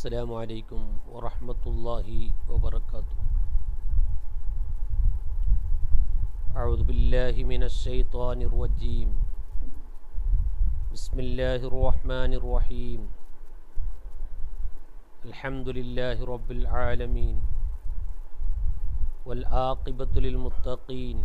السلام عليكم ورحمة الله وبركاته أعوذ بالله من الشيطان الرجيم بسم الله الرحمن الرحيم الحمد لله رب العالمين والعاقبة للمتقين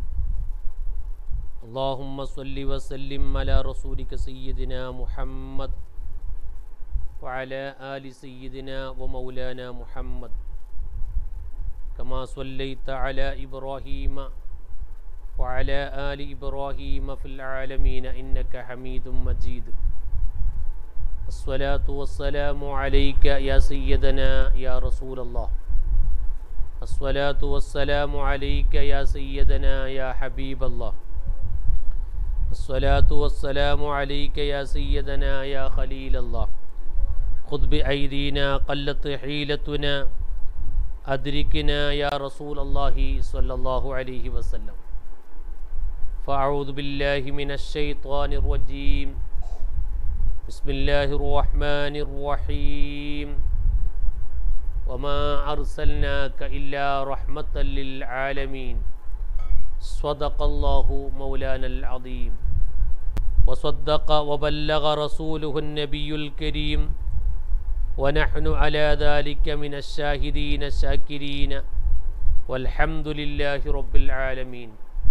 اللهم صل وسلم على رسولك سيدنا محمد وعلى آل سيدنا ومولانا محمد كما صليت على إبراهيم وعلى آل إبراهيم في العالمين إنك حميد مجيد الصلاة والسلام عليك يا سيدنا يا رسول الله الصلاة والسلام عليك يا سيدنا يا حبيب الله الصلاة والسلام عليك يا سيدنا يا خليل الله خذ بأيدينا قلت حيلتنا أدركنا يا رسول الله صلى الله عليه وسلم فأعوذ بالله من الشيطان الرجيم بسم الله الرحمن الرحيم وما أرسلناك إلا رحمة للعالمين صدق الله مولانا العظيم وصدق وبلغ رسوله النبي الكريم ونحن على ذلك من الشاهدين الشاكرين والحمد لله رب العالمين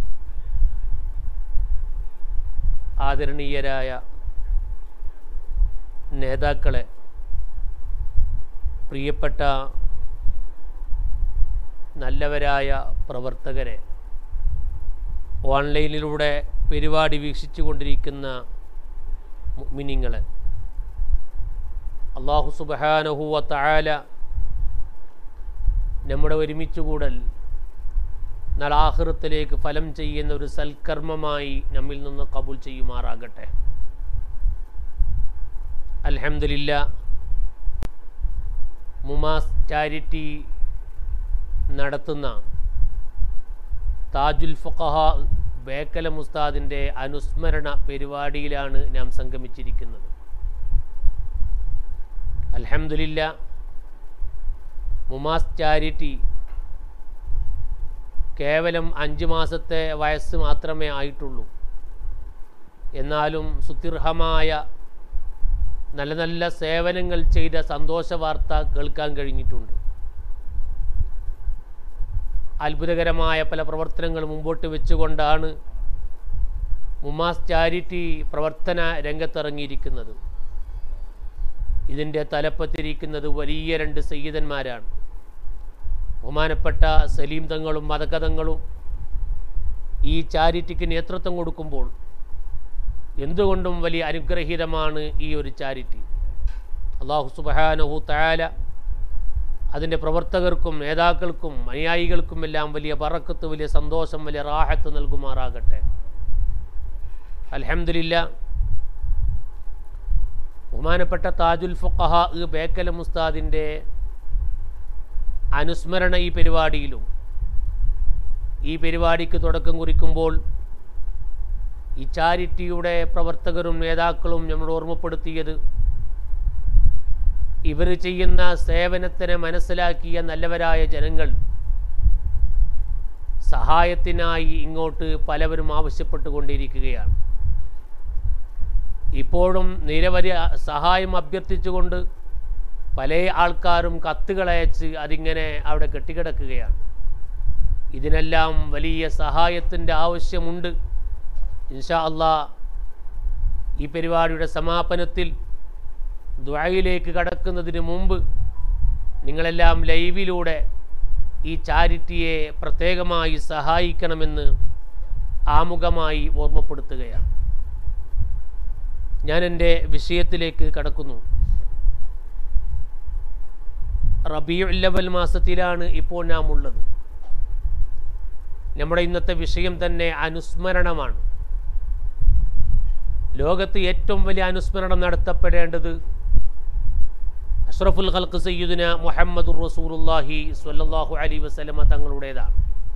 ആദരണീയരായ നേതാക്കളെ പ്രിയപ്പെട്ട നല്ലവരായ പ്രവർത്തകരെ ഓൺലൈനിലൂടെ പരിപാടി വീക്ഷിച്ചു കൊണ്ടിരിക്കുന്ന മിനിങ്ങളെ അള്ളാഹു സുബഹാനഹുവ തായാല നമ്മുടെ ഒരുമിച്ച് കൂടൽ നാളാഹൃത്തിലേക്ക് ഫലം ചെയ്യുന്ന ഒരു സൽക്കർമ്മമായി നമ്മിൽ നിന്ന് കബൂൽ ചെയ്യുമാറാകട്ടെ അൽഹംദുലില്ല മുമാസ് ചാരിറ്റി നടത്തുന്ന താജുൽ ഫുഖഹ ബേക്കല മുസ്താദിൻ്റെ അനുസ്മരണ പരിപാടിയിലാണ് നാം സംഗമിച്ചിരിക്കുന്നത് അൽഹംദുലില്ല മുമാസ് ചാരിറ്റി കേവലം അഞ്ച് മാസത്തെ വയസ്സ് മാത്രമേ ആയിട്ടുള്ളൂ എന്നാലും സുദീർഘമായ നല്ല നല്ല സേവനങ്ങൾ ചെയ്ത സന്തോഷ വാർത്ത കേൾക്കാൻ കഴിഞ്ഞിട്ടുണ്ട് അത്ഭുതകരമായ പല പ്രവർത്തനങ്ങൾ മുമ്പോട്ട് വെച്ചുകൊണ്ടാണ് മുമാസ് ചാരിറ്റി പ്രവർത്തന രംഗത്തിറങ്ങിയിരിക്കുന്നത് ഇതിൻ്റെ തലപ്പത്തിരിക്കുന്നത് വലിയ രണ്ട് സയ്യിദന്മാരാണ് ബഹുമാനപ്പെട്ട സലീം തങ്ങളും മതകഥങ്ങളും ഈ ചാരിറ്റിക്ക് നേതൃത്വം കൊടുക്കുമ്പോൾ എന്തുകൊണ്ടും വലിയ അനുഗ്രഹീതമാണ് ഈ ഒരു ചാരിറ്റി അള്ളാഹു സുബാനഹു തായാല അതിൻ്റെ പ്രവർത്തകർക്കും നേതാക്കൾക്കും അനുയായികൾക്കും എല്ലാം വലിയ പറക്കത്ത് വലിയ സന്തോഷം വലിയ റാഹത്ത് നൽകുമാറാകട്ടെ അലഹമില്ല ബഹുമാനപ്പെട്ട താജുൽ ഫുഖഹ ബേക്കല മുസ്താദിൻ്റെ അനുസ്മരണ ഈ പരിപാടിയിലും ഈ പരിപാടിക്ക് തുടക്കം കുറിക്കുമ്പോൾ ഈ ചാരിറ്റിയുടെ പ്രവർത്തകരും നേതാക്കളും നമ്മൾ ഓർമ്മപ്പെടുത്തിയത് ഇവർ ചെയ്യുന്ന സേവനത്തിനെ മനസ്സിലാക്കിയ നല്ലവരായ ജനങ്ങൾ സഹായത്തിനായി ഇങ്ങോട്ട് പലവരും ആവശ്യപ്പെട്ടുകൊണ്ടിരിക്കുകയാണ് ഇപ്പോഴും നിരവധി സഹായം അഭ്യർത്ഥിച്ചുകൊണ്ട് പല ആൾക്കാരും കത്തുകളയച്ച് അതിങ്ങനെ അവിടെ കെട്ടിക്കിടക്കുകയാണ് ഇതിനെല്ലാം വലിയ സഹായത്തിൻ്റെ ആവശ്യമുണ്ട് ഇൻഷാ അള്ളാ ഈ പരിപാടിയുടെ സമാപനത്തിൽ ദ്വായിലേക്ക് കടക്കുന്നതിന് മുമ്പ് നിങ്ങളെല്ലാം ലൈവിലൂടെ ഈ ചാരിറ്റിയെ പ്രത്യേകമായി സഹായിക്കണമെന്ന് ആമുഖമായി ഓർമ്മപ്പെടുത്തുകയാണ് ഞാൻ എൻ്റെ വിഷയത്തിലേക്ക് കടക്കുന്നു റബിയുല്ലവൽ മാസത്തിലാണ് ഇപ്പോൾ നാം ഉള്ളത് നമ്മുടെ ഇന്നത്തെ വിഷയം തന്നെ അനുസ്മരണമാണ് ലോകത്ത് ഏറ്റവും വലിയ അനുസ്മരണം നടത്തപ്പെടേണ്ടത് അഷ്റഫുൽ ഖൽക്ക് സയ്യുദിന മുഹമ്മദ് റസൂറുല്ലാഹി സ്വല്ലല്ലാഹു അലൈ വസല്ലമ തങ്ങളുടേതാണ്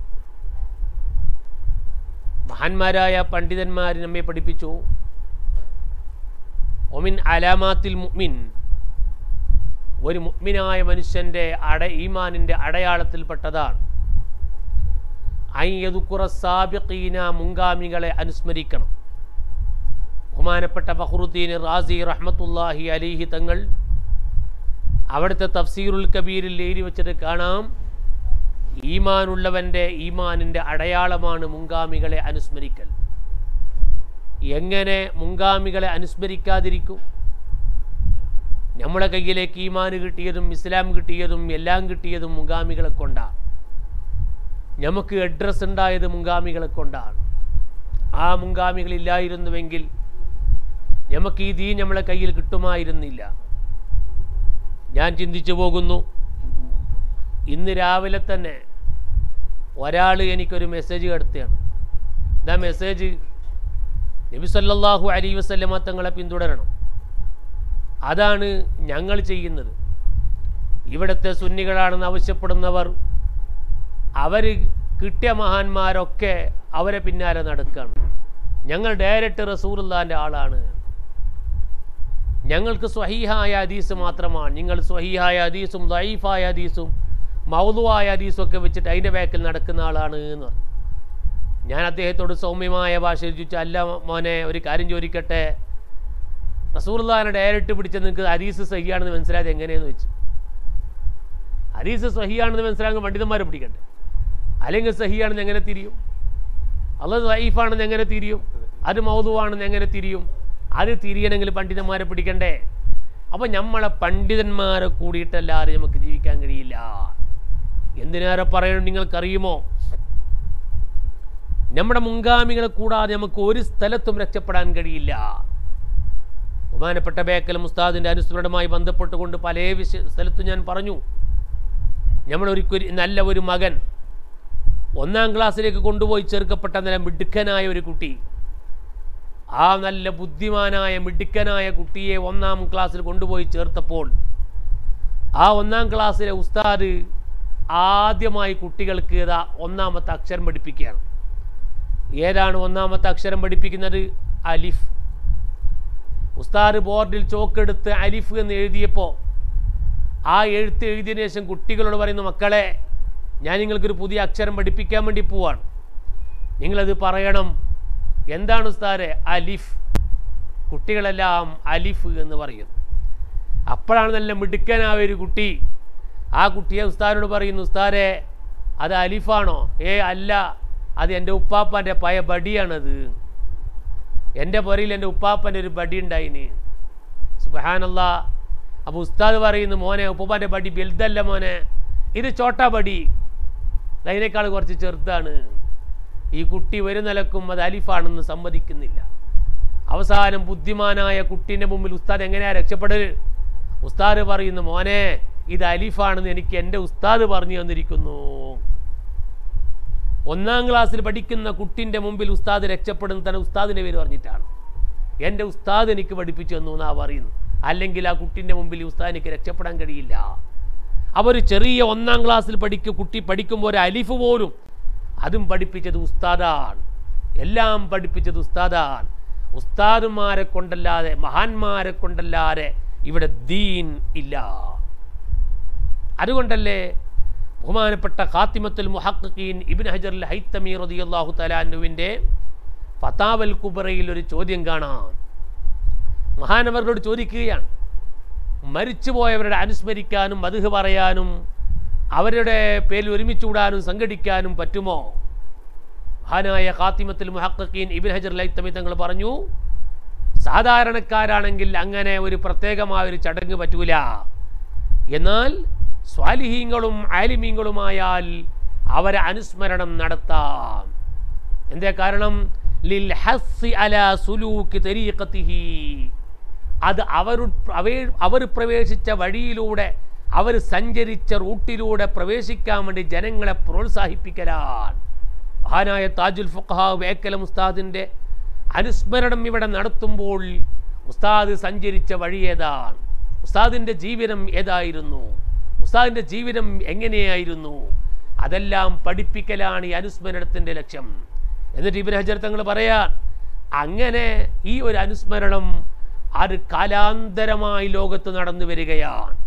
മഹാന്മാരായ പണ്ഡിതന്മാർ നമ്മെ പഠിപ്പിച്ചു ഒമിൻ അലാമാത്തിൽ മുഅ്മിൻ ഒരു മുഗ്മിനായ മനുഷ്യൻ്റെ അട ഈമാനിൻ്റെ അടയാളത്തിൽപ്പെട്ടതാണ് അയ്യതുക്കുറ സാബിഖീന മുങ്കാമികളെ അനുസ്മരിക്കണം ബഹുമാനപ്പെട്ട ഫഹ്റുദ്ദീൻ റാസി റഹ്മത്തുല്ലാഹി അലിഹി തങ്ങൾ അവിടുത്തെ തഫ്സീറുൽ കബീരിൽ എഴുതി വെച്ചിട്ട് കാണാം ഈമാനുള്ളവൻ്റെ ഈമാനിൻ്റെ അടയാളമാണ് മുങ്കാമികളെ അനുസ്മരിക്കൽ എങ്ങനെ മുങ്കാമികളെ അനുസ്മരിക്കാതിരിക്കും നമ്മുടെ കയ്യിലേക്ക് ഈമാന് കിട്ടിയതും ഇസ്ലാം കിട്ടിയതും എല്ലാം കിട്ടിയതും മുങ്കാമികളെ കൊണ്ടാണ് നമുക്ക് അഡ്രസ്സ് ഉണ്ടായത് മുങ്കാമികളെ കൊണ്ടാണ് ആ മുങ്കാമികളില്ലായിരുന്നുവെങ്കിൽ നമുക്ക് ഈ ദീൻ നമ്മളെ കയ്യിൽ കിട്ടുമായിരുന്നില്ല ഞാൻ ചിന്തിച്ചു പോകുന്നു ഇന്ന് രാവിലെ തന്നെ ഒരാൾ എനിക്കൊരു മെസ്സേജ് കടത്തുകയാണ് ഇതാ മെസ്സേജ് നബി സല്ലല്ലാഹു അലൈ വസല്ലമ തങ്ങളെ പിന്തുടരണം അതാണ് ഞങ്ങൾ ചെയ്യുന്നത് ഇവിടുത്തെ സുന്നികളാണെന്ന് ആവശ്യപ്പെടുന്നവർ അവർ കിട്ടിയ മഹാന്മാരൊക്കെ അവരെ പിന്നാലെ നടക്കുകയാണ് ഞങ്ങൾ ഡയറക്റ്റ് റസൂറുല്ലാൻ്റെ ആളാണ് ഞങ്ങൾക്ക് സ്വഹീഹായ ഹദീസ് മാത്രമാണ് നിങ്ങൾ സ്വഹീഹായ ഹദീസും ദൈഫായ ഹദീസും മൗതുവായ ഹദീസും ഒക്കെ വെച്ചിട്ട് അതിൻ്റെ ബാക്കിൽ നടക്കുന്ന ആളാണ് എന്ന് പറഞ്ഞു ഞാൻ അദ്ദേഹത്തോട് സൗമ്യമായ ഭാഷയിൽ ചോദിച്ചു അല്ല മോനെ ഒരു കാര്യം ചോദിക്കട്ടെ റസൂർദാനെ ഡയറക്റ്റ് പിടിച്ച് നിങ്ങൾക്ക് ഹദീസ് സഹിയാണെന്ന് മനസ്സിലായത് എങ്ങനെയെന്ന് വെച്ചു ഹദീസ് സഹിയാണെന്ന് മനസ്സിലാകുമ്പോൾ പണ്ഡിതന്മാരെ പിടിക്കട്ടെ അല്ലെങ്കിൽ സഹിയാണെന്ന് എങ്ങനെ തിരിയും അള്ളത് ലൈഫാണെന്ന് എങ്ങനെ തിരിയും അത് മൗതുവാണെന്ന് എങ്ങനെ തിരിയും അത് തിരിയണമെങ്കിൽ പണ്ഡിതന്മാരെ പിടിക്കണ്ടേ അപ്പം നമ്മളെ പണ്ഡിതന്മാരെ കൂടിയിട്ടല്ലാതെ നമുക്ക് ജീവിക്കാൻ കഴിയില്ല എന്തിനേറെ പറയണം നിങ്ങൾക്കറിയുമോ നമ്മുടെ മുൻഗാമികളെ കൂടാതെ നമുക്ക് ഒരു സ്ഥലത്തും രക്ഷപ്പെടാൻ കഴിയില്ല ബഹുമാനപ്പെട്ട ബേക്കൽ മുസ്താദിൻ്റെ അനുസ്മരണമായി ബന്ധപ്പെട്ടുകൊണ്ട് പല വിഷയ സ്ഥലത്തും ഞാൻ പറഞ്ഞു നമ്മളൊരിക്കൊരു നല്ല ഒരു മകൻ ഒന്നാം ക്ലാസ്സിലേക്ക് കൊണ്ടുപോയി ചേർക്കപ്പെട്ട നല്ല മിടുക്കനായ ഒരു കുട്ടി ആ നല്ല ബുദ്ധിമാനായ മിടുക്കനായ കുട്ടിയെ ഒന്നാം ക്ലാസ്സിൽ കൊണ്ടുപോയി ചേർത്തപ്പോൾ ആ ഒന്നാം ക്ലാസ്സിലെ ഉസ്താദ് ആദ്യമായി കുട്ടികൾക്ക് ഇതാ ഒന്നാമത്തെ അക്ഷരം പഠിപ്പിക്കുകയാണ് ഏതാണ് ഒന്നാമത്തെ അക്ഷരം പഠിപ്പിക്കുന്നത് അലിഫ് ഉസ്താദ് ബോർഡിൽ ചോക്കെടുത്ത് അലിഫ് എന്ന് എഴുതിയപ്പോൾ ആ എഴുത്ത് എഴുതിയതിനു ശേഷം കുട്ടികളോട് പറയുന്നു മക്കളെ ഞാൻ നിങ്ങൾക്കൊരു പുതിയ അക്ഷരം പഠിപ്പിക്കാൻ വേണ്ടി പോവാണ് നിങ്ങളത് പറയണം എന്താണ് ഉസ്താദെ അലിഫ് കുട്ടികളെല്ലാം അലിഫ് എന്ന് പറയും അപ്പോഴാണ് നല്ല മിടുക്കനായ ഒരു കുട്ടി ആ കുട്ടിയെ ഉസ്താദിനോട് പറയുന്നു ഉസ്താദെ അത് അലിഫാണോ ഏ അല്ല അത് എൻ്റെ ഉപ്പാപ്പാൻ്റെ പയ ബടിയാണത് എൻ്റെ പുറയിൽ എൻ്റെ ഉപ്പാപ്പൻ്റെ ഒരു ബടി ഉണ്ടായിന് സുബഹാനല്ല അപ്പോൾ ഉസ്താദ് പറയുന്നു മോനെ ഉപ്പാപ്പാൻ്റെ ബടി വലുതല്ല മോനെ ഇത് ചോട്ടാ ബടി അതിനേക്കാൾ കുറച്ച് ചെറുതാണ് ഈ കുട്ടി ഒരു നിലക്കും അത് അലിഫാണെന്ന് സമ്മതിക്കുന്നില്ല അവസാനം ബുദ്ധിമാനായ കുട്ടീൻ്റെ മുമ്പിൽ ഉസ്താദ് എങ്ങനെയാ രക്ഷപ്പെടൽ ഉസ്താദ് പറയുന്നു മോനെ ഇത് അലിഫാണെന്ന് എനിക്ക് എൻ്റെ ഉസ്താദ് പറഞ്ഞു തന്നിരിക്കുന്നു ഒന്നാം ക്ലാസ്സിൽ പഠിക്കുന്ന കുട്ടിൻ്റെ മുമ്പിൽ ഉസ്താദ് രക്ഷപ്പെടുന്ന തന്നെ ഉസ്താദിൻ്റെ പേര് പറഞ്ഞിട്ടാണ് എൻ്റെ ഉസ്താദ് എനിക്ക് പഠിപ്പിച്ചു തന്നു എന്നാ പറയുന്നു അല്ലെങ്കിൽ ആ കുട്ടിൻ്റെ മുമ്പിൽ ഈ ഉസ്താദ് എനിക്ക് രക്ഷപ്പെടാൻ കഴിയില്ല അവർ ചെറിയ ഒന്നാം ക്ലാസ്സിൽ പഠിക്കും കുട്ടി പഠിക്കുമ്പോൾ ഒരു അലിഫ് പോലും അതും പഠിപ്പിച്ചത് ഉസ്താദാണ് എല്ലാം പഠിപ്പിച്ചത് ഉസ്താദാണ് ഉസ്താദുമാരെ കൊണ്ടല്ലാതെ മഹാന്മാരെ കൊണ്ടല്ലാതെ ഇവിടെ ദീൻ ഇല്ല അതുകൊണ്ടല്ലേ ബഹുമാനപ്പെട്ട ഖാത്തിമത്തുൽ മുഹഖീൻ ഇബിൻ ഹജർ ഹൈത്തമി റളിയല്ലാഹു തലാനുവിൻ്റെ ഫതാവൽ കുബറയിൽ ഒരു ചോദ്യം കാണാം മഹാനവர்களോട് ചോദിക്കുകയാണ് മരിച്ചുപോയവരുടെ അനുസ്മരിക്കാനും മധുഹ് പറയാനും അവരുടെ പേരിൽ ഒരുമിച്ചുകൂടാനും സംഘടിക്കാനും പറ്റുമോ മഹാനായ ഖാത്തിമത്തുൽ മുഹഖീൻ ഇബിൻ ഹജർ ലൈത്തമി തങ്ങൾ പറഞ്ഞു സാധാരണക്കാരാണെങ്കിൽ അങ്ങനെ ഒരു പ്രത്യേകമായ ഒരു ചടങ്ങ് പറ്റൂല എന്നാൽ സ്വാലിഹീങ്ങളും ആലിമീങ്ങളുമായാൽ അവരെ അനുസ്മരണം നടത്താം എന്തേ കാരണം ലിൽ ഹസ്സി അല സുലൂക്ക് തരീഖത്തിഹി അത് അവർ അവർ പ്രവേശിച്ച വഴിയിലൂടെ അവർ സഞ്ചരിച്ച റൂട്ടിലൂടെ പ്രവേശിക്കാൻ വേണ്ടി ജനങ്ങളെ പ്രോത്സാഹിപ്പിക്കലാണ് മഹാനായ താജുൽ ഫുഖഹ വേക്കല ഉസ്താദിൻ്റെ അനുസ്മരണം ഇവിടെ നടത്തുമ്പോൾ ഉസ്താദ് സഞ്ചരിച്ച വഴി ഏതാണ് ഉസ്താദിൻ്റെ ജീവിതം ഏതായിരുന്നു ഉസ്താദിൻ്റെ ജീവിതം എങ്ങനെയായിരുന്നു അതെല്ലാം പഠിപ്പിക്കലാണ് ഈ അനുസ്മരണത്തിൻ്റെ ലക്ഷ്യം എന്നിട്ട് ഇബിൻ ഹജർ തങ്ങൾ പറയാൻ അങ്ങനെ ഈ ഒരു അനുസ്മരണം അത് കാലാന്തരമായി ലോകത്ത് നടന്നു വരികയാണ്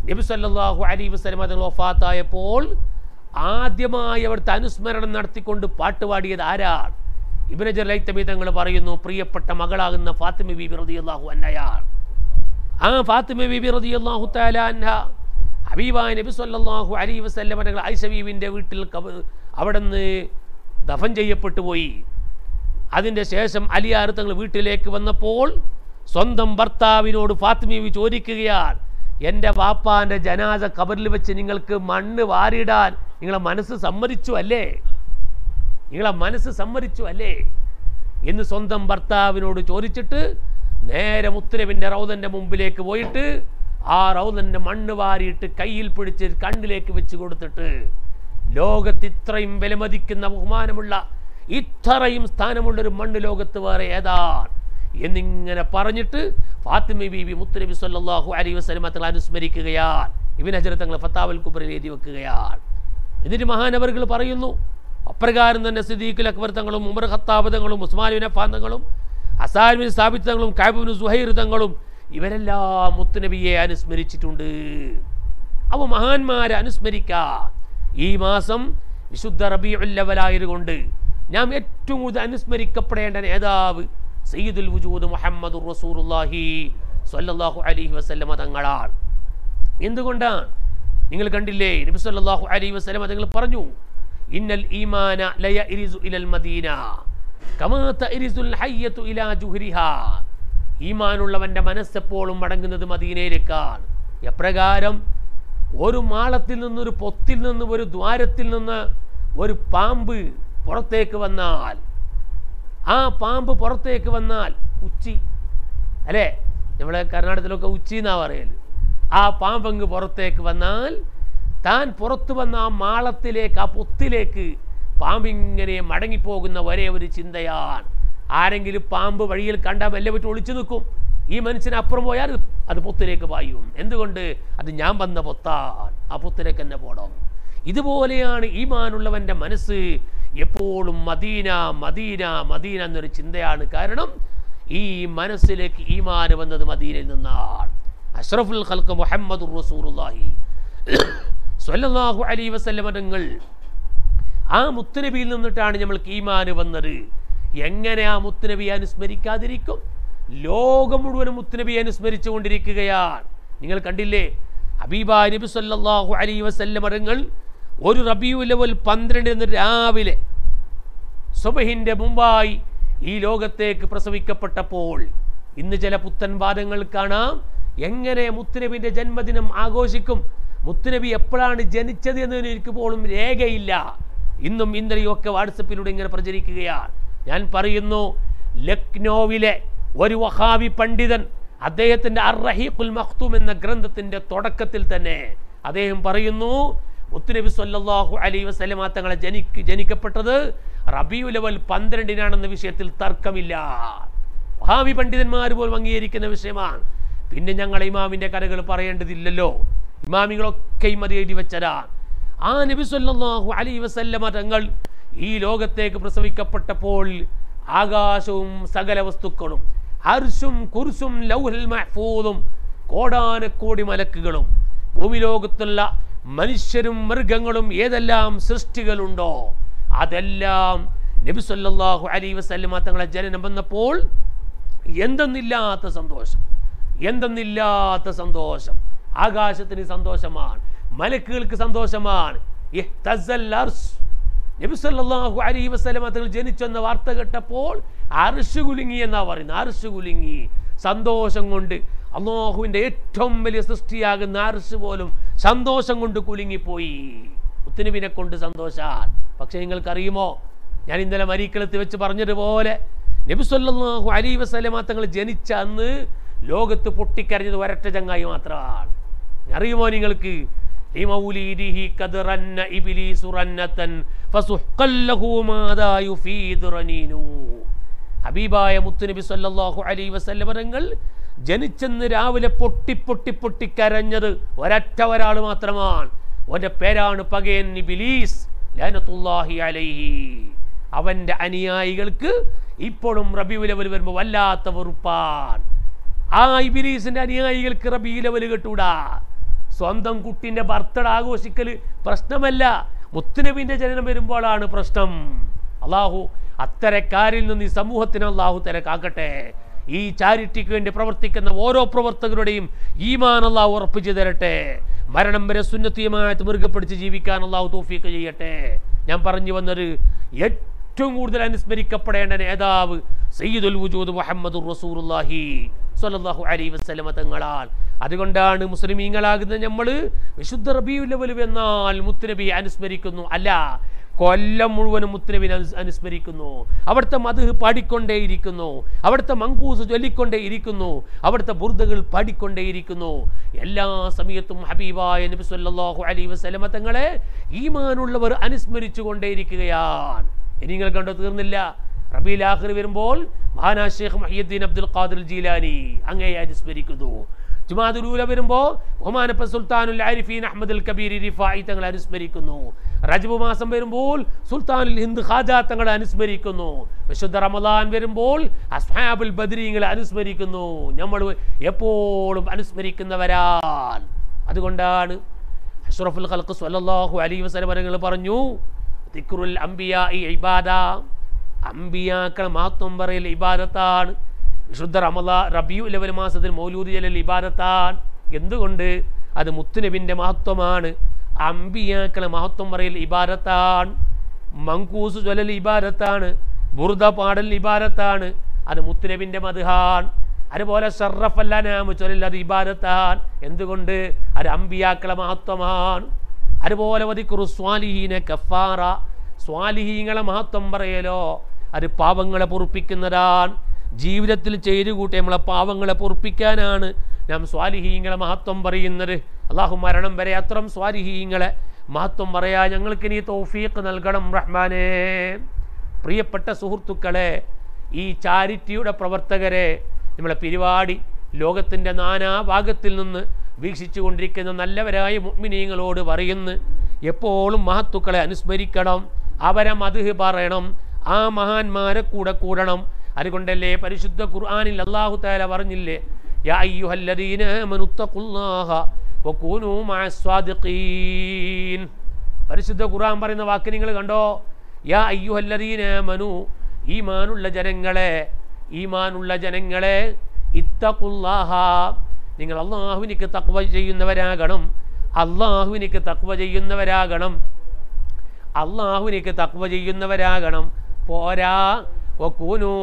നബി സല്ലല്ലാഹു അലൈഹി വസല്ലം തങ്ങൾ വഫാത്തായപ്പോൾ ആദ്യമായി അവിടുത്തെ അനുസ്മരണം നടത്തിക്കൊണ്ട് പാട്ട് പാടിയത് ആരാണ് ഇബ്നു ജലൈത്തമി തങ്ങൾ പറയുന്നു പ്രിയപ്പെട്ട മകളാകുന്ന ഫാത്തിമ ബീബി റളിയല്ലാഹു അൻഹയാണ് ആ ഫാത്തിമ ബീബി റളിയല്ലാഹു തആല അൻഹ ഹബീബായ നബി സല്ലല്ലാഹു അലൈഹി വസല്ലം തങ്ങൾ ആയിഷ ബീവിൻ്റെ വീട്ടിൽ കബ- അവിടുന്ന് ദഫൻ ചെയ്യപ്പെട്ടു പോയി അതിൻ്റെ ശേഷം അലിയാർ തങ്ങൾ വീട്ടിലേക്ക് വന്നപ്പോൾ സ്വന്തം ഭർത്താവിനോട് ഫാത്തിമീവി ചോദിക്കുകയാണ് എൻ്റെ വാപ്പാൻ്റെ ജനാസ കബറിൽ വെച്ച് നിങ്ങൾക്ക് മണ്ണ് വാരിടാൻ നിങ്ങളെ മനസ്സ് സമ്മതിച്ചു അല്ലേ നിങ്ങളെ മനസ്സ് സമ്മതിച്ചു അല്ലേ എന്ന് സ്വന്തം ഭർത്താവിനോട് ചോദിച്ചിട്ട് നേരെ മുത്തരവിൻ്റെ റൗദൻ്റെ മുമ്പിലേക്ക് പോയിട്ട് ആ റൗദൻ്റെ മണ്ണ് വാരിയിട്ട് കയ്യിൽ പിടിച്ച് കണ്ണിലേക്ക് വെച്ച് കൊടുത്തിട്ട് ലോകത്ത് ഇത്രയും വിലമതിക്കുന്ന ബഹുമാനമുള്ള ഇത്രയും സ്ഥാനമുള്ളൊരു മണ്ണ് ലോകത്ത് വേറെ ഏതാണ് എന്നിങ്ങനെ പറഞ്ഞിട്ട് ഫാത്തിമ ബീബി മുത്തനബി സല്ലല്ലാഹു അലൈഹി വസല്ലം തങ്ങൾ അനുസ്മരിക്കുകയാണ് ഇവൻ ഹജറ തങ്ങൾ ഫത്താവൽ കുബറിൽ എഴുതി വെക്കുകയാണ് എന്നിട്ട് മഹാനവറുകൾ പറയുന്നു അപ്രകാരം തന്നെ സിദ്ദീഖുൽ അക്ബർ തങ്ങളും ഉമർ ഖത്താബ് തങ്ങളും ഉസ്മാൻ അഫാൻ തങ്ങളും അസാലിബിൻ സ്ഥാപിത് തങ്ങളും കാബിബിൻ സുഹൈർ തങ്ങളും ഇവരെല്ലാം മുത്തുനബിയെ അനുസ്മരിച്ചിട്ടുണ്ട് അവ മഹാന്മാരെ അനുസ്മരിക്കാം ഈ മാസം വിശുദ്ധ റബിയുല്ലവലായതുകൊണ്ട് നാം ഏറ്റവും കൂടുതൽ അനുസ്മരിക്കപ്പെടേണ്ട നേതാവ് സയ്യിദുൽ വജൂദ് മുഹമ്മദ് റസൂറുല്ലാഹി സ്വല്ലല്ലാഹു അലൈഹി വസല്ലമ തങ്ങളാണ് എന്തുകൊണ്ടാണ് നിങ്ങൾ കണ്ടില്ലേ നബി സല്ലല്ലാഹു അലൈഹി വസല്ലമ തങ്ങൾ പറഞ്ഞു ഇന്നൽ ഈമാന ലയ ഇരിസു ഇലൽ മദീന കമാ തഇരിസുൽ ഹയ്യത്തു ഇലാ ജുഹ്രിഹാ ഈമാനുള്ളവന്റെ മനസ്സെപ്പോഴും മടങ്ങുന്നത് മദീനയിലേക്കാണ് എപ്രകാരം ഒരു മാളത്തിൽ നിന്നൊരു പൊത്തിൽ നിന്ന് ഒരു ദ്വാരത്തിൽ നിന്ന് ഒരു പാമ്പ് പുറത്തേക്ക് വന്നാൽ ആ പാമ്പ് പുറത്തേക്ക് വന്നാൽ ഉച്ചി അല്ലേ നമ്മളെ കർണാടകത്തിലൊക്കെ ഉച്ചി എന്നാ പറയല് ആ പാമ്പങ്ങ് പുറത്തേക്ക് വന്നാൽ താൻ പുറത്തു വന്ന ആ മാളത്തിലേക്ക് ആ പൊത്തിലേക്ക് പാമ്പിങ്ങനെ മടങ്ങിപ്പോകുന്ന ഒരേ ഒരു ചിന്തയാണ് ആരെങ്കിലും പാമ്പ് വഴിയിൽ കണ്ടാൽ മെല്ലെ വിട്ട് ഒളിച്ചു നിൽക്കും ഈ മനുഷ്യന് അപ്പുറം പോയാൽ അത് അത് പൊത്തിലേക്ക് പായും എന്തുകൊണ്ട് അത് ഞാൻ വന്ന പൊത്താൻ ആ പൊത്തിലേക്ക് തന്നെ പോണം ഇതുപോലെയാണ് ഈമാനുള്ളവൻ്റെ മനസ്സ് എപ്പോഴും മദീന മദീന മദീന എന്നൊരു ചിന്തയാണ് കാരണം ഈ മനസ്സിലേക്ക് ഈമാൻ വന്നത് മദീനയിൽ നിന്നാണ് അഷ്റഫുൽ ഖൽക്ക് മുഹമ്മദ് റസൂറുല്ലാഹി സ്വല്ലല്ലാഹു അലൈഹി വസല്ലമ തങ്ങൾ ആ മുത്തുനബിയിൽ നിന്നിട്ടാണ് നമ്മൾക്ക് ഈമാന് വന്നത് എങ്ങനെ ആ മുത്തുനബിയെ അനുസ്മരിക്കാതിരിക്കും ലോകം മുഴുവനും മുത്തുനബിയെ അനുസ്മരിച്ചു കൊണ്ടിരിക്കുകയാണ് നിങ്ങൾ കണ്ടില്ലേ ഹബീബ നബി സല്ലല്ലാഹു അലൈഹി വസല്ലമ തങ്ങൾ ഒരു റബിയുലവൽ പന്ത്രണ്ടിന് രാവിലെ സുബഹിൻ്റെ മുമ്പായി ഈ ലോകത്തേക്ക് പ്രസവിക്കപ്പെട്ടപ്പോൾ ഇന്ന് ചില പുത്തൻ വാദങ്ങൾ കാണാം എങ്ങനെ മുത്തുനബിൻ്റെ ജന്മദിനം ആഘോഷിക്കും മുത്തുനബി എപ്പോഴാണ് ജനിച്ചത് എന്നതിന് എനിക്ക് പോലും രേഖയില്ല ഇന്നും ഇന്നലെയൊക്കെ വാട്സപ്പിലൂടെ ഇങ്ങനെ പ്രചരിക്കുകയാണ് ഞാൻ പറയുന്നു ലക്നോവിലെ ഒരു വഹാബി പണ്ഡിതൻ അദ്ദേഹത്തിൻ്റെ അർ റഹീഖുൽ മഖ്തൂം എന്ന ഗ്രന്ഥത്തിൻ്റെ തുടക്കത്തിൽ തന്നെ അദ്ദേഹം പറയുന്നു മുത്തുനബി സല്ലല്ലാഹു അലൈഹി വസല്ലമ തങ്ങളെ ജനിക്ക് ജനിക്കപ്പെട്ടത് റബിയുലവൽ പന്ത്രണ്ടിനാണെന്ന വിഷയത്തിൽ തർക്കമില്ല വഹാബി പണ്ഡിതന്മാർ പോലും അംഗീകരിക്കുന്ന വിഷയമാണ് പിന്നെ ഞങ്ങൾ ഇമാമിൻ്റെ കഥകൾ പറയേണ്ടതില്ലല്ലോ ഇമാമികളൊക്കെയും അത് എഴുതി വെച്ചതാണ് ആ നബി സല്ലല്ലാഹു അലൈഹി വസല്ലമ തങ്ങൾ ഈ ലോകത്തേക്ക് പ്രസവിക്കപ്പെട്ടപ്പോൾ ആകാശവും സകല വസ്തുക്കളും ഹർഷും കുർസും ലൗഹൽ മഹ്ഫൂദും കോടാനക്കോടി മലക്കുകളും ഭൂമിലോകത്തുള്ള മനുഷ്യരും മൃഗങ്ങളും ഏതെല്ലാം സൃഷ്ടികളുണ്ടോ അതെല്ലാം നബി സല്ലല്ലാഹു അലൈഹി വസല്ലമ തങ്ങളെ ജനനം വന്നപ്പോൾ എന്തെന്നില്ലാത്ത സന്തോഷം എന്തെന്നില്ലാത്ത സന്തോഷം ആകാശത്തിന് സന്തോഷമാണ് മലക്കുകൾക്ക് സന്തോഷമാണ് ഇഹ്തസൽ അർശ്. നബി സല്ലല്ലാഹു അലൈഹി വസല്ലമ തങ്ങൾ ജനിച്ചെന്ന വാർത്ത കേട്ടപ്പോൾ അർഷ് കുലുങ്ങി എന്നാ പറയുന്നത് അർഷ് കുലുങ്ങി സന്തോഷം കൊണ്ട് അള്ളാഹുവിൻ്റെ ഏറ്റവും വലിയ സൃഷ്ടിയാകുന്ന അർഷ് പോലും സന്തോഷം കൊണ്ട് കുലുങ്ങിപ്പോയി മുത്തുനബിനെ കൊണ്ട് സന്തോഷാൻ പക്ഷെ നിങ്ങൾക്കറിയുമോ ഞാൻ ഇന്നലെ മരീക്കളത്ത് വെച്ച് പറഞ്ഞതുപോലെ നബി സല്ലല്ലാഹു അലൈഹി വസല്ലമ തങ്ങൾ ജനിച്ച അന്ന് ലോകത്ത് പൊട്ടിക്കരഞ്ഞത് ഒരൊറ്റ ചങ്ങായി മാത്രമാണ് അറിയുമോ നിങ്ങൾക്ക് لمولده قد رن إبليس رنة فسحقا له ماذا يفيد رنين ഹബീബായ മുത്തുനബി സല്ലല്ലാഹു അലൈഹി വസല്ലമ തങ്ങൾ ജനിച്ചെന്ന് രാവിലെ പൊട്ടി പൊട്ടി പൊട്ടി കരഞ്ഞത് ഒരൊറ്റ ഒരാൾ മാത്രമാണ് അവൻ്റെ പേരാണ് പകയൻ ഇബിലീസ് ലാനത്തുല്ലാഹി അലൈഹി അവൻ്റെ അനുയായികൾക്ക് ഇപ്പോഴും റബിയുലവൽ വരുമ്പോൾ വല്ലാത്ത വെറുപ്പാൻ ആ ഇബിലീസിൻ്റെ അനുയായികൾക്ക് റബിയുലവൽ കിട്ടൂടാ സ്വന്തം കുട്ടിൻ്റെ ബർത്ത്ഡേ ആഘോഷിക്കൽ പ്രശ്നമല്ല മുത്തുനബിൻ്റെ ജനനം വരുമ്പോഴാണ് പ്രശ്നം അള്ളാഹു അത്തരക്കാരിൽ നിന്ന് ഈ സമൂഹത്തിന് അള്ളാഹു തിരക്കാക്കട്ടെ ഈ ചാരിറ്റിക്ക് വേണ്ടി പ്രവർത്തിക്കുന്ന ഓരോ പ്രവർത്തകരുടെയും ഈമാൻ അള്ളാഹു ഉറപ്പിച്ചു തരട്ടെ മരണം വരെ സുന്നത്തിയുമായിട്ട് മുറുകെ പിടിച്ച് ജീവിക്കാൻ അള്ളാഹു തോഫീക്ക് ചെയ്യട്ടെ ഞാൻ പറഞ്ഞു വന്നത് ഏറ്റവും കൂടുതൽ അനുസ്മരിക്കപ്പെടേണ്ട നേതാവ് സയ്യിദുൽ വജൂദ് മുഹമ്മദ് റസൂറുല്ലാഹി സ്വല്ലല്ലാഹു അലൈഹി വസല്ലമ തങ്ങളാൽ അതുകൊണ്ടാണ് മുസ്ലിമീങ്ങളാകുന്ന നമ്മൾ വിശുദ്ധ റബിയുൽ എന്നാൽ മുത്തുനബി അനുസ്മരിക്കുന്നു അല്ല കൊല്ലം മുഴുവനും മുത്തുനബിനെ അനുസ് അനുസ്മരിക്കുന്നു അവിടുത്തെ മധു പാടിക്കൊണ്ടേയിരിക്കുന്നു അവിടുത്തെ മങ്കൂസ് ചൊല്ലിക്കൊണ്ടേയിരിക്കുന്നു അവിടുത്തെ ബുർദകൾ പാടിക്കൊണ്ടേയിരിക്കുന്നു എല്ലാ സമയത്തും ഹബീബായ നബി സല്ലല്ലാഹു അലൈഹി വസല്ലമ തങ്ങളെ ഈമാനുള്ളവർ അനുസ്മരിച്ചു കൊണ്ടേയിരിക്കുകയാണ് ഇനി നിങ്ങൾ കണ്ടോ തീർന്നില്ല റബീൽ ആഖിർ വരുമ്പോൾ മഹാനാ ഷേഖ് മഹിയുദ്ദീൻ അബ്ദുൽ ഖാദിർ ജീലാനി അങ്ങയെ അനുസ്മരിക്കുന്നു ജുമാദുലൂല വരുമ്പോൾ ബഹുമാനപ്പെട്ട സുൽത്താനുൽ ആരിഫീൻ അഹമ്മദുൽ കബീർ റിഫായി തങ്ങളെ അനുസ്മരിക്കുന്നു റജബ് മാസം വരുമ്പോൾ സുൽത്താനുൽ ഹിന്ദ് ഖാജ തങ്ങളെ അനുസ്മരിക്കുന്നു വിശുദ്ധ റമദാൻ വരുമ്പോൾ അസ്ഹാബുൽ ബദ്രീങ്ങളെ അനുസ്മരിക്കുന്നു നമ്മൾ എപ്പോഴും അനുസ്മരിക്കുന്നവരാൻ അതുകൊണ്ടാണ് അഷ്റഫുൽ ഖൽഖ് സ്വല്ലല്ലാഹു അലൈഹി വസല്ലം നിങ്ങൾ പറഞ്ഞു ദിക്റുൽ അംബിയാ ഈ ഇബാദ അംബിയാക്കളെ മഹത്വം പറയൽ ഇബാദത്താണ് വിശുദ്ധ റമദാ റബിയു ലെവൽ മാസത്തിൽ മൗലൂദ് ജലൽ ഇബാദത്താൻ എന്തുകൊണ്ട് അത് മുത്തുനബിൻ്റെ മഹത്വമാണ് അംബിയാക്കളെ മഹത്വം പറയൽ ഇബാദത്താൻ മങ്കൂസ് ജ്വലൽ ഇബാദത്താണ് ബുർദ പാടൽ ഇബാദത്താണ് അത് മുത്തുനബിൻ്റെ മധുഹാൻ അതുപോലെ ഷറഫല്ലാനാമ് ചൊല്ലൽ അത് ഇബാദത്താൻ എന്തുകൊണ്ട് അത് അംബിയാക്കളെ മഹത്വമാണ് അതുപോലെ വധിക്കുറു സ്വാലിഹീനെ കഫാറ സ്വാലിഹീങ്ങളെ മഹത്വം പറയലോ അത് പാവങ്ങളെ പൊറുപ്പിക്കുന്നതാണ് ജീവിതത്തിൽ ചെയ്തു കൂട്ടി നമ്മളെ പാവങ്ങളെ പൊറുപ്പിക്കാനാണ് നാം സ്വാലിഹീങ്ങളെ മഹത്വം പറയുന്നത് അള്ളാഹു മരണം വരെ അത്രം സ്വാലിഹീങ്ങളെ മഹത്വം പറയാ ഞങ്ങൾക്ക് നീ തൗഫീഖ് നൽകണം റഹ്മാനേ പ്രിയപ്പെട്ട സുഹൃത്തുക്കളെ ഈ ചാരിറ്റിയുടെ പ്രവർത്തകരെ നമ്മളെ പരിപാടി ലോകത്തിൻ്റെ നാനാഭാഗത്തിൽ നിന്ന് വീക്ഷിച്ചു കൊണ്ടിരിക്കുന്ന നല്ലവരായ മുഗ്മിനീങ്ങളോട് പറയുന്നു എപ്പോഴും മഹത്തുക്കളെ അനുസ്മരിക്കണം അവരെ മധു പറയണം ആ മഹാന്മാരെ കൂടെ കൂടണം അതുകൊണ്ടല്ലേ പരിശുദ്ധ ഖുർആനിൽ അള്ളാഹു താല പറഞ്ഞില്ലേ യാ അയ്യുഹല്ലദീന ആമനു തഖുല്ലാഹ വകൂനൂ മഅസ്വാദിഖീൻ പരിശുദ്ധ ഖുർആൻ പറയുന്ന വാക്ക് നിങ്ങൾ കണ്ടോ യാ അയ്യുഹല്ലദീന ആമനു ഈമാനുള്ള ജനങ്ങളെ ഈമാനുള്ള ജനങ്ങളെ ഇത്തഖുല്ലാഹ നിങ്ങൾ അള്ളാഹുവിനിക്ക് തക്വ ചെയ്യുന്നവരാകണം അള്ളാഹുവിനിക്ക് തക്വ ചെയ്യുന്നവരാകണം അള്ളാഹുവിനിക്ക് തക്വ ചെയ്യുന്നവരാകണം പോരാ വക്കൂനൂ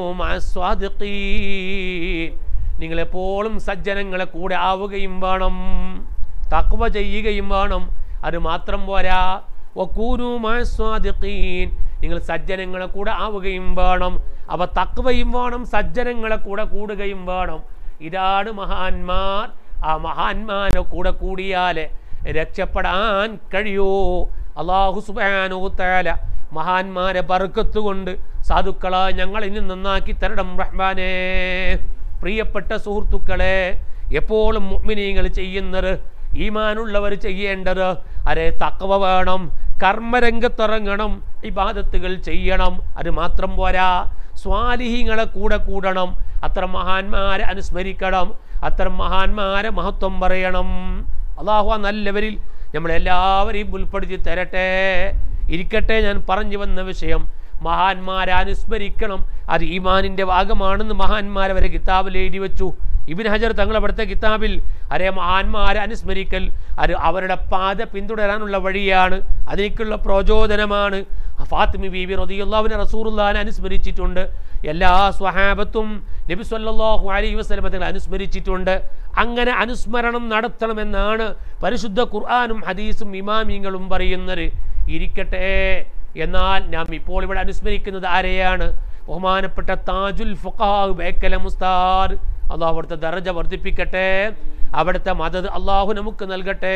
മഅസ്വാദിഖീൻ നിങ്ങളെപ്പോഴും സജ്ജനങ്ങളെ കൂടെ ആവുകയും വേണം തക്വ ചെയ്യുകയും വേണം അത് മാത്രം പോരാ വക്കൂനൂ മഅസ്വാദിഖീൻ നിങ്ങൾ സജ്ജനങ്ങളെ കൂടെ ആവുകയും വേണം അവ തക്വയും വേണം സജ്ജനങ്ങളെ കൂടെ കൂടുകയും വേണം ഇതാണ് മഹാന്മാർ ആ മഹാന്മാരെ കൂടെ കൂടിയാൽ രക്ഷപ്പെടാൻ കഴിയൂ അള്ളാഹു സുബാനോ തയാല മഹാന്മാരെ ബർക്കത്തുകൊണ്ട് സാധുക്കളാ ഞങ്ങൾ ഇനി നന്നാക്കി തരണം റഹ്മാനേ പ്രിയപ്പെട്ട സുഹൃത്തുക്കളെ എപ്പോഴും മുഅ്മിനീങ്ങൾ ചെയ്യുന്നത് ഈമാനുള്ളവർ ചെയ്യേണ്ടത് അരെ തക്കവ വേണം കർമ്മരംഗത്തിറങ്ങണം ഇബാദത്തുകൾ ചെയ്യണം അത് മാത്രം പോരാ സ്വാലിഹിങ്ങളെ കൂടെ കൂടണം അത്ര മഹാന്മാരെ അനുസ്മരിക്കണം അത്തരം മഹാന്മാരെ മഹത്വം പറയണം അള്ളാഹു ആ നല്ലവരിൽ നമ്മളെല്ലാവരെയും ഉൾപ്പെടുത്തി തരട്ടെ ഇരിക്കട്ടെ ഞാൻ പറഞ്ഞു വന്ന വിഷയം മഹാന്മാരെ അനുസ്മരിക്കണം അത് ഈമാനിൻ്റെ ഭാഗമാണെന്ന് മഹാന്മാരെ വരെ കിതാബിൽ എഴുതി വെച്ചു ഇബിൻ ഹജർ തങ്ങളവിടുത്തെ കിതാബിൽ അരെ മഹാന്മാരെ അനുസ്മരിക്കൽ അത് അവരുടെ പാത പിന്തുടരാനുള്ള വഴിയാണ് അതിലേക്കുള്ള പ്രചോദനമാണ് ഫാത്തിമി ബീബി റതിയുള്ളാവിനെ റസൂറുല്ലാനെ അനുസ്മരിച്ചിട്ടുണ്ട് എല്ലാ സ്വഹാബത്തും നബി സല്ലല്ലാഹു അലൈഹി വസല്ലം തങ്ങൾ അനുസ്മരിച്ചിട്ടുണ്ട് അങ്ങനെ അനുസ്മരണം നടത്തണമെന്നാണ് പരിശുദ്ധ ഖുർആാനും ഹദീസും ഇമാമിങ്ങളും പറയുന്നത് ഇരിക്കട്ടെ എന്നാൽ നാം ഇപ്പോൾ ഇവിടെ അനുസ്മരിക്കുന്നത് ആരെയാണ് ബഹുമാനപ്പെട്ട താജുൽ ഫുഖാഹ് ബേക്കല മുസ്താർ അള്ളാഹു അവിടുത്തെ ദറജ വർദ്ധിപ്പിക്കട്ടെ അവിടുത്തെ മദത് അള്ളാഹു നമുക്ക് നൽകട്ടെ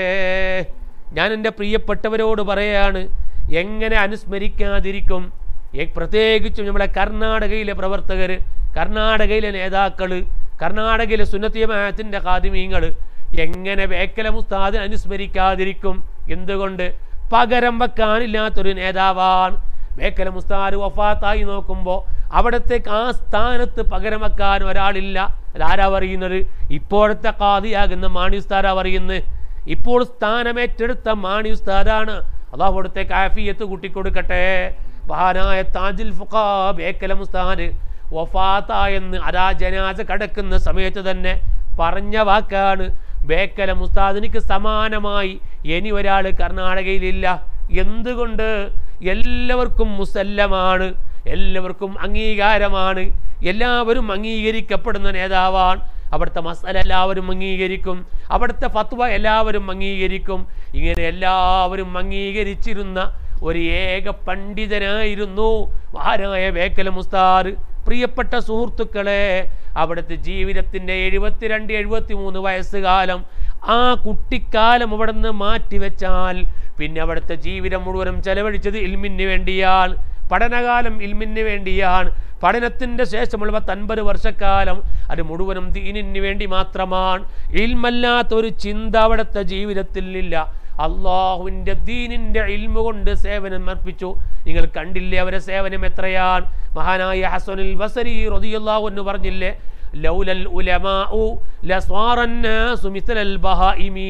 ഞാൻ എൻ്റെ പ്രിയപ്പെട്ടവരോട് പറയാണ് എങ്ങനെ അനുസ്മരിക്കാതിരിക്കും എ- പ്രത്യേകിച്ചും നമ്മുടെ കർണാടകയിലെ പ്രവർത്തകർ കർണാടകയിലെ നേതാക്കൾ കർണാടകയിലെ സുന്നത്തിയമായത്തിൻ്റെ ഖാദിമീങ്ങൾ എങ്ങനെ വേക്കല മുസ്താദ് അനുസ്മരിക്കാതിരിക്കും എന്തുകൊണ്ട് പകരം വെക്കാനില്ലാത്തൊരു നേതാവാണ് ബേക്കല മുസ്താദ് വഫാത്തായി നോക്കുമ്പോൾ അവിടത്തേക്ക് ആ സ്ഥാനത്ത് പകരം വെക്കാൻ ഒരാളില്ല അതാരാ പറയുന്നത് ഇപ്പോഴത്തെ കാതിയാകുന്ന മാണി ഉസ്താരാ പറയുന്നത് ഇപ്പോൾ സ്ഥാനമേറ്റെടുത്ത മാണി ഉസ്താദാണ് അള്ളാഹു അവിടുത്തെ കാഫിയത്ത് കൂട്ടിക്കൊടുക്കട്ടെ മഹാനായ താജുൽ ഫുഖാ ബേക്കലം ഉസ്താദ് വഫാത്ത എന്ന് അതാ ജനാസ കടക്കുന്ന സമയത്ത് തന്നെ പറഞ്ഞ വാക്കാണ് ബേക്കലം ഉസ്താദിനിക്ക് സമാനമായി ഇനി ഒരാൾ കർണാടകയിലില്ല എന്തുകൊണ്ട് എല്ലാവർക്കും മുസല്ലമാണ് എല്ലാവർക്കും അംഗീകാരമാണ് എല്ലാവരും അംഗീകരിക്കപ്പെടുന്ന നേതാവാണ് അവിടുത്തെ മസല എല്ലാവരും അംഗീകരിക്കും അവിടുത്തെ ഫത്വ എല്ലാവരും അംഗീകരിക്കും ഇങ്ങനെ എല്ലാവരും അംഗീകരിച്ചിരുന്ന ഒരു ഏക പണ്ഡിതനായിരുന്നു മഹാനായ വേക്കല മുസ്താർ പ്രിയപ്പെട്ട സുഹൃത്തുക്കളെ അവിടുത്തെ ജീവിതത്തിൻ്റെ എഴുപത്തിരണ്ട് എഴുപത്തി മൂന്ന് വയസ്സുകാലം ആ കുട്ടിക്കാലം അവിടെ നിന്ന് മാറ്റിവെച്ചാൽ പിന്നെ അവിടുത്തെ ജീവിതം മുഴുവനും ചെലവഴിച്ചത് ഇൽമിന് വേണ്ടിയാണ് പഠനകാലം ഇൽമിന് വേണ്ടിയാണ് പഠനത്തിൻ്റെ ശേഷമുള്ള പത്തൻപത് വർഷക്കാലം അത് മുഴുവനും ദീനിന് വേണ്ടി മാത്രമാണ് ഇൽമല്ലാത്ത ഒരു ചിന്ത അവിടുത്തെ ജീവിതത്തിൽ ഇല്ല അള്ളാഹുവിൻ്റെ ദീനിൻ്റെ ഇൽമ കൊണ്ട് സേവനം അർപ്പിച്ചു നിങ്ങൾ കണ്ടില്ലേ അവരെ സേവനം എത്രയാണ് മഹാനായ ഹസനുൽ ബസരി റളിയല്ലാഹു എന്ന് പറഞ്ഞില്ലേ ലൗലൽ ഉലമാഉ ലസ്വാറന്നാസു മിസ്ലൽ ബഹായിമീ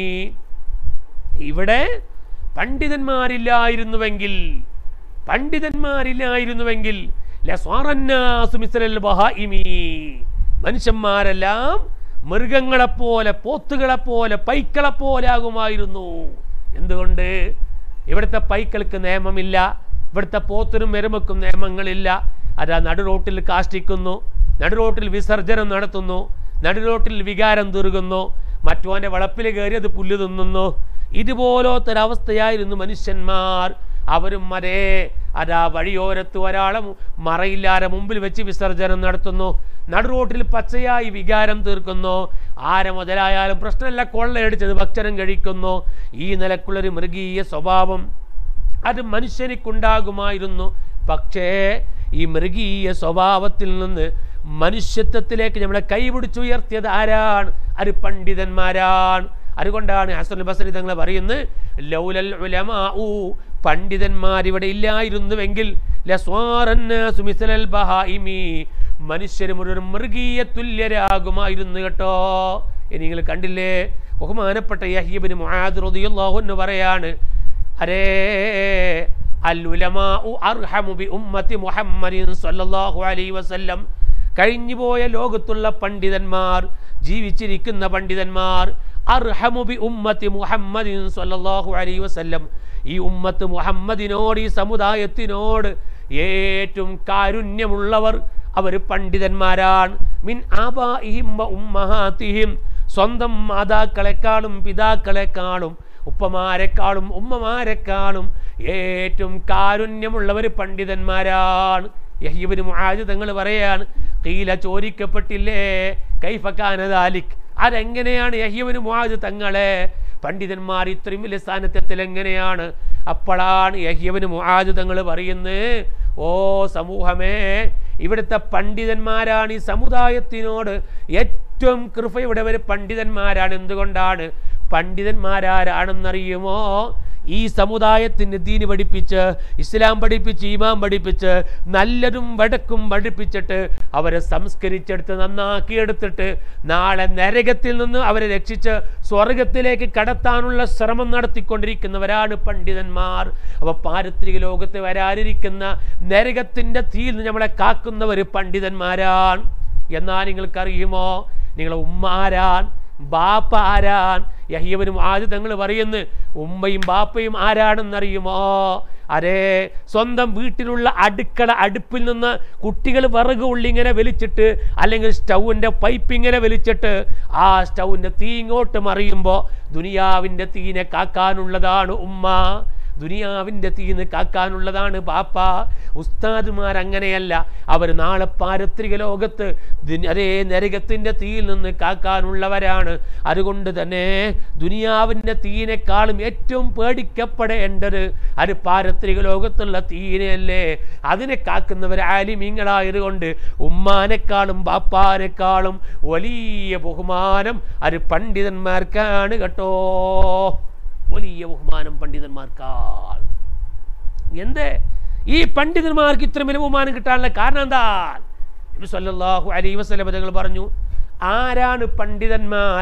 ഇവിടെ പണ്ഡിതന്മാരില്ലായിരുന്നുവെങ്കിൽ പണ്ഡിതന്മാരില്ലായിരുന്നുവെങ്കിൽ ലസ്വാറന്നാസു മിസ്ലൽ ബഹായിമീ മനുഷ്യന്മാരെല്ലാം മൃഗങ്ങളെപ്പോലെ പോത്തുകളെപ്പോലെ പൈക്കളെപ്പോലെ ആകുമായിരുന്നു എന്തുകൊണ്ട് ഇവിടുത്തെ പൈക്കൾക്ക് നിയമമില്ല ഇവിടുത്തെ പോത്തിനും എരുമക്കും നിയമങ്ങളില്ല അതാ നടുറോട്ടിൽ കാഷ്ടിക്കുന്നു നടുറോട്ടിൽ വിസർജനം നടത്തുന്നു നടുറോട്ടിൽ വികാരം തീർകുന്നു മറ്റോൻ്റെ വളപ്പിൽ കയറി അത് പുല്ല് തിന്നുന്നു ഇതുപോലത്തൊരവസ്ഥയായിരുന്നു മനുഷ്യന്മാർ അവരും അതേ അതാ വഴിയോരത്ത് ഒരാളെ മു- മറയില്ലാതെ മുമ്പിൽ വെച്ച് വിസർജനം നടത്തുന്നു നടുറോട്ടിൽ പച്ചയായി വികാരം തീർക്കുന്നു ആരെ മുതലായാലും പ്രശ്നമല്ല കൊള്ളയടിച്ചത് ഭക്ഷണം കഴിക്കുന്നു ഈ നിലക്കുള്ളൊരു മൃഗീയ സ്വഭാവം അത് മനുഷ്യനിക്കുണ്ടാകുമായിരുന്നു പക്ഷേ ഈ മൃഗീയ സ്വഭാവത്തിൽ നിന്ന് മനുഷ്യത്വത്തിലേക്ക് നമ്മളെ കൈപിടിച്ചുയർത്തിയത് ആരാണ് അത് പണ്ഡിതന്മാരാണ് അതുകൊണ്ടാണ് ഹസൻ ബസരി തങ്ങൾ പറയുന്നത് ലൗലൽ ഉലമാഉ പണ്ഡിതന്മാർ ഇവിടെ ഇല്ലായിരുന്നുവെങ്കിൽ ലസ്വാറന്നാസു മിസ്ലൽ ബഹായിമി മനുഷ്യർ മുഴുവൻ മൃഗീയ തുല്യരാകുമായിരുന്നു കേട്ടോ ഇനി നിങ്ങൾ കണ്ടില്ലേ ബഹുമാനപ്പെട്ട യഹീബിന് മുആദ് റളിയല്ലാഹു എന്ന് പറയാണ് അരേ അൽ ഉലമാഉ അർഹമു ബി ഉമ്മത്തി മുഹമ്മദിൻ സല്ലല്ലാഹു അലൈഹി വസല്ലം കഴിഞ്ഞുപോയ ലോകത്തുള്ള പണ്ഡിതന്മാർ ജീവിച്ചിരിക്കുന്ന പണ്ഡിതന്മാർ അർഹമു ബി ഉമ്മത്തി മുഹമ്മദിൻ സല്ലല്ലാഹു അലൈഹി വസല്ലം ഈ ഉമ്മത്ത് മുഹമ്മദിനോട് ഈ സമുദായത്തിനോട് ഏറ്റവും കാരുണ്യമുള്ളവർ അവർ പണ്ഡിതന്മാരാണ് മിൻ ആബാഇഹിം വ ഉമ്മഹാത്തിഹിം സ്വന്തം മാതാക്കളെക്കാളും പിതാക്കളെക്കാളും ഉപ്പമാരെക്കാളും ഉമ്മമാരെക്കാളും ഏറ്റവും കാരുണ്യമുള്ളവർ പണ്ഡിതന്മാരാണ് യഹീബിന് മുആദ് തങ്ങൾ പറയാണ് കീല ചോദിക്കപ്പെട്ടില്ലേ കൈഫക്കാനദാലിക് അതെങ്ങനെയാണ് യഹീബിന് മുആദ് തങ്ങളെ പണ്ഡിതന്മാർ ഇത്രയും വലിയ സ്ഥാനത്തെത്തൽ എങ്ങനെയാണ് അപ്പോഴാണ് യഹ്യവന് മുആദ് തങ്ങൾ പറയുന്നത് ഓ സമൂഹമേ ഇവിടുത്തെ പണ്ഡിതന്മാരാണ് ഈ സമുദായത്തിനോട് ഏറ്റവും കൃപയുടവർ പണ്ഡിതന്മാരാണ് എന്തുകൊണ്ടാണ് പണ്ഡിതന്മാരാരാണെന്നറിയുമോ ഈ സമുദായത്തിന് ദീന് പഠിപ്പിച്ച് ഇസ്ലാം പഠിപ്പിച്ച് ഈമാൻ പഠിപ്പിച്ച് നല്ലതും വടക്കും പഠിപ്പിച്ചിട്ട് അവരെ സംസ്കരിച്ചെടുത്ത് നന്നാക്കിയെടുത്തിട്ട് നാളെ നരകത്തിൽ നിന്ന് അവരെ രക്ഷിച്ച് സ്വർഗത്തിലേക്ക് കടത്താനുള്ള ശ്രമം നടത്തിക്കൊണ്ടിരിക്കുന്നവരാണ് പണ്ഡിതന്മാർ അവ പാരത്രിക ലോകത്ത് വരാനിരിക്കുന്ന നരകത്തിൻ്റെ തീയിൽ നിന്ന് നമ്മളെ കാക്കുന്നവർ പണ്ഡിതന്മാരാണ് എന്നാൽ നിങ്ങൾക്കറിയുമോ നിങ്ങളെ ഉമ്മാരാൻ ബാപ്പ ആരാൻ യഹിയവനും ആദ്യം തങ്ങൾ പറയുന്നു ഉമ്മയും ബാപ്പയും ആരാണെന്നറിയുമോ അരേ സ്വന്തം വീട്ടിലുള്ള അടുക്കള അടുപ്പിൽ നിന്ന് കുട്ടികൾ വിറക് ഉള്ളിങ്ങനെ വലിച്ചിട്ട് അല്ലെങ്കിൽ സ്റ്റൗവിൻ്റെ പൈപ്പ് ഇങ്ങനെ വലിച്ചിട്ട് ആ സ്റ്റൗവിൻ്റെ തീ ഇങ്ങോട്ട് മറിയുമ്പോൾ ദുനിയാവിൻ്റെ തീനെ കാക്കാനുള്ളതാണ് ഉമ്മ ദുനിയാവിൻ്റെ തീന്ന് കാക്കാനുള്ളതാണ് ബാപ്പ ഉസ്താദുമാർ അങ്ങനെയല്ല അവർ നാളെ പാരത്രിക ലോകത്ത് ദുനി- അതേ നരകത്തിൻ്റെ തീയിൽ നിന്ന് കാക്കാനുള്ളവരാണ് അതുകൊണ്ട് തന്നെ ദുനിയാവിൻ്റെ തീയിനേക്കാളും ഏറ്റവും പേടിക്കപ്പെടേണ്ടത് അത് പാരത്രിക ലോകത്തുള്ള തീനെയല്ലേ അതിനെ കാക്കുന്നവർ ആലിമീങ്ങളായതുകൊണ്ട് ഉമ്മാനേക്കാളും ബാപ്പാനേക്കാളും വലിയ ബഹുമാനം അത് പണ്ഡിതന്മാർക്കാണ് കേട്ടോ വലിയ ബഹുമാനം പണ്ഡിതന്മാർക്കാൾ എന്തേ ഈ പണ്ഡിതന്മാർക്ക് ഇത്ര വലിയ ബഹുമാനം കിട്ടാനുള്ള കാരണം എന്താ നബി സല്ലല്ലാഹു അലൈഹി വസല്ലം തങ്ങൾ പറഞ്ഞു ആരാണ് പണ്ഡിതന്മാർ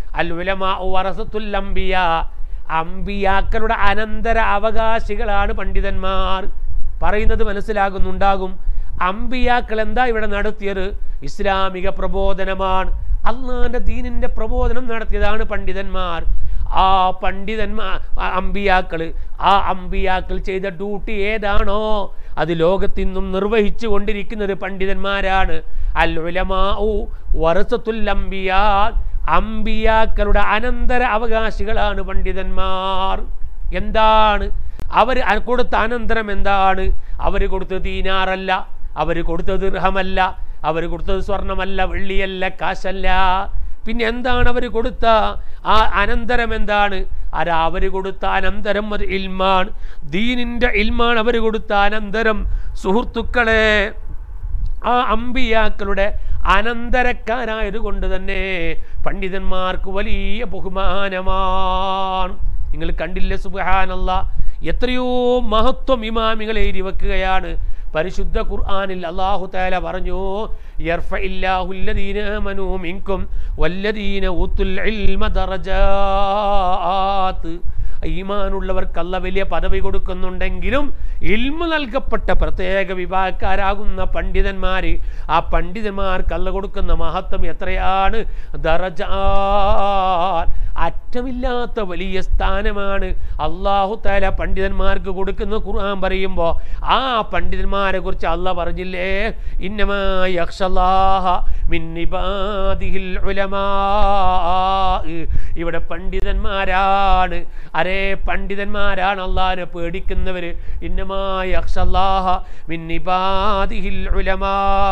അൽ ഉലമാ വറസത്തുൽ അംബിയ അംബിയാക്കളുടെ അനന്തര അവകാശികളാണ് പണ്ഡിതന്മാർ പറയുന്നത് മനസ്സിലാകുന്നുണ്ടാകും അംബിയാക്കൾ എന്താ ഇവിടെ നടത്തിയത് ഇസ്ലാമിക പ്രബോധനമാണ് അള്ളാന്റെ ദീനിന്റെ പ്രബോധനം നടത്തിയതാണ് പണ്ഡിതന്മാർ ആ പണ്ഡിതന്മാർ ആ അമ്പിയാക്കൾ ആ അമ്പിയാക്കൾ ചെയ്ത ഡ്യൂട്ടി ഏതാണോ അത് ലോകത്തിന്നും നിർവഹിച്ചു കൊണ്ടിരിക്കുന്നത് പണ്ഡിതന്മാരാണ് അൽ ഉലമാഉ വറസത്തുൽ അംബിയാ അമ്പിയാക്കളുടെ അനന്തര അവകാശികളാണ് പണ്ഡിതന്മാർ എന്താണ് അവർ കൊടുത്ത അനന്തരം എന്താണ് അവർ കൊടുത്തത് ദീനാറല്ല അവർ കൊടുത്തത് ദൃഹമല്ല അവർ കൊടുത്തത് സ്വർണമല്ല വെള്ളിയല്ല കാശല്ല പിന്നെ എന്താണ് അവർ കൊടുത്ത ആ അനന്തരം എന്താണ് ആരാ അവർ കൊടുത്ത അനന്തരം അത് ഇൽമാണ് ദീനിൻ്റെ ഇൽമാണ് അവർ കൊടുത്ത അനന്തരം സുഹൃത്തുക്കളെ ആ അമ്പിയാക്കളുടെ അനന്തരക്കാരായത് കൊണ്ട് തന്നെ പണ്ഡിതന്മാർക്ക് വലിയ ബഹുമാനമാണ് നിങ്ങൾ കണ്ടില്ലേ സുബഹാനല്ല എത്രയോ മഹത്വം ഇമാമികൾ എഴുതി വെക്കുകയാണ് പരിശുദ്ധ ഖുർആനിൽ അള്ളാഹു താല പറഞ്ഞു യർഫഇല്ലാഹുല്ലദീന ആമനൂ മിൻകും വല്ലദീന ഊത്തുൽ ഇൽമ ദറജാത്ത് ഈമാനുള്ളവർക്ക് അല്ല വലിയ പദവി കൊടുക്കുന്നുണ്ടെങ്കിലും ഇൽമ നൽകപ്പെട്ട പ്രത്യേക വിഭാഗക്കാരാകുന്ന പണ്ഡിതന്മാർ ആ പണ്ഡിതന്മാർക്ക് അല്ല കൊടുക്കുന്ന മഹത്വം എത്രയാണ് ദറജ അറ്റമില്ലാത്ത വലിയ സ്ഥാനമാണ് അള്ളാഹു താല പണ്ഡിതന്മാർക്ക് കൊടുക്കുന്ന ഖുർആൻ പറയുമ്പോൾ ആ പണ്ഡിതന്മാരെ കുറിച്ച് അല്ല പറഞ്ഞില്ലേ ഇന്നമാഹ മിന്നിബാദിഹിൽ ഉലമാ ഇവിടെ പണ്ഡിതന്മാരാണ് അരേ പണ്ഡിതന്മാരാണ് അള്ളാഹിനെ പേടിക്കുന്നവർ ഇന്നമായ അക്ഷല്ലാഹ മിന്നിബാദിഹിൽ ഉലമാ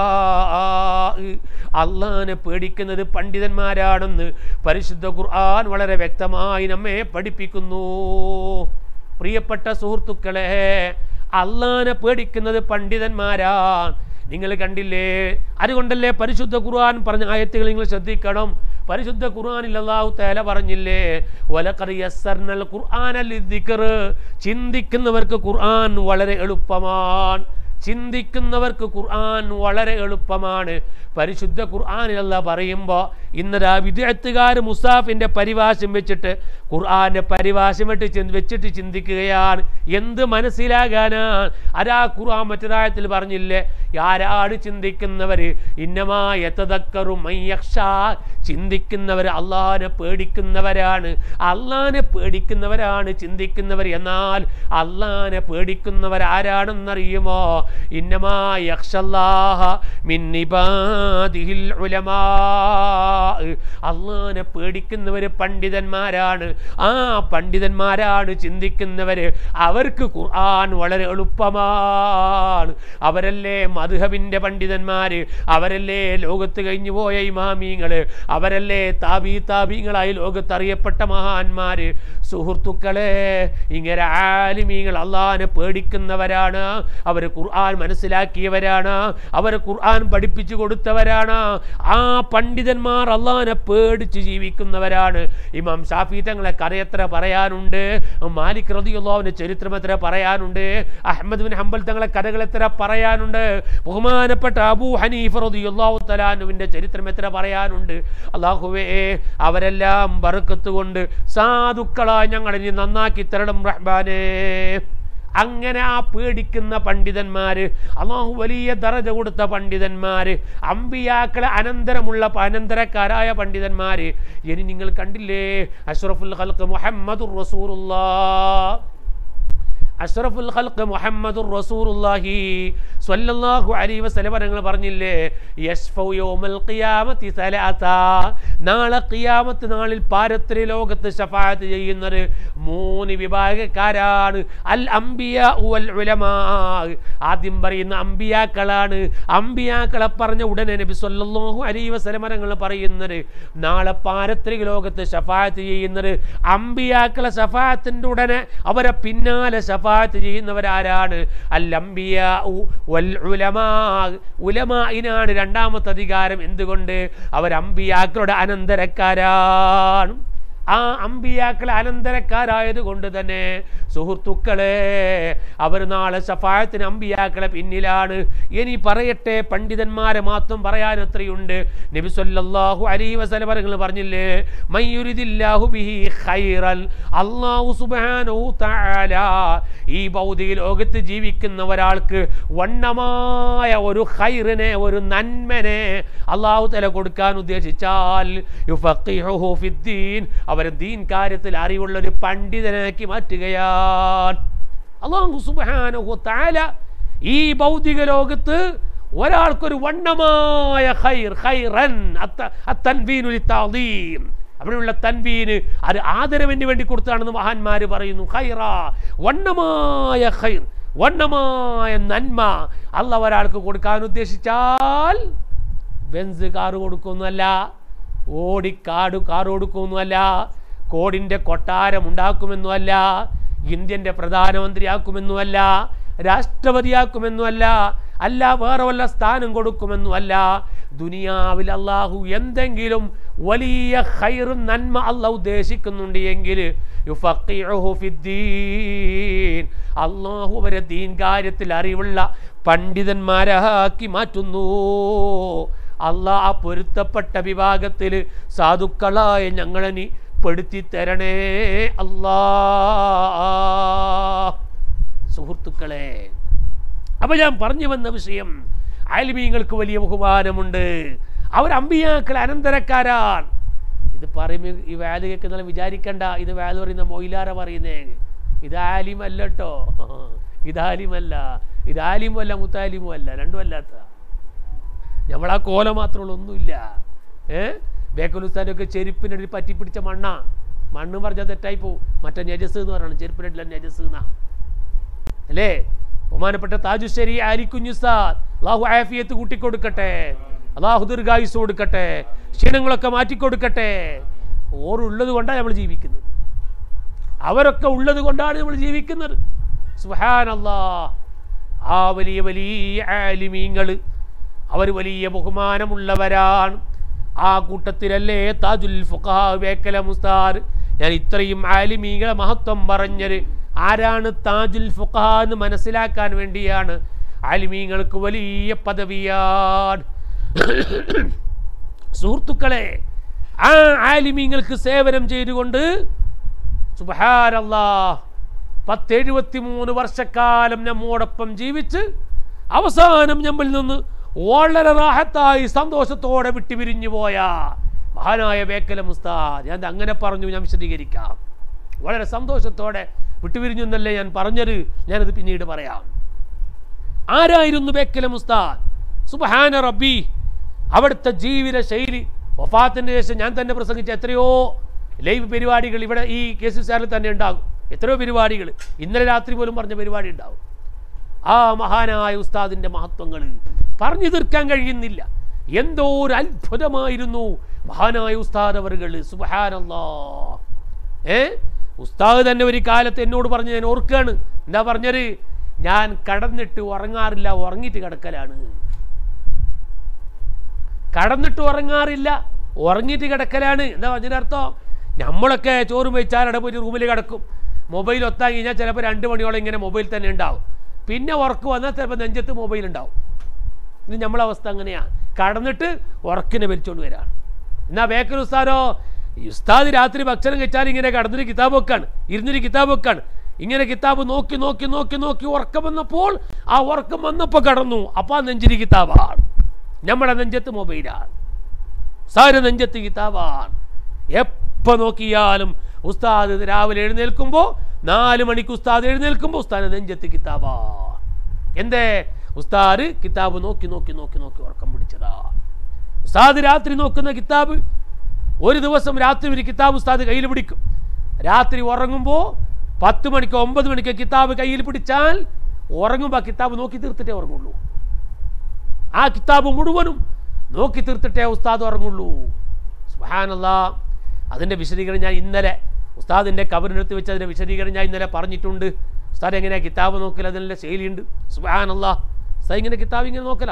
അള്ളാഹിനെ പേടിക്കുന്നത് പണ്ഡിതന്മാരാണെന്ന് പരിശുദ്ധ ഖുർആൻ വളരെ വ്യക്തമായി നമ്മെ പഠിപ്പിക്കുന്നു പ്രിയപ്പെട്ട സുഹൃത്തുക്കളെ അള്ളാഹിനെ പേടിക്കുന്നത് പണ്ഡിതന്മാരാണ് നിങ്ങൾ കണ്ടില്ലേ അതുകൊണ്ടല്ലേ പരിശുദ്ധ ഖുർആൻ പറഞ്ഞ ആയത്തുകൾ നിങ്ങൾ ശ്രദ്ധിക്കണം പരിശുദ്ധ ഖുർആനിൽ അല്ലാഹു തആല പറഞ്ഞില്ലേ വലഖദ് യസ്സർനൽ ഖുർആന ലിദ്ദിക്ർ ചിന്തിക്കുന്നവർക്ക് ഖുർആൻ വളരെ എളുപ്പമാണ് ചിന്തിക്കുന്നവർക്ക് ഖുർആൻ വളരെ എളുപ്പമാണ് പരിശുദ്ധ ഖുർആാനിലല്ല പറയുമ്പോൾ ഇന്നതാ വിദ്യാർത്ഥികാർ മുസാഫിൻ്റെ പരിഭാഷം വെച്ചിട്ട് ഖുർആാൻ്റെ പരിഭാഷം വെച്ച് ചിന്ത വെച്ചിട്ട് ചിന്തിക്കുകയാണ് എന്ത് മനസ്സിലാകാനാണ് അതാ ഖുർആൻ മറ്റൊരായത്തിൽ പറഞ്ഞില്ലേ ആരാണ് ചിന്തിക്കുന്നവർ ഇന്നമായ എത്തതക്കറും മയ്യക്ഷ ചിന്തിക്കുന്നവർ അള്ളാഹിനെ പേടിക്കുന്നവരാണ് അള്ളാഹിനെ പേടിക്കുന്നവരാണ് ചിന്തിക്കുന്നവർ എന്നാൽ അള്ളാഹിനെ പേടിക്കുന്നവർ ആരാണെന്നറിയുമോ ഇന്നമാ യക്ഷല്ലാഹ മിന്നിബാദിഹിൽ ഉലമാ അള്ളാഹിനെ പേടിക്കുന്നവർ പണ്ഡിതന്മാരാണ് ആ പണ്ഡിതന്മാരാണ് ചിന്തിക്കുന്നവർ അവർക്ക് ഖുർആൻ വളരെ എളുപ്പമാണ് അവരല്ലേ മധുഹബിൻ്റെ പണ്ഡിതന്മാർ അവരല്ലേ ലോകത്ത് കഴിഞ്ഞു പോയ ഇമാമീങ്ങൾ അവരല്ലേ താബി താബീങ്ങളായി ലോകത്ത് അറിയപ്പെട്ട മഹാന്മാർ സുഹൃത്തുക്കളെ ഇങ്ങനെ ആലിമീങ്ങൾ അള്ളാഹിനെ പേടിക്കുന്നവരാണ് അവർ ഖുർആൻ മനസ്സിലാക്കിയവരാണ് അവർ ഖുർആൻ പഠിപ്പിച്ചു കൊടുത്തവരാണ് ആ പണ്ഡിതന്മാർ അള്ളാഹിനെ പേടിച്ച് ജീവിക്കുന്നവരാണ് ഇമാം ഷാഫി തങ്ങളെ കഥയെത്ര പറയാനുണ്ട് മാലിക് റതിയുള്ളവൻ്റെ ചരിത്രം എത്ര പറയാനുണ്ട് അഹമ്മദ് ബിൻ ഹംബൽ തങ്ങളെ കഥകൾ എത്ര പറയാനുണ്ട് ബഹുമാനപ്പെട്ട അബൂ ഹനീഫ് റതിയുള്ളാഹു തലാനുവിൻ്റെ ചരിത്രം എത്ര പറയാനുണ്ട് അള്ളാഹുവേ അവരെല്ലാം ബറുക്കത്ത് കൊണ്ട് സാധുക്കളായി ഞങ്ങളെ നീ നന്നാക്കി തരണം റഹ്ബാനേ അങ്ങനെ ആ പേടിക്കുന്ന പണ്ഡിതന്മാര് അള്ളാഹു വലിയ ദറജ കൊടുത്ത പണ്ഡിതന്മാര് അമ്പിയാക്കളെ അനന്തരമുള്ള അനന്തരക്കാരായ പണ്ഡിതന്മാര് ഇനി നിങ്ങൾ കണ്ടില്ലേ അഷ്റഫുൽ ഖൽഖ് മുഹമ്മദുർ റസൂറുല്ലാ അഷ്റഫുൽ ഖൽഖ് മുഹമ്മദുർ റസൂലുള്ളാഹി സ്വല്ലല്ലാഹു അലൈഹി വസല്ലം ഞങ്ങൾ പറഞ്ഞില്ലേ യശ്ഫൗ യൗമൽ ഖിയാമത്തി സലാസ നാളെ ഖിയാമത്ത് നാളിൽ പാരത്രി ലോകത്ത് ശഫാഅത്ത് ചെയ്യുന്നത് മൂന്ന് വിഭാഗക്കാരാണ് അൽ അംബിയ വൽ ഉലമാ ആദ്യം പറയുന്ന അമ്പിയാക്കളാണ് അമ്പിയാക്കളെ പറഞ്ഞ ഉടനെ നബി സ്വല്ലല്ലാഹു അലൈഹി വസല്ലം ഞങ്ങൾ പറയുന്നത് നാളെ പാരത്രിക ലോകത്ത് ശഫാഅത്ത് ചെയ്യുന്നത് അമ്പിയാക്കളെ ശഫാഅത്തിൻ്റെ ഉടനെ അവരെ പിന്നാലെ ശഫാഅത്ത് ചെയ്യുന്നവരാരാണ് അൽ അംബിയ വൽ ഉലമാ ഉലമായിനാണ് രണ്ടാമത്തെ അധികാരം എന്തുകൊണ്ട് അവർ അമ്പിയാക്കളുടെ അനന്തരക്കാരാണ് ആ അമ്പിയാക്കളെ അനന്തരക്കാരായത് കൊണ്ട് തന്നെ സുഹൃത്തുക്കളെ അവർ നാളെ സഫായത്തിന് അമ്പിയാക്കളെ പിന്നിലാണ് ഇനി പറയട്ടെ പണ്ഡിതന്മാരെ മാത്രം പറയാൻ എത്രയുണ്ട് നബി സല്ലല്ലാഹു അലൈഹി വസല്ലം നിങ്ങൾ പറഞ്ഞില്ലേ മയ്യുരിദില്ലാഹു ബിഹി ഖൈറൻ അല്ലാഹു സുബ്ഹാനഹു തആല ഈ ഭൗതിക ലോകത്ത് ജീവിക്കുന്ന ഒരാൾക്ക് വണ്ണമായ ഒരു ഖൈറിനെ ഒരു നന്മനെ അള്ളാഹു തല കൊടുക്കാൻ ഉദ്ദേശിച്ചാൽ യുഫഖിഹുഹു ഫിദ്ദീൻ അവരെ ദീൻ കാര്യത്തിൽ അറിവുള്ള ഒരു പണ്ഡിതനാക്കി മാറ്റുകയാണ് അള്ളാഹു സുബ്ഹാനഹു തആല ഈ ഭൗതിക ലോകത്ത് ഒരാൾക്കൊരു വണ്ണമായ ഖൈർ ഖൈറൻ അത്ത- അത്തൻവീനു ലിത്തഅദീം അവിടെയുള്ള തൻവീന് അത് ആദരവിന് വേണ്ടി കൊടുത്താണെന്ന് മഹാന്മാര് പറയുന്നു ഖൈറ വണ്ണമായ ഖൈർ വണ്ണമായ നന്മ അല്ല ഒരാൾക്ക് കൊടുക്കാൻ ഉദ്ദേശിച്ചാൽ ബെൻസ് കാറ് കൊടുക്കൊന്നുമല്ല ഓടിക്കാട് കാർ കൊടുക്കൊന്നുമല്ല കോടിൻ്റെ കൊട്ടാരം ഉണ്ടാക്കുമെന്നുമല്ല ഇന്ത്യൻ്റെ പ്രധാനമന്ത്രിയാക്കുമെന്നുമല്ല രാഷ്ട്രപതിയാക്കുമെന്നുമല്ല അല്ല വേറെ വല്ല സ്ഥാനം കൊടുക്കുമെന്നുമല്ല ദുനിയാവിൽ അള്ളാഹു എന്തെങ്കിലും വലിയ ഖൈറും നന്മ അല്ല ഉദ്ദേശിക്കുന്നുണ്ട് എങ്കിൽ യുഫഖിഉഹു ഫിദ്ദീൻ അള്ളാഹു അവരെ ദീൻ കാര്യത്തിൽ അറിവുള്ള പണ്ഡിതന്മാരാക്കി മാറ്റുന്നു അള്ളാഹ് ആ പൊരുത്തപ്പെട്ട വിഭാഗത്തിൽ സാധുക്കളായ ഞങ്ങളെ നീ പെടുത്തി തരണേ അല്ലാ സുഹൃത്തുക്കളെ അപ്പൊ ഞാൻ പറഞ്ഞു വന്ന വിഷയം ആൽമീങ്ങൾക്ക് വലിയ ബഹുമാനമുണ്ട് അവർ അമ്പിയാക്കൾ അനന്തരക്കാരാണ് ഇത് പറയുമ്പോൾ ഈ വാല് കേൾക്കുന്ന വിചാരിക്കണ്ട ഇത് വാല് പറയുന്ന മൊയിലാറ പറയുന്നേ ഇത് ആലിമല്ല കേട്ടോ ഇത് ആലിമല്ല ഇത് ആലിമും അല്ല മുത്താലിമും അല്ല രണ്ടും അല്ലാത്ത നമ്മളാ കോല മാത്രമുള്ള ഒന്നുമില്ല ഏ ബേക്കലുസ്ഥാനൊക്കെ ചെരുപ്പിനടി പറ്റി പിടിച്ച മണ്ണാ മണ്ണ് പറഞ്ഞാൽ തെറ്റായി പോവും മറ്റേ നജസ് എന്ന് പറയണം ചെരുപ്പിനടില്ല നജസ് എന്നാ അല്ലേ ബഹുമാനപ്പെട്ട താജുശ്ശേരി ആലിക്കുഞ്ഞുസാദ് അള്ളാഹു ആഫിയത്ത് കൂട്ടിക്കൊടുക്കട്ടെ അള്ളാഹു ദീർഘായുസ് കൊടുക്കട്ടെ ക്ഷീണങ്ങളൊക്കെ മാറ്റിക്കൊടുക്കട്ടെ ഓറുള്ളത് കൊണ്ടാണ് നമ്മൾ ജീവിക്കുന്നത് അവരൊക്കെ ഉള്ളത് കൊണ്ടാണ് നമ്മൾ ജീവിക്കുന്നത് സുഹാനല്ലാ ആ വലിയ വലിയ ആലിമീങ്ങൾ അവർ വലിയ ബഹുമാനമുള്ളവരാണ് ആ കൂട്ടത്തിലല്ലേ താജുൽ ഫുഖാ വേക്കല മുസ്താർ ഞാൻ ഇത്രയും ആലിമീങ്ങളെ മഹത്വം പറഞ്ഞത് ആരാണ് താജുൽ ഫുഖാ എന്ന് മനസ്സിലാക്കാൻ വേണ്ടിയാണ് ആലിമീങ്ങൾക്ക് വലിയ പദവിയാണ് സുഹൃത്തുക്കളെ ആ ആലിമീങ്ങൾക്ക് സേവനം ചെയ്തുകൊണ്ട് സുബഹാനല്ലാ പത്തെഴുപത്തി മൂന്ന് വർഷക്കാലം നമ്മോടൊപ്പം ജീവിച്ച് അവസാനം നമ്മിൽ നിന്ന് വളരെ റാഹത്തായി സന്തോഷത്തോടെ വിട്ടുപിരിഞ്ഞു പോയ മഹാനായ ബേക്കല മുസ്താദ് ഞാൻ അങ്ങനെ പറഞ്ഞു ഞാൻ വിശദീകരിക്കാം വളരെ സന്തോഷത്തോടെ വിട്ടുപിരിഞ്ഞു എന്നല്ലേ ഞാൻ പറഞ്ഞത് ഞാനത് പിന്നീട് പറയാം ആരായിരുന്നു ബേക്കല മുസ്താദ് സുബഹാന റബ്ബി അവിടുത്തെ ജീവിത ശൈലി വഫാത്തിന് ശേഷം ഞാൻ തന്നെ പ്രസംഗിച്ച എത്രയോ ലൈവ് പരിപാടികൾ ഇവിടെ ഈ കെ സി സാറിൽ തന്നെ ഉണ്ടാകും എത്രയോ പരിപാടികൾ ഇന്നലെ രാത്രി പോലും പറഞ്ഞ പരിപാടി ഉണ്ടാവും ആ മഹാനായ ഉസ്താദിൻ്റെ മഹത്വങ്ങൾ പറഞ്ഞു തീർക്കാൻ കഴിയുന്നില്ല എന്തോ ഒരു അത്ഭുതമായിരുന്നു മഹാനായ ഉസ്താദ് അവറുകൾ സുബഹാനല്ലാ ഏ ഉസ്താദ് തന്നെ ഒരു കാലത്ത് എന്നോട് പറഞ്ഞ് ഞാൻ ഓർക്കുകയാണ് എന്താ പറഞ്ഞത് ഞാൻ കടന്നിട്ട് ഉറങ്ങാറില്ല ഉറങ്ങിയിട്ട് കിടക്കലാണ് കടന്നിട്ട് ഉറങ്ങാറില്ല ഉറങ്ങിയിട്ട് കിടക്കലാണ് എന്താ പറഞ്ഞതിൻ്റെ അർത്ഥം നമ്മളൊക്കെ ചോറും വെച്ചാലടെ പോയിട്ട് റൂമിൽ കിടക്കും മൊബൈൽ ഒത്താൻ കഴിഞ്ഞാൽ ചിലപ്പോൾ രണ്ട് മണിയോളം ഇങ്ങനെ മൊബൈൽ തന്നെ ഉണ്ടാവും പിന്നെ ഉറക്ക് വന്നാൽ ചിലപ്പോൾ നെഞ്ചത്ത് മൊബൈൽ ഉണ്ടാവും ഇത് നമ്മളെ അവസ്ഥ അങ്ങനെയാണ് കടന്നിട്ട് ഉറക്കിനെ വലിച്ചുകൊണ്ട് വരാണ് എന്നാൽ ബേക്കൽ ഉസ്താദോ ഈ ഉസ്താദ് രാത്രി ഭക്ഷണം കഴിച്ചാൽ ഇങ്ങനെ കടന്നിട്ട് കിതാബ് വെക്കാണ് ഇരുന്നിട്ട് കിതാബ് വെക്കാണ് ഇങ്ങനെ കിതാബ് നോക്കി നോക്കി നോക്കി നോക്കി ഉറക്കം വന്നപ്പോൾ ആ ഉറക്കം വന്നപ്പോൾ കടന്നു അപ്പോൾ ആ നെഞ്ചിരി കിതാബാണ് നമ്മുടെ നെഞ്ചത്ത് മൊബൈലാണ് ഉസ്താദിന്റെ നെഞ്ചത്ത് കിതാബാണ് എപ്പോൾ നോക്കിയാലും ഉസ്താദ് രാവിലെ എഴുന്നേൽക്കുമ്പോൾ നാല് മണിക്ക് ഉസ്താദ് എഴുന്നേൽക്കുമ്പോൾ ഉസ്താദിന്റെ നെഞ്ചത്ത് കിതാബാണ് എന്തേ ഉസ്താദ് കിതാബ് നോക്കി നോക്കി നോക്കി നോക്കി ഉറക്കം പിടിച്ചതാ ഉസ്താദ് രാത്രി നോക്കുന്ന കിതാബ് ഒരു ദിവസം രാത്രി ഒരു കിതാബ് ഉസ്താദ് കയ്യിൽ പിടിക്കും രാത്രി ഉറങ്ങുമ്പോൾ പത്ത് മണിക്കോ ഒമ്പത് മണിക്കോ കിതാബ് കയ്യിൽ പിടിച്ചാൽ ഉറങ്ങുമ്പോൾ ആ കിതാബ് നോക്കി തീർത്തിട്ടേ ഉറങ്ങുള്ളൂ ആ കിതാബ് മുഴുവനും നോക്കി തീർത്തിട്ടേ ഉസ്താദ് ഉറങ്ങുള്ളൂ സുഹാനല്ലാ അതിൻ്റെ വിശദീകരണം ഞാൻ ഇന്നലെ ഉസ്താദിൻ്റെ കബറിനടുത്ത് വെച്ച് അതിൻ്റെ വിശദീകരണം ഞാൻ ഇന്നലെ പറഞ്ഞിട്ടുണ്ട് ഉസ്താദ് എങ്ങനെയാ കിതാബ് നോക്കൽ അതിനുള്ള ശൈലിയുണ്ട് സുബഹാനല്ലാ ഉസ്താദ് ഇങ്ങനെ കിതാബ് ഇങ്ങനെ നോക്കല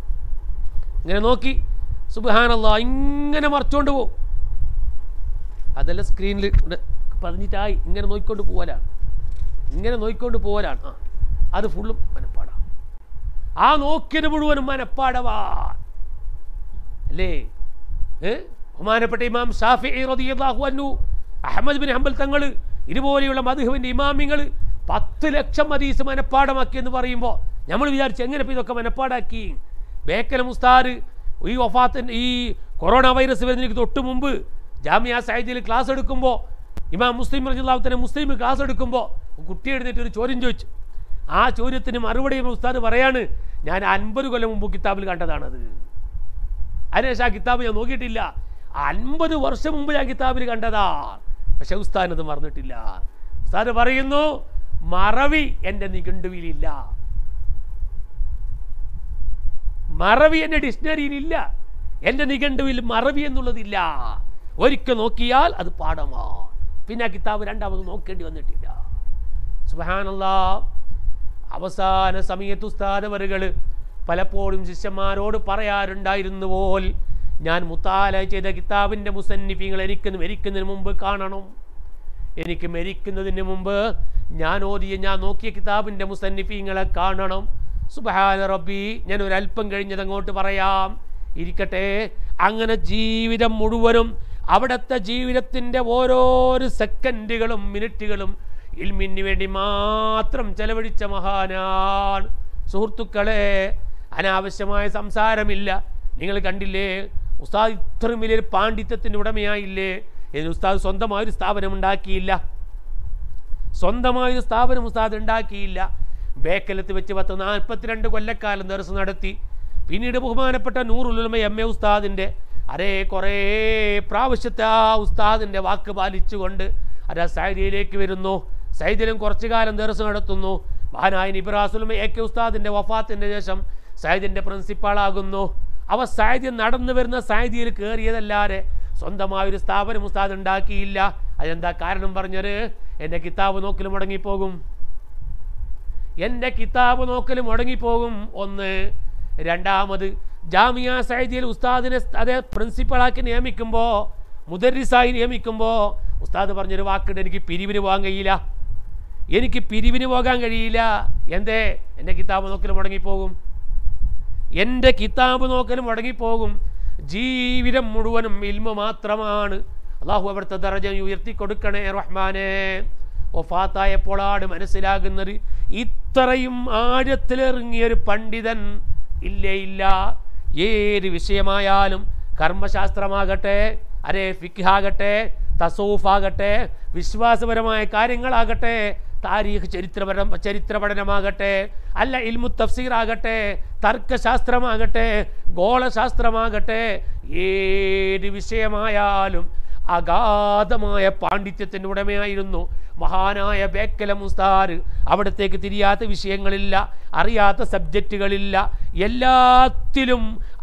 ഇങ്ങനെ നോക്കി സുബഹാനല്ലാ ഇങ്ങനെ മറച്ചുകൊണ്ട് പോകും അതെല്ലാം സ്ക്രീനിൽ പതിഞ്ഞിട്ടായി ഇങ്ങനെ നോക്കിക്കൊണ്ട് പോകലാണ് ഇങ്ങനെ നോക്കിക്കൊണ്ട് പോകലാണ് ആ അത് ഫുള്ളും മനപ്പാടാണ് ആ നോക്കിയത് മുഴുവനും മനപ്പാടവാ അല്ലേ ഏ ബഹുമാനപ്പെട്ട ഇമാം ഷാഫി റളിയല്ലാഹു അൻഹു അഹമ്മദ് ബിൻ ഹംബൽ തങ്ങൾ ഇതുപോലെയുള്ള മധുഹുവിൻ്റെ ഇമാമിങ്ങൾ പത്ത് ലക്ഷം ഹദീസ് മനപ്പാടമാക്കി എന്ന് പറയുമ്പോൾ നമ്മൾ വിചാരിച്ചു എങ്ങനെ ഇപ്പം ഇതൊക്കെ മനപ്പാടാക്കി ബേക്കൽ മുസ്താർ ഈ വഫാത്തിൻ്റെ ഈ കൊറോണ വൈറസ് വരുന്നതിന് തൊട്ട് മുമ്പ് ജാമിയ സൈദിൽ ക്ലാസ് എടുക്കുമ്പോൾ ഇമാം മുസ്ലിം റജിള്ളാഹുത്തന്നെ മുസ്ലിം ക്ലാസ് എടുക്കുമ്പോൾ കുട്ടി എഴുന്നേറ്റ് ഒരു ചോദ്യം ചോദിച്ചു ആ ചോദ്യത്തിന് മറുപടി ഉസ്താദ് പറയാണ് ഞാൻ അൻപത് കൊല്ലം മുമ്പ് കിതാബിൽ കണ്ടതാണത് അതിനുശേഷം ആ കിതാബ് ഞാൻ നോക്കിയിട്ടില്ല അൻപത് വർഷം മുമ്പ് ഞാൻ കിതാബിൽ കണ്ടതാ പക്ഷെ ഉസ്താൻ അത് മറന്നിട്ടില്ല ഉസ്താദ് പറയുന്നു മറവി എൻ്റെ നിഘണ്ടുവിലില്ല മറവി എൻ്റെ ഡിക്ഷണറിയിലില്ല എൻ്റെ നിഘണ്ടുവിൽ മറവി എന്നുള്ളതില്ല ഒരിക്കൽ നോക്കിയാൽ അത് പാഠമാണ് പിന്നെ ആ കിതാബ് രണ്ടാമത് നോക്കേണ്ടി വന്നിട്ടില്ല സുബഹാനല്ലാ അവസാന സമയത്ത് ഉസ്താദവറുകൾ പലപ്പോഴും ശിഷ്യന്മാരോട് പറയാറുണ്ടായിരുന്നു പോൽ ഞാൻ മുത്താല ചെയ്ത കിതാബിൻ്റെ മുസന്നിഫിങ്ങൾ എനിക്കും മരിക്കുന്നതിന് മുമ്പ് കാണണം എനിക്ക് മരിക്കുന്നതിന് മുമ്പ് ഞാൻ ഓതിയ ഞാൻ നോക്കിയ കിതാബിൻ്റെ മുസന്നിഫിങ്ങളെ കാണണം സുബഹാന റബ്ബി ഞാൻ ഒരല്പം കഴിഞ്ഞത് അങ്ങോട്ട് പറയാം ഇരിക്കട്ടെ അങ്ങനെ ജീവിതം മുഴുവനും അവിടുത്തെ ജീവിതത്തിൻ്റെ ഓരോരോ സെക്കൻഡുകളും മിനിറ്റുകളും ഇൽമിന് വേണ്ടി മാത്രം ചെലവഴിച്ച മഹാനാണ് സുഹൃത്തുക്കളെ അനാവശ്യമായ സംസാരമില്ല നിങ്ങൾ കണ്ടില്ലേ ഉസ്താദ് ഇത്രയും വലിയൊരു പാണ്ഡിത്യത്തിൻ്റെ ഉടമയായില്ലേ ഇതിന് ഉസ്താദ് സ്വന്തമായൊരു സ്ഥാപനം ഉണ്ടാക്കിയില്ല സ്വന്തമായൊരു സ്ഥാപനം ഉസ്താദ് ഉണ്ടാക്കിയില്ല ബേക്കലത്ത് വെച്ച് പത്ത് നാൽപ്പത്തിരണ്ട് കൊല്ലക്കാലം ദർസ് നടത്തി പിന്നീട് ബഹുമാനപ്പെട്ട നൂറുലുലമ എം എ ഉസ്താദിൻ്റെ അതേ കുറേ പ്രാവശ്യത്തെ ആ ഉസ്താദിൻ്റെ വാക്ക് പാലിച്ചുകൊണ്ട് അതാ സൈദിയിലേക്ക് വരുന്നു സൈദിലും കുറച്ചു കാലം ദർസ് നടത്തുന്നു മഹാനായ ഇബ്രാസുലമ എ കെ ഉസ്താദിൻ്റെ വഫാത്തിൻ്റെ ശേഷം സൈദിൻ്റെ പ്രിൻസിപ്പാളാകുന്നു അവ സാഹിത്യം നടന്നു വരുന്ന സാഹിത്യയിൽ കയറിയതല്ലാതെ സ്വന്തമായൊരു സ്ഥാപനം ഉസ്താദ് ഉണ്ടാക്കിയില്ല അതെന്താ കാരണം പറഞ്ഞത് എൻ്റെ കിതാബ് നോക്കൽ മുടങ്ങിപ്പോകും എൻ്റെ കിതാബ് നോക്കൽ മുടങ്ങിപ്പോകും ഒന്ന് രണ്ടാമത് ജാമിയ സൈദിയിൽ ഉസ്താദിനെ അതേ പ്രിൻസിപ്പളാക്കി നിയമിക്കുമ്പോൾ മുദരിസായി നിയമിക്കുമ്പോൾ ഉസ്താദ് പറഞ്ഞൊരു വാക്കുണ്ട് എനിക്ക് പിരിവിന് പോകാൻ കഴിയില്ല എനിക്ക് പിരിവിന് പോകാൻ കഴിയില്ല എന്തേ എൻ്റെ കിതാബ് നോക്കൽ മുടങ്ങിപ്പോകും എൻ്റെ കിതാബ് നോക്കൽ മുടങ്ങിപ്പോകും ജീവിതം മുഴുവനും ഇൽമ മാത്രമാണ് അള്ളാഹു അവിടുത്തെ ദറജ ഉയർത്തി കൊടുക്കണേ റഹ്മാനെ ഒഫാത്തായപ്പോഴാണ് മനസ്സിലാകുന്നത് ഇത്രയും ആഴത്തിലിറങ്ങിയൊരു പണ്ഡിതൻ ഇല്ലേ ഇല്ല ഏത് വിഷയമായാലും കർമ്മശാസ്ത്രമാകട്ടെ അരേ ഫിഖാകട്ടെ തസൂഫാകട്ടെ വിശ്വാസപരമായ കാര്യങ്ങളാകട്ടെ താരീഖ് ചരിത്രപരം ചരിത്ര പഠനമാകട്ടെ അല്ല ഇൽമു തഫ്സീറാകട്ടെ തർക്കശാസ്ത്രമാകട്ടെ ഗോളശാസ്ത്രമാകട്ടെ ഏത് വിഷയമായാലും അഗാധമായ പാണ്ഡിത്യത്തിൻ്റെ ഉടമയായിരുന്നു മഹാനായ ബേക്കല മുസ്താർ അവിടത്തേക്ക് തിരിയാത്ത വിഷയങ്ങളില്ല അറിയാത്ത സബ്ജക്റ്റുകളില്ല എല്ലാത്തിലും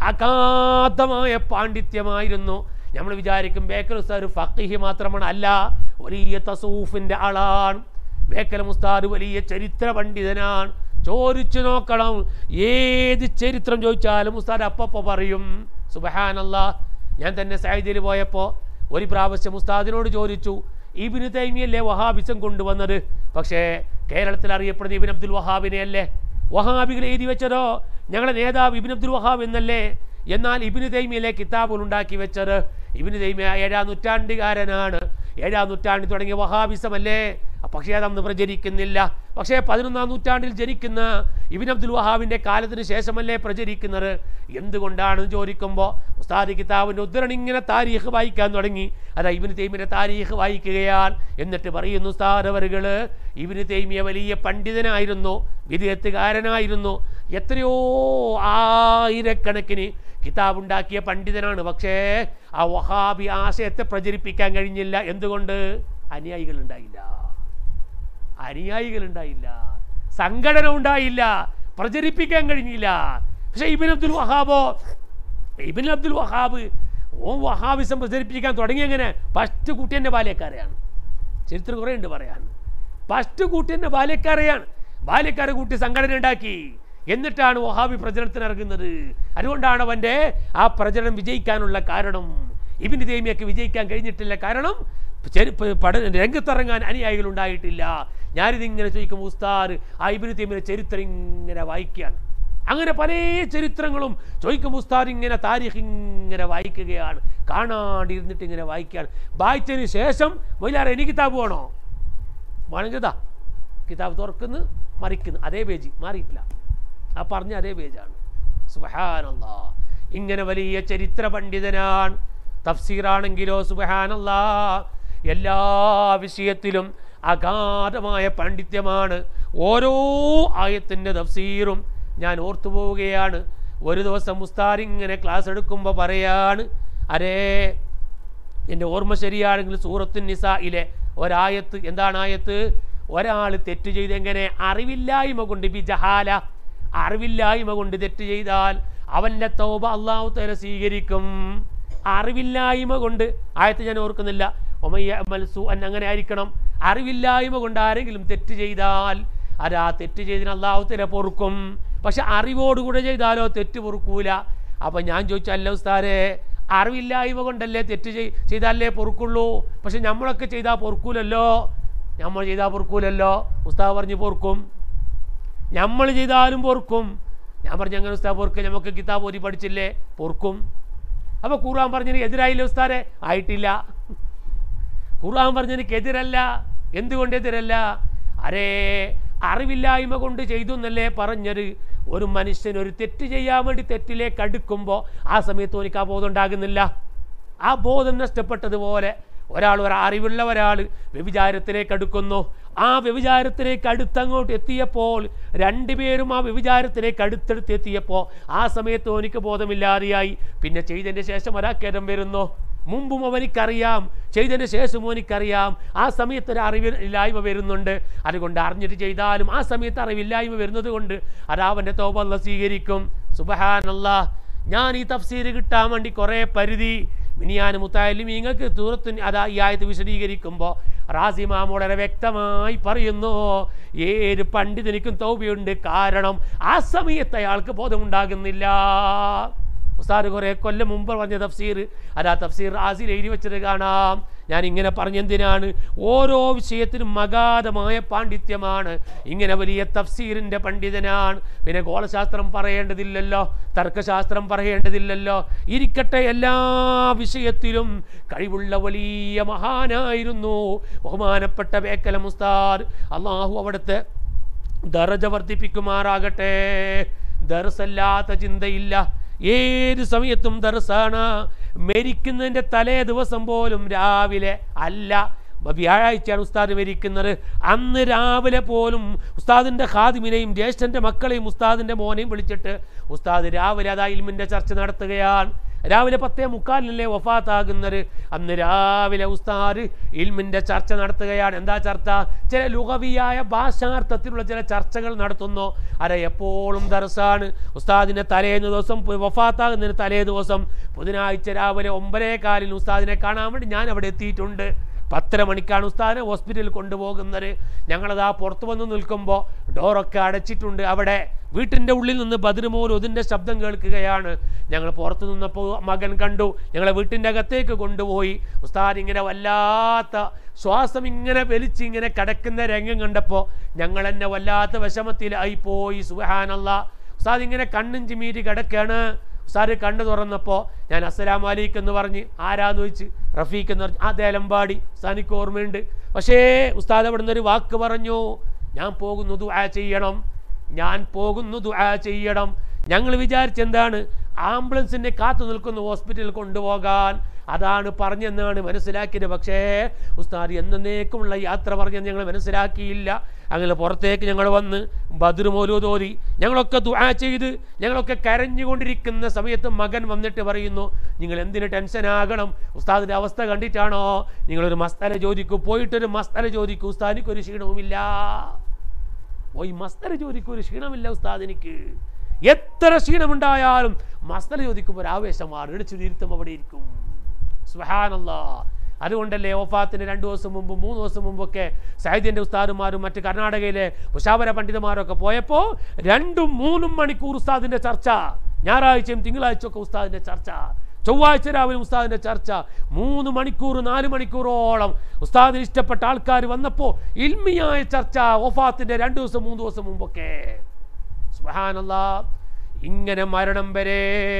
അഗാധമായ പാണ്ഡിത്യമായിരുന്നു നമ്മൾ വിചാരിക്കും ബേക്കൽ ഉസ്താദ് ഫക്കിഹി മാത്രമാണ് അല്ല വലിയ തസൂഫിൻ്റെ ആളാണ് ബേക്കൽ മുസ്താദ് വലിയ ചരിത്ര പണ്ഡിതനാണ് ചോദിച്ചു നോക്കണം ഏത് ചരിത്രം ചോദിച്ചാലും ഉസ്താദ് അപ്പപ്പോ പറയും സുബഹാനല്ല ഞാൻ തന്നെ സൈദിൽ പോയപ്പോൾ ഒരു പ്രാവശ്യം ഉസ്താദിനോട് ചോദിച്ചു ഇബിന് തൈമിയല്ലേ വഹാബിസം കൊണ്ടുവന്നത് പക്ഷേ കേരളത്തിൽ അറിയപ്പെടുന്ന ഇബിൻ അബ്ദുൽ വഹാബിനെ അല്ലേ വഹാബികൾ എഴുതി വെച്ചതോ ഞങ്ങളുടെ നേതാവ് ഇബിൻ അബ്ദുൽ വഹാബ് എന്നല്ലേ എന്നാൽ ഇബിന് തൈമിയല്ലേ കിതാബുകൾ ഉണ്ടാക്കി വെച്ചത് ഇബിന് തൈമിയ ഏഴാം നൂറ്റാണ്ടുകാരനാണ് ഏഴാം നൂറ്റാണ്ടിൽ തുടങ്ങിയ വഹാബിസമല്ലേ പക്ഷേ അതന്ന് പ്രചരിക്കുന്നില്ല പക്ഷേ പതിനൊന്നാം നൂറ്റാണ്ടിൽ ജനിക്കുന്ന ഇബിൻ അബ്ദുൽ വഹാബിൻ്റെ കാലത്തിന് ശേഷമല്ലേ പ്രചരിക്കുന്നത് എന്തുകൊണ്ടാണെന്ന് ചോദിക്കുമ്പോൾ ഉസ്താദ് കിതാബിൻ്റെ ഉദ്ധരണി ഇങ്ങനെ താരീഖ് വായിക്കാൻ തുടങ്ങി അതാ ഇബിന് തൈമിൻ്റെ താരീഖ് വായിക്കുകയാണ് എന്നിട്ട് പറയുന്നു ഉസ്താദ് അവരുകൾ ഇബിന് തൈമിയ വലിയ പണ്ഡിതനായിരുന്നു വിദേഹത്തുകാരനായിരുന്നു എത്രയോ ആയിരക്കണക്കിന് കിതാബ് ഉണ്ടാക്കിയ പണ്ഡിതനാണ് പക്ഷേ ആ വഹാബി ആശയത്തെ പ്രചരിപ്പിക്കാൻ കഴിഞ്ഞില്ല എന്തുകൊണ്ട് അനുയായികൾ ഉണ്ടായില്ല അനുയായികൾ ഉണ്ടായില്ല സംഘടന ഉണ്ടായില്ല പ്രചരിപ്പിക്കാൻ കഴിഞ്ഞില്ല പക്ഷെ ഇബിൻ അബ്ദുൽ വഹാബോ ഇബിൻ അബ്ദുൽ വഹാബ് ഓ വഹാബിസം പ്രചരിപ്പിക്കാൻ തുടങ്ങിയെങ്ങനെ ഫസ്റ്റ് കൂട്ടിയൻ്റെ ബാല്യക്കാരെയാണ് ചരിത്രം കുറേ ഉണ്ട് പറയാൻ ഫസ്റ്റ് കൂട്ടിയൻ്റെ ബാല്യക്കാരെയാണ് ബാല്യക്കാരെ കൂട്ടി സംഘടന ഉണ്ടാക്കി എന്നിട്ടാണ് വഹാബി പ്രചരണത്തിന് ഇറങ്ങുന്നത് അതുകൊണ്ടാണ് അവൻ്റെ ആ പ്രചരണം വിജയിക്കാനുള്ള കാരണം ഇബിന് തേമിയൊക്കെ വിജയിക്കാൻ കഴിഞ്ഞിട്ടില്ല കാരണം ചെരു- പ- പഠന രംഗത്തിറങ്ങാൻ അനുയായികൾ ഉണ്ടായിട്ടില്ല ഞാനിതിങ്ങനെ ചോദിക്കും ഉസ്താദ് ആ ഇബിന് തേമിയുടെ ചരിത്രം ഇങ്ങനെ വായിക്കുകയാണ് അങ്ങനെ പല ചരിത്രങ്ങളും ചോദിക്കും ഉസ്താദ് ഇങ്ങനെ താരിഖ് ഇങ്ങനെ വായിക്കുകയാണ് കാണാണ്ടിരുന്നിട്ട് ഇങ്ങനെ വായിക്കുകയാണ് വായിച്ചതിന് ശേഷം മൊയിലാറ് എനിക്ക് കിതാബ് വേണോ വേണമെങ്കിതാ കിതാബ് തുറക്കുന്നു മറിക്കുന്നു അതേ പേജ് മാറിയിട്ടില്ല ആ പറഞ്ഞ അതേ പേജാണ് സുബഹാനല്ലാ ഇങ്ങനെ വലിയ ചരിത്ര പണ്ഡിതനാണ് തഫ്സീറാണെങ്കിലോ സുബഹാനല്ലാ എല്ലാ വിഷയത്തിലും അഗാധമായ പാണ്ഡിത്യമാണ് ഓരോ ആയത്തിൻ്റെ തഫ്സീറും ഞാൻ ഓർത്തു പോവുകയാണ് ഒരു ദിവസം മുസ്താർ ഇങ്ങനെ ക്ലാസ് എടുക്കുമ്പോൾ പറയാണ് അരേ എൻ്റെ ഓർമ്മ ശരിയാണെങ്കിൽ സൂറത്തു നിസായിലെ ഒരായത്ത് എന്താണ് ആയത്ത് ഒരാൾ തെറ്റ് ചെയ്തെങ്ങനെ അറിവില്ലായ്മ കൊണ്ട് ബി ജഹാല അറിവില്ലായ്മ കൊണ്ട് തെറ്റ് ചെയ്താൽ അവൻ്റെ തൗബ അള്ളാഹു തല സ്വീകരിക്കും അറിവില്ലായ്മ കൊണ്ട് ആയത്ത് ഞാൻ ഓർക്കുന്നില്ല ഒമയ്യ മൽസു അൻ അങ്ങനെ ആയിരിക്കണം അറിവില്ലായ്മ കൊണ്ട് ആരെങ്കിലും തെറ്റ് ചെയ്താൽ അതാ തെറ്റ് ചെയ്തതിന് അള്ളാഹു തല പൊറുക്കും പക്ഷെ അറിവോടുകൂടെ ചെയ്താലോ തെറ്റ് പൊറുക്കൂല അപ്പം ഞാൻ ചോദിച്ചല്ല ഉസ്താരെ അറിവില്ലായ്മ കൊണ്ടല്ലേ തെറ്റ് ചെയ് ചെയ്താലേ പൊറുക്കുള്ളൂ പക്ഷെ നമ്മളൊക്കെ ചെയ്താൽ പൊറുക്കൂലല്ലോ നമ്മൾ ചെയ്താൽ പൊറുക്കൂലല്ലോ ഉസ്താദ് പറഞ്ഞ് പൊറുക്കും നമ്മൾ ചെയ്താലും പൊറുക്കും ഞാൻ പറഞ്ഞു അങ്ങനെ ഉസ്താദ് പൊറുക്കുക നമുക്ക് കിതാബ് ഓതി പഠിച്ചില്ലേ പൊറുക്കും അപ്പോൾ ഖുർആൻ പറഞ്ഞതിന് എതിരായില്ലേ ഉസ്താരെ ആയിട്ടില്ല ഖുർആൻ പറഞ്ഞതിന് എതിരല്ല എന്തുകൊണ്ട് എതിരല്ല അരേ അറിവില്ലായ്മ കൊണ്ട് ചെയ്തു എന്നല്ലേ പറഞ്ഞത് ഒരു മനുഷ്യൻ ഒരു തെറ്റ് ചെയ്യാൻ വേണ്ടി തെറ്റിലേക്ക് അടുക്കുമ്പോൾ ആ സമയത്ത് എനിക്ക് ആ ബോധം ഉണ്ടാകുന്നില്ല ആ ബോധം നഷ്ടപ്പെട്ടതുപോലെ ഒരാൾ ഒരു അറിവുള്ള ഒരാൾ വ്യഭിചാരത്തിലേക്ക് അടുക്കുന്നു ആ വ്യഭിചാരത്തിലേക്ക് അടുത്തങ്ങോട്ട് എത്തിയപ്പോൾ രണ്ടുപേരും ആ വ്യഭിചാരത്തിലേക്ക് അടുത്തടുത്ത് എത്തിയപ്പോൾ ആ സമയത്ത് എനിക്ക് ബോധമില്ലാതെയായി പിന്നെ ചെയ്തതിൻ്റെ ശേഷം ഒരാക്കേരം വരുന്നു മുമ്പും അവനിക്കറിയാം ചെയ്തതിന് ശേഷവും അവനിക്കറിയാം ആ സമയത്ത് ഒരു അറിവില്ലായ്മ വരുന്നുണ്ട് അതുകൊണ്ട് അറിഞ്ഞിട്ട് ചെയ്താലും ആ സമയത്ത് അറിവില്ലായ്മ വരുന്നത് കൊണ്ട് അത് അവൻ്റെ തോപല്ല സ്വീകരിക്കും സുബഹാനല്ല ഞാൻ ഈ തഫ്സീര് കിട്ടാൻ വേണ്ടി കുറേ പരിധി മിനിയാൻ മുത്തായാലും നിങ്ങൾക്ക് ദൂരത്ത് അതാ ഈ ആയത്ത് വിശദീകരിക്കുമ്പോൾ റാസിമാം വളരെ വ്യക്തമായി പറയുന്നു ഏത് പണ്ഡിതനിക്കും തൗബയുണ്ട് കാരണം ആ സമയത്ത് അയാൾക്ക് ബോധമുണ്ടാകുന്നില്ല ഉസ്താദ് കുറേ കൊല്ലം മുമ്പ് പറഞ്ഞ തഫ്സീർ അതാ തഫ്സീർ ആസിൽ എഴുതി വെച്ചത് കാണാം ഞാൻ ഇങ്ങനെ പറഞ്ഞെന്തിനാണ് ഓരോ വിഷയത്തിനും അഗാധമായ പാണ്ഡിത്യമാണ് ഇങ്ങനെ വലിയ തഫ്സീറിൻ്റെ പണ്ഡിതനാണ് പിന്നെ ഗോളശാസ്ത്രം പറയേണ്ടതില്ലല്ലോ തർക്കശാസ്ത്രം പറയേണ്ടതില്ലല്ലോ ഇരിക്കട്ടെ എല്ലാ വിഷയത്തിലും കഴിവുള്ള വലിയ മഹാനായിരുന്നു ബഹുമാനപ്പെട്ട ബേക്കല മുസ്താദ് അള്ളാഹു അവിടുത്തെ ദറജ വർദ്ധിപ്പിക്കുമാറാകട്ടെ ദർസല്ലാത്ത ചിന്തയില്ല ഏത് സമയത്തും ദർസാണ് മരിക്കുന്നതിൻ്റെ തലേ ദിവസം പോലും രാവിലെ അല്ല വ്യാഴാഴ്ചയാണ് ഉസ്താദ് മരിക്കുന്നത് അന്ന് രാവിലെ പോലും ഉസ്താദിൻ്റെ ഖാദിമിനെയും ജ്യേഷ്ഠൻ്റെ മക്കളെയും ഉസ്താദിൻ്റെ മോനെയും വിളിച്ചിട്ട് ഉസ്താദ് രാവിലെ അതാ ഇൽമിൻ്റെ ചർച്ച നടത്തുകയാണ് രാവിലെ പത്തേ മുക്കാലിനല്ലേ വഫാത്താകുന്നത് അന്ന് രാവിലെ ഉസ്താദ് ഇൽമിൻ്റെ ചർച്ച നടത്തുകയാണ് എന്താ ചർച്ച ചില ലുഹവിയായ ഭാഷാർത്ഥത്തിലുള്ള ചില ചർച്ചകൾ നടത്തുന്നു അര എപ്പോഴും ദർസാണ് ഉസ്താദിൻ്റെ തലേന്ന് ദിവസം വഫാത്താകുന്നതിന് തലേ ദിവസം ബുധനാഴ്ച രാവിലെ ഒമ്പതേ കാലിന് ഉസ്താദിനെ കാണാൻ വേണ്ടി ഞാൻ അവിടെ എത്തിയിട്ടുണ്ട് പത്തര മണിക്കാണ് ഉസ്താദിനെ ഹോസ്പിറ്റലിൽ കൊണ്ടുപോകുന്നത് ഞങ്ങളതാ പുറത്തു വന്ന് നിൽക്കുമ്പോൾ ഡോറൊക്കെ അടച്ചിട്ടുണ്ട് അവിടെ വീട്ടിൻ്റെ ഉള്ളിൽ നിന്ന് ബദ്രമോൽ ഒതിൻ്റെ ശബ്ദം കേൾക്കുകയാണ് ഞങ്ങൾ പുറത്തു നിന്നപ്പോൾ മകൻ കണ്ടു ഞങ്ങളെ വീട്ടിൻ്റെ അകത്തേക്ക് കൊണ്ടുപോയി ഉസ്താദ് ഇങ്ങനെ വല്ലാത്ത ശ്വാസം ഇങ്ങനെ വലിച്ച് ഇങ്ങനെ കിടക്കുന്ന രംഗം കണ്ടപ്പോൾ ഞങ്ങൾ എന്നെ വല്ലാത്ത വിഷമത്തിലായി പോയി സുഹാനല്ല ഉസ്താദ് ഇങ്ങനെ കണ്ണും ചിമീരി കിടക്കുകയാണ് ഉസ്താദ് കണ്ണു തുറന്നപ്പോൾ ഞാൻ അസ്സലാം അലൈക്ക് എന്ന് പറഞ്ഞ് ആരാന്ന് ചോദിച്ച് റഫീഖ് എന്ന് പറഞ്ഞു ആ ദേലമ്പാടി ഉസ്താദിക്ക് ഓർമ്മയുണ്ട് പക്ഷേ ഉസ്താദ് അവിടെ നിന്നൊരു വാക്ക് പറഞ്ഞു ഞാൻ പോകുന്നു ദുആ ചെയ്യണം ഞാൻ പോകുന്നു ദുആ ചെയ്യണം ഞങ്ങൾ വിചാരിച്ചെന്താണ് ആംബുലൻസിനെ കാത്തു നിൽക്കുന്ന ഹോസ്പിറ്റലിൽ കൊണ്ടുപോകാൻ അതാണ് പറഞ്ഞെന്നാണ് മനസ്സിലാക്കിയത് പക്ഷേ ഉസ്താദ് എന്നേക്കുമുള്ള യാത്ര പറഞ്ഞെന്ന് ഞങ്ങൾ മനസ്സിലാക്കിയില്ല അങ്ങനെ പുറത്തേക്ക് ഞങ്ങൾ വന്ന് ബദർ മോലൂതോതി ഞങ്ങളൊക്കെ ദുആ ചെയ്ത് ഞങ്ങളൊക്കെ കരഞ്ഞുകൊണ്ടിരിക്കുന്ന സമയത്ത് മകൻ വന്നിട്ട് പറയുന്നു നിങ്ങൾ എന്തിന് ടെൻഷനാകണം ഉസ്താദിൻ്റെ അവസ്ഥ കണ്ടിട്ടാണോ നിങ്ങളൊരു മസ്തല ചോദിക്കൂ പോയിട്ടൊരു മസ്തല ചോദിക്കൂ ഉസ്താദിനൊരു ക്ഷീണവുമില്ല പോയി മസ്തല ചോദിക്കും ഒരു ക്ഷീണമില്ല ഉസ്താദ് എനിക്ക് എത്ര ക്ഷീണമുണ്ടായാലും മസ്തല ചോദിക്കുമ്പോൾ ഒരു ആവേശം മാറി ഇടിച്ചുരുത്തും അവിടെ ഇരിക്കും സുഹാനല്ലാ അതുകൊണ്ടല്ലേ ഓഫാത്തിന് രണ്ട് ദിവസം മുമ്പ് മൂന്ന് ദിവസം മുമ്പൊക്കെ സൈദ്യൻ്റെ ഉസ്താദുമാരും മറ്റ് കർണാടകയിലെ മുഷാവര പണ്ഡിതന്മാരൊക്കെ പോയപ്പോൾ രണ്ടും മൂന്നും മണിക്കൂർ ഉസ്താദിൻ്റെ ചർച്ച ഞായറാഴ്ചയും തിങ്കളാഴ്ചയൊക്കെ ഉസ്താദിൻ്റെ ചർച്ച ചൊവ്വാഴ്ച രാവിലെ ഉസ്താദിന്റെ ചർച്ച മൂന്ന് മണിക്കൂർ നാല് മണിക്കൂറോളം ഉസ്താദിന് ഇഷ്ടപ്പെട്ട ആൾക്കാർ വന്നപ്പോൾ ഇൽമിയായ ചർച്ച ഒഫാത്തിന്റെ രണ്ട് ദിവസം മൂന്ന് ദിവസം മുമ്പൊക്കെ സുബ്ഹാനല്ലാ ഇങ്ങനെ മരണം വരെ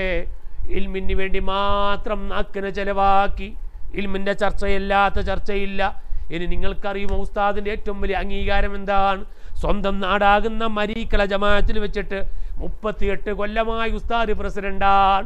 ഇൽമിന് വേണ്ടി മാത്രം നാക്കിനെ ചെലവാക്കി ഇൽമിന്റെ ചർച്ചയില്ലാത്ത ചർച്ചയില്ല ഇനി നിങ്ങൾക്കറിയുമോ ഉസ്താദിന്റെ ഏറ്റവും വലിയ അംഗീകാരം എന്താണ് സ്വന്തം നാടാകുന്ന മരീക്കല ജമാഅത്തിൽ വെച്ചിട്ട് മുപ്പത്തിയെട്ട് കൊല്ലമായി ഉസ്താദ് പ്രസിഡന്റാണ്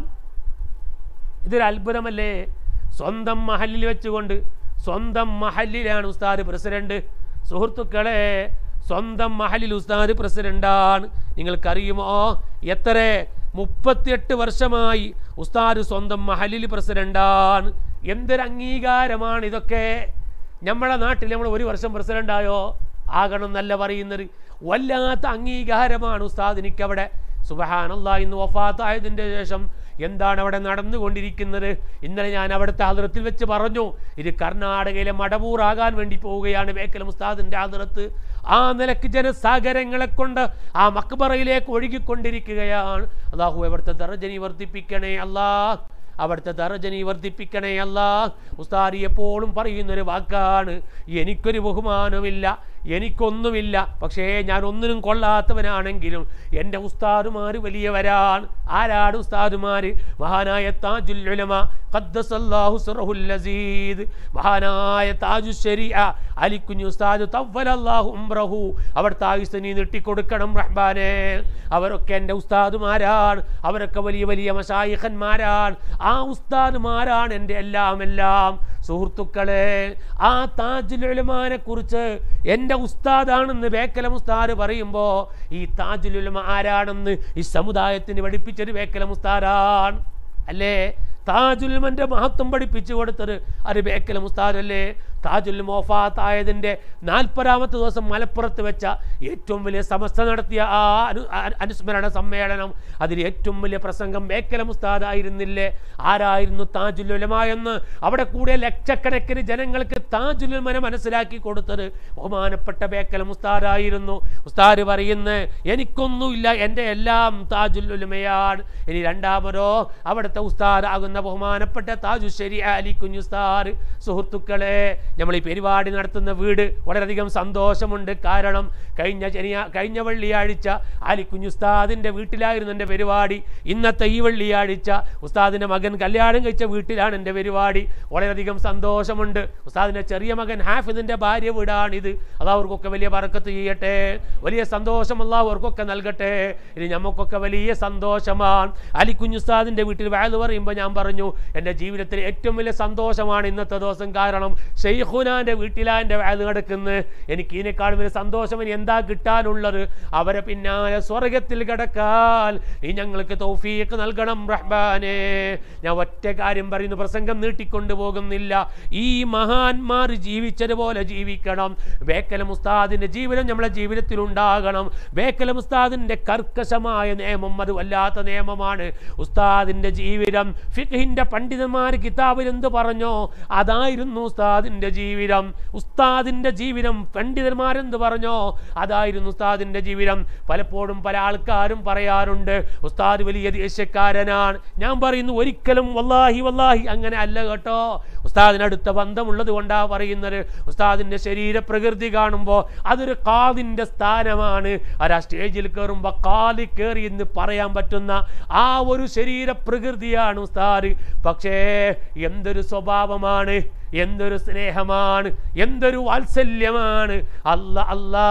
ഇതൊരു അത്ഭുതമല്ലേ സ്വന്തം മഹലിൽ വെച്ചുകൊണ്ട് സ്വന്തം മഹലിലാണ് ഉസ്താദ് പ്രസിഡന്റ് സുഹൃത്തുക്കളെ സ്വന്തം മഹലിൽ ഉസ്താദ് പ്രസിഡന്റാണ് നിങ്ങൾക്കറിയുമോ എത്ര മുപ്പത്തിയെട്ട് വർഷമായി ഉസ്താദ് സ്വന്തം മഹലിൽ പ്രസിഡന്റാണ് എന്തൊരു അംഗീകാരമാണ് ഇതൊക്കെ നമ്മളെ നാട്ടിൽ നമ്മൾ ഒരു വർഷം പ്രസിഡന്റായോ ആകണം എന്നല്ല പറയുന്നത് വല്ലാത്ത അംഗീകാരമാണ് ഉസ്താദിനിക്ക് അവിടെ സുബഹാനല്ല ഇന്ന് വഫാത്തായതിൻ്റെ ശേഷം എന്താണ് അവിടെ നടന്നുകൊണ്ടിരിക്കുന്നത് ഇന്നലെ ഞാൻ അവിടുത്തെ ആദരത്തിൽ വെച്ച് പറഞ്ഞു ഇത് കർണാടകയിലെ മടവൂറാകാൻ വേണ്ടി പോവുകയാണ് ബേക്കൽ മുസ്താദിൻ്റെ ആദരത്ത് ആ നിലക്ക് ജനസാഗരങ്ങളെ കൊണ്ട് ആ മക്ബറയിലേക്ക് ഒഴുകിക്കൊണ്ടിരിക്കുകയാണ് അള്ളാഹു അവിടുത്തെ ദർജനി വർദ്ധിപ്പിക്കണേ അല്ലാ അവിടുത്തെ ദർജനി വർദ്ധിപ്പിക്കണേ അല്ല ഉസ്താദി എപ്പോഴും പറയുന്നൊരു വാക്കാണ് എനിക്കൊരു ബഹുമാനമില്ല എനിക്കൊന്നുമില്ല പക്ഷേ ഞാൻ ഒന്നിനും കൊള്ളാത്തവനാണെങ്കിലും എൻ്റെ ഉസ്താദുമാർ വലിയവരാണ് ആരാണ് ഉസ്താദുമാർ മഹാനായ താജുൽ ഉലമ ഖദ്ദസല്ലാഹു സിറഹുൽ അസീദ് മഹാനായ താജു ശരിയ അലിക്കുഞ്ഞു ഉസ്താദ് തവ്വലല്ലാഹു ഉംറഹു അവിടുത്തെ ആയുസ് നീ നീട്ടിക്കൊടുക്കണം റഹ്മാനെ അവരൊക്കെ എൻ്റെ ഉസ്താദുമാരാണ് അവരൊക്കെ വലിയ വലിയ മഷായിഖന്മാരാണ് ആ ഉസ്താദുമാരാണ് എൻ്റെ എല്ലാം എല്ലാം സുഹൃത്തുക്കളെ ആ താജുൽ ഉലമാനെ കുറിച്ച് എൻ്റെ ഉസ്താദാണെന്ന് ബേക്കലം ഉസ്താദ് പറയുമ്പോൾ ഈ താജുൽ ഉലമ ആരാണെന്ന് ഈ സമുദായത്തിന് പഠിപ്പിച്ചൊരു ബേക്കലം ഉസ്താദാണ് അല്ലേ താജുൽമന്റെ മഹത്വം പഠിപ്പിച്ചു കൊടുത്തത് അത് ബേക്കൽ മുസ്താദല്ലേ താജുൽ മോഫാത്തായതിൻ്റെ നാൽപ്പതാമത്തെ ദിവസം മലപ്പുറത്ത് വെച്ച ഏറ്റവും വലിയ സമസ്ത നടത്തിയ ആ അനു ആ- അനുസ്മരണ സമ്മേളനം അതിൽ ഏറ്റവും വലിയ പ്രസംഗം ബേക്കല മുസ്താദായിരുന്നില്ലേ ആരായിരുന്നു താജുൽ ഉലമ എന്ന് അവിടെ കൂടെ ലക്ഷക്കണക്കിന് ജനങ്ങൾക്ക് താജുൽ ഉലമനെ മനസ്സിലാക്കി കൊടുത്തത് ബഹുമാനപ്പെട്ട ബേക്കല മുസ്താദായിരുന്നു ഉസ്താദ് പറയുന്നത് എനിക്കൊന്നുമില്ല എൻ്റെ എല്ലാം താജുൽ ഉലമയാണ് ഇനി രണ്ടാമതോ അവിടുത്തെ ഉസ്താദാകുന്ന ബഹുമാനപ്പെട്ട താജു ശരി അലി കുഞ്ഞുസ്താർ സുഹൃത്തുക്കളെ നമ്മൾ ഈ പരിപാടി നടത്തുന്ന വീട് വളരെയധികം സന്തോഷമുണ്ട് കാരണം കഴിഞ്ഞ ശനിയാ കഴിഞ്ഞ വെള്ളിയാഴ്ച അലി കുഞ്ഞുസ്താദിൻ്റെ വീട്ടിലായിരുന്നു എൻ്റെ പരിപാടി ഇന്നത്തെ ഈ വെള്ളിയാഴ്ച ഉസ്താദിൻ്റെ മകൻ കല്യാണം കഴിച്ച വീട്ടിലാണ് എൻ്റെ പരിപാടി വളരെയധികം സന്തോഷമുണ്ട് ഉസ്താദിൻ്റെ ചെറിയ മകൻ ഹാഫിദിൻ്റെ ഭാര്യ വീടാണിത് അത് അവർക്കൊക്കെ വലിയ പറക്കത്ത് ചെയ്യട്ടെ വലിയ സന്തോഷം അവർക്കൊക്കെ നൽകട്ടെ ഇനി നമുക്കൊക്കെ വലിയ സന്തോഷമാണ് അലി കുഞ്ഞുസ്താദിൻ്റെ വീട്ടിൽ വയത് പറയുമ്പോൾ ഞാൻ പറഞ്ഞു എൻ്റെ ജീവിതത്തിൽ ഏറ്റവും വലിയ സന്തോഷമാണ് ഇന്നത്തെ ദിവസം കാരണം ഷെയ്ഖുനാൻ്റെ വീട്ടിലാണ് എൻ്റെ വയത് നടക്കുന്നത് എനിക്ക് ഇതിനേക്കാൾ വലിയ സന്തോഷം ഇനി എന്താ കിട്ടാനുള്ളത് അവരെ പിന്നാലെ സ്വർഗത്തിൽ കിടക്കാൻ ഈ ഞങ്ങൾക്ക് തൗഫീഖ് നൽകണം റഹ്മാനെ ഞാൻ ഒറ്റ കാര്യം പറയുന്നു പ്രസംഗം നീട്ടിക്കൊണ്ടു പോകുന്നില്ല ഈ മഹാന്മാർ ജീവിച്ചതുപോലെ ജീവിക്കണം ബേക്കല മുസ്താദിൻ്റെ ജീവിതം നമ്മളെ ജീവിതത്തിൽ ഉണ്ടാകണം ബേക്കല മുസ്താദിൻ്റെ കർക്കശമായ നിയമം അത് വല്ലാത്ത നിയമമാണ് ഉസ്താദിൻ്റെ ജീവിതം ഫിഖിൻ്റെ പണ്ഡിതന്മാർ കിതാബിൽ എന്ത് പറഞ്ഞോ അതായിരുന്നു ഉസ്താദിൻ്റെ ജീവിതം ഉസ്താദിൻ്റെ ജീവിതം പണ്ഡിതന്മാരെന്ത് പറഞ്ഞോ അതായിരുന്നു ഉസ്താദിൻ്റെ ജീവിതം പലപ്പോഴും പല ആൾക്കാരും പറയാറുണ്ട് ഉസ്താദ് വലിയ ദേശക്കാരനാണ് ഞാൻ പറയുന്നു ഒരിക്കലും വല്ലാഹി വല്ലാഹി അങ്ങനെ അല്ല കേട്ടോ ഉസ്താദിനടുത്ത ബന്ധമുള്ളത് കൊണ്ടാ പറയുന്നത് ഉസ്താദിൻ്റെ ശരീരപ്രകൃതി കാണുമ്പോൾ അതൊരു കാതിൻ്റെ സ്ഥാനമാണ് ആ സ്റ്റേജിൽ കയറുമ്പോൾ കാലി കയറി എന്ന് പറയാൻ പറ്റുന്ന ആ ഒരു ശരീരപ്രകൃതിയാണ് ഉസ്താദ് പക്ഷേ എന്തൊരു സ്വഭാവമാണ് എന്തൊരു സ്നേഹമാണ് എന്തൊരു വാത്സല്യമാണ് അല്ല അല്ലാ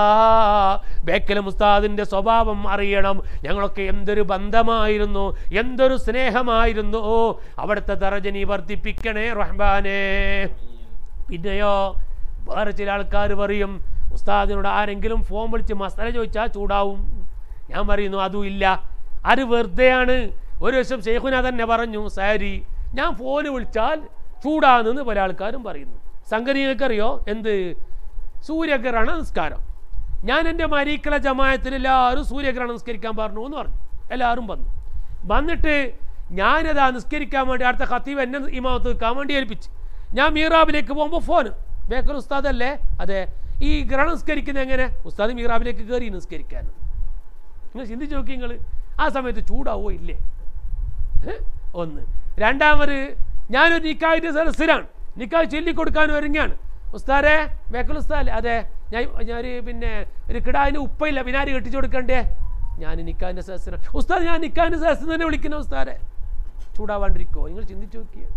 ബേക്കല മുസ്താദിൻ്റെ സ്വഭാവം അറിയണം ഞങ്ങളൊക്കെ എന്തൊരു ബന്ധമായിരുന്നു എന്തൊരു സ്നേഹമായിരുന്നു ഓ അവിടുത്തെ തറജനി വർദ്ധിപ്പിക്കണേ റഹ്മാനേ പിന്നെയോ വേറെ ചില ആൾക്കാർ പറയും ഉസ്താദിനോട് ആരെങ്കിലും ഫോൺ വിളിച്ച് മസാല ചോദിച്ചാൽ ചൂടാവും ഞാൻ പറയുന്നു അതും ഇല്ല അത് വെറുതെയാണ് ഒരു ദിവസം ഷെയ്ഖുന തന്നെ പറഞ്ഞു സാരി ഞാൻ ഫോന് വിളിച്ചാൽ ചൂടാണെന്ന് പല ആൾക്കാരും പറയുന്നു സംഗതി നിങ്ങൾക്കറിയോ എന്ത് സൂര്യഗ്രഹണ നിസ്കാരം ഞാൻ എൻ്റെ മരീക്കള ജമായത്തിൽ എല്ലാവരും സൂര്യഗ്രഹണം നിസ്കരിക്കാൻ പറഞ്ഞു എന്ന് പറഞ്ഞു എല്ലാവരും വന്നു വന്നിട്ട് ഞാനതാ നിസ്കരിക്കാൻ വേണ്ടി അടുത്ത ഖത്തീബ് എന്നെ ഇമാമത്ത് നിൽക്കാൻ വേണ്ടി ഏൽപ്പിച്ച് ഞാൻ മീറാബിലേക്ക് പോകുമ്പോൾ ഫോൺ ബേക്കർ ഉസ്താദ് അല്ലേ അതെ ഈ ഗ്രഹണം നിസ്കരിക്കുന്നത് എങ്ങനെ ഉസ്താദ് മീറാബിലേക്ക് കയറി നിസ്കരിക്കാൻ നിങ്ങൾ ചിന്തിച്ച് നോക്കി നിങ്ങൾ ആ സമയത്ത് ചൂടാവോ ഇല്ലേ ഏ? ഒന്ന് രണ്ടാമത് ഞാനൊരു നിക്കാഹിൻ്റെ സദസ്സിലാണ് നിക്കാഹ് ചൊല്ലിക്കൊടുക്കാൻ ഒരുങ്ങാണ് ഉസ്താരെ മേക്കൽ ഉസ്താദ് അതെ ഞാൻ ഞാൻ പിന്നെ ഒരു കിടാവിന് ഉപ്പയില്ല വിനാരി കെട്ടിച്ചു കൊടുക്കണ്ടേ ഞാൻ നിക്കാഹിൻ്റെ സദസ്സിലാണ് ഉസ്താദ് ഞാൻ നിക്കാഹിൻ്റെ സദസ്സിൽ തന്നെ വിളിക്കുന്ന ഉസ്താരെ ചൂടാവാണ്ടിരിക്കുമോ നിങ്ങൾ ചിന്തിച്ചു നോക്കിയേ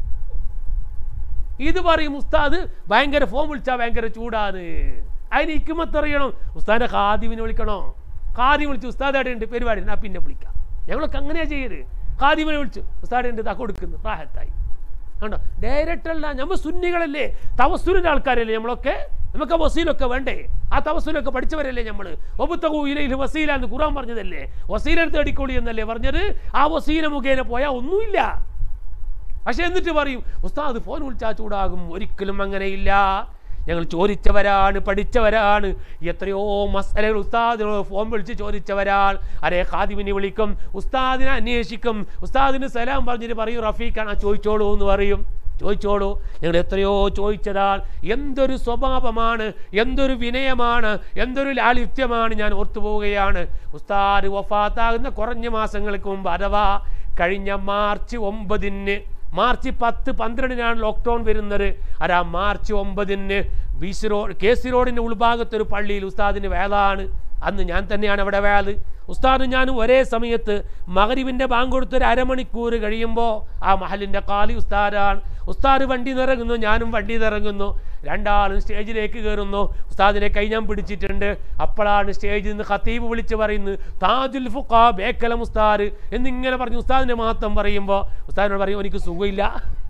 ഇത് പറയും ഉസ്താദ് ഭയങ്കര ഫോം വിളിച്ചാൽ ഭയങ്കര ചൂടാണ് അതിന് ഇക്കുമത്തറിയണം ഉസ്താദിന്റെ ഖാദിമിനെ വിളിക്കണോ ഖാദി വിളിച്ചു ഉസ്താദ് അവിടെ ഉണ്ട് പരിപാടി ഞാൻ പിന്നെ വിളിക്കാം ഞങ്ങളൊക്കെ അങ്ങനെയാ ചെയ്യരുത് ഖാദിമിനെ വിളിച്ചു ഉസ്താദ് ഉണ്ട് താ കൊടുക്കുന്നു റാഹത്തായി കണ്ടോ ഡയറക്റ്റ് അല്ല നമ്മൾ സുന്നികളല്ലേ തവസ്സുലിൻ്റെ ആൾക്കാരല്ലേ നമ്മളൊക്കെ നമുക്ക് ആ വസീലൊക്കെ വേണ്ടേ ആ തവസ്സുലൊക്കെ പഠിച്ചവരല്ലേ നമ്മൾ ഒബുത്തകൂ ഇലയിൽ വസീല എന്ന് ഖുറാൻ പറഞ്ഞതല്ലേ വസീല എടുത്ത് അടിക്കോളി എന്നല്ലേ പറഞ്ഞത് ആ വസീല മുഖേന പോയാൽ ഒന്നുമില്ല പക്ഷെ എന്നിട്ട് പറയും ഉസ്താദ് ഫോൺ വിളിച്ചാൽ ചൂടാകും ഒരിക്കലും അങ്ങനെയില്ല ഞങ്ങൾ ചോദിച്ചവരാണ് പഠിച്ചവരാണ് എത്രയോ മസലകൾ ഉസ്താദിനോട് ഫോൺ വിളിച്ച് ചോദിച്ചവരാണ് അരേ ഖാദിമിനെ വിളിക്കും ഉസ്താദിനെ അന്വേഷിക്കും ഉസ്താദിന് സലാം പറഞ്ഞിട്ട് പറയും റഫീഖാണ് ആ ചോദിച്ചോളൂ എന്ന് പറയും ചോദിച്ചോളൂ ഞങ്ങൾ എത്രയോ ചോദിച്ചതാണ് എന്തൊരു സ്വഭാവമാണ് എന്തൊരു വിനയമാണ് എന്തൊരു ലാളിത്യമാണ് ഞാൻ ഓർത്തുപോവുകയാണ് ഉസ്താദ് വഫാത്താകുന്ന കുറഞ്ഞ മാസങ്ങൾക്ക് മുമ്പ് അഥവാ കഴിഞ്ഞ മാർച്ച് ഒമ്പതിന് മാർച്ച് പത്ത് പന്ത്രണ്ടിനാണ് ലോക്ക്ഡൗൺ വരുന്നത് അതാ മാർച്ച് ഒമ്പതിന് ബീച്ച് റോഡ് കെ സി റോഡിൻ്റെ ഉൾഭാഗത്തൊരു പള്ളിയിൽ ഉസ്താദിന് വേലാണ് അന്ന് ഞാൻ തന്നെയാണ് അവിടെ വേല് ഉസ്താദും ഞാനും ഒരേ സമയത്ത് മകരിവിൻ്റെ ബാങ്ക് കൊടുത്തൊരു അരമണിക്കൂർ കഴിയുമ്പോൾ ആ മഹലിൻ്റെ കാലി ഉസ്താദാണ് ഉസ്താദ് വണ്ടി നിറങ്ങുന്നു ഞാനും വണ്ടി നിറങ്ങുന്നു രണ്ടാളും സ്റ്റേജിലേക്ക് കയറുന്നു ഉസ്താദിനെ കൈ ഞാൻ പിടിച്ചിട്ടുണ്ട് അപ്പോഴാണ് സ്റ്റേജിൽ നിന്ന് ഖത്തീബ് വിളിച്ച് പറയുന്നത് താജുൽ ഫുഖാ ബേക്കലം ഉസ്താദ് എന്നിങ്ങനെ പറഞ്ഞു ഉസ്താദിനെ മാത്രം പറയുമ്പോൾ ഉസ്താദിനോട് പറയും എനിക്ക് സുഖമില്ല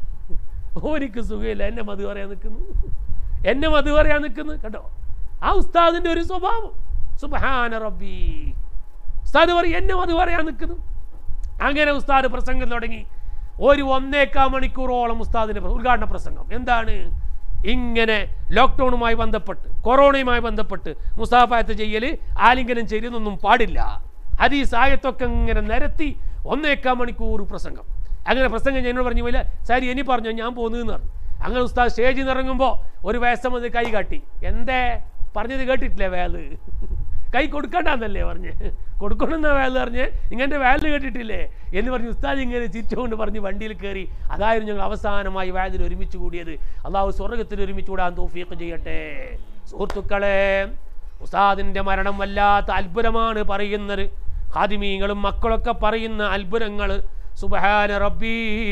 ഓനിക്ക് സുഖമില്ല എന്നെ മതി പറയാൻ നിൽക്കുന്നു എന്നെ മതി പറയാൻ നിൽക്കുന്നു കണ്ടോ ആ ഉസ്താദിൻ്റെ ഒരു സ്വഭാവം സുബഹാന റബ്ബി ഉസ്താദ് പറയും എന്നെ മതി പറയാൻ നിൽക്കുന്നു അങ്ങനെ ഉസ്താദ് പ്രസംഗം തുടങ്ങി ഒരു ഒന്നേക്കാൽ മണിക്കൂറോളം ഉസ്താദിൻ്റെ പ്ര- ഉദ്ഘാടന പ്രസംഗം എന്താണ് ഇങ്ങനെ ലോക്ക്ഡൗണുമായി ബന്ധപ്പെട്ട് കൊറോണയുമായി ബന്ധപ്പെട്ട് മുസാഫായത്ത് ചെയ്യൽ ആലിംഗനം ചെയ്യലൊന്നും പാടില്ല ഹദീസ് ആയത്തൊക്കെ ഇങ്ങനെ നിരത്തി ഒന്നേക്കാൽ മണിക്കൂർ പ്രസംഗം അങ്ങനെ പ്രസംഗം ഞാൻ എന്നോട് പറഞ്ഞു ഇല്ല സാരി ഇനി പറഞ്ഞു ഞാൻ പോകുന്നതെന്ന് പറഞ്ഞു അങ്ങനെ ഉസ്താദ് സ്റ്റേജിൽ നിന്ന് ഇറങ്ങുമ്പോൾ ഒരു വയസ്സം വന്ന് കൈ കാട്ടി എന്തേ പറഞ്ഞത് കേട്ടിട്ടില്ലേ വേല് കൈ കൊടുക്കണ്ടെന്നല്ലേ പറഞ്ഞ് കൊടുക്കണമെന്ന വേല പറഞ്ഞ് ഇങ്ങനത്തെ വേല കേട്ടിട്ടില്ലേ എന്ന് പറഞ്ഞ് ഉസ്താദ് ഇങ്ങനെ ചിരിച്ചുകൊണ്ട് പറഞ്ഞ് വണ്ടിയിൽ കയറി അതായിരുന്നു ഞങ്ങൾ അവസാനമായി വേദിൽ ഒരുമിച്ച് കൂടിയത് അള്ളാഹു സ്വർഗത്തിൽ ഒരുമിച്ച് കൂടാൻ തോഫീക്ക് ചെയ്യട്ടെ സുഹൃത്തുക്കളെ ഉസ്താദിൻ്റെ മരണം വല്ലാത്ത അത്ഭുതമാണ് പറയുന്നത് ഹാദിമീങ്ങളും മക്കളൊക്കെ പറയുന്ന അത്ഭുതങ്ങൾ സുബഹാന റബ്ബി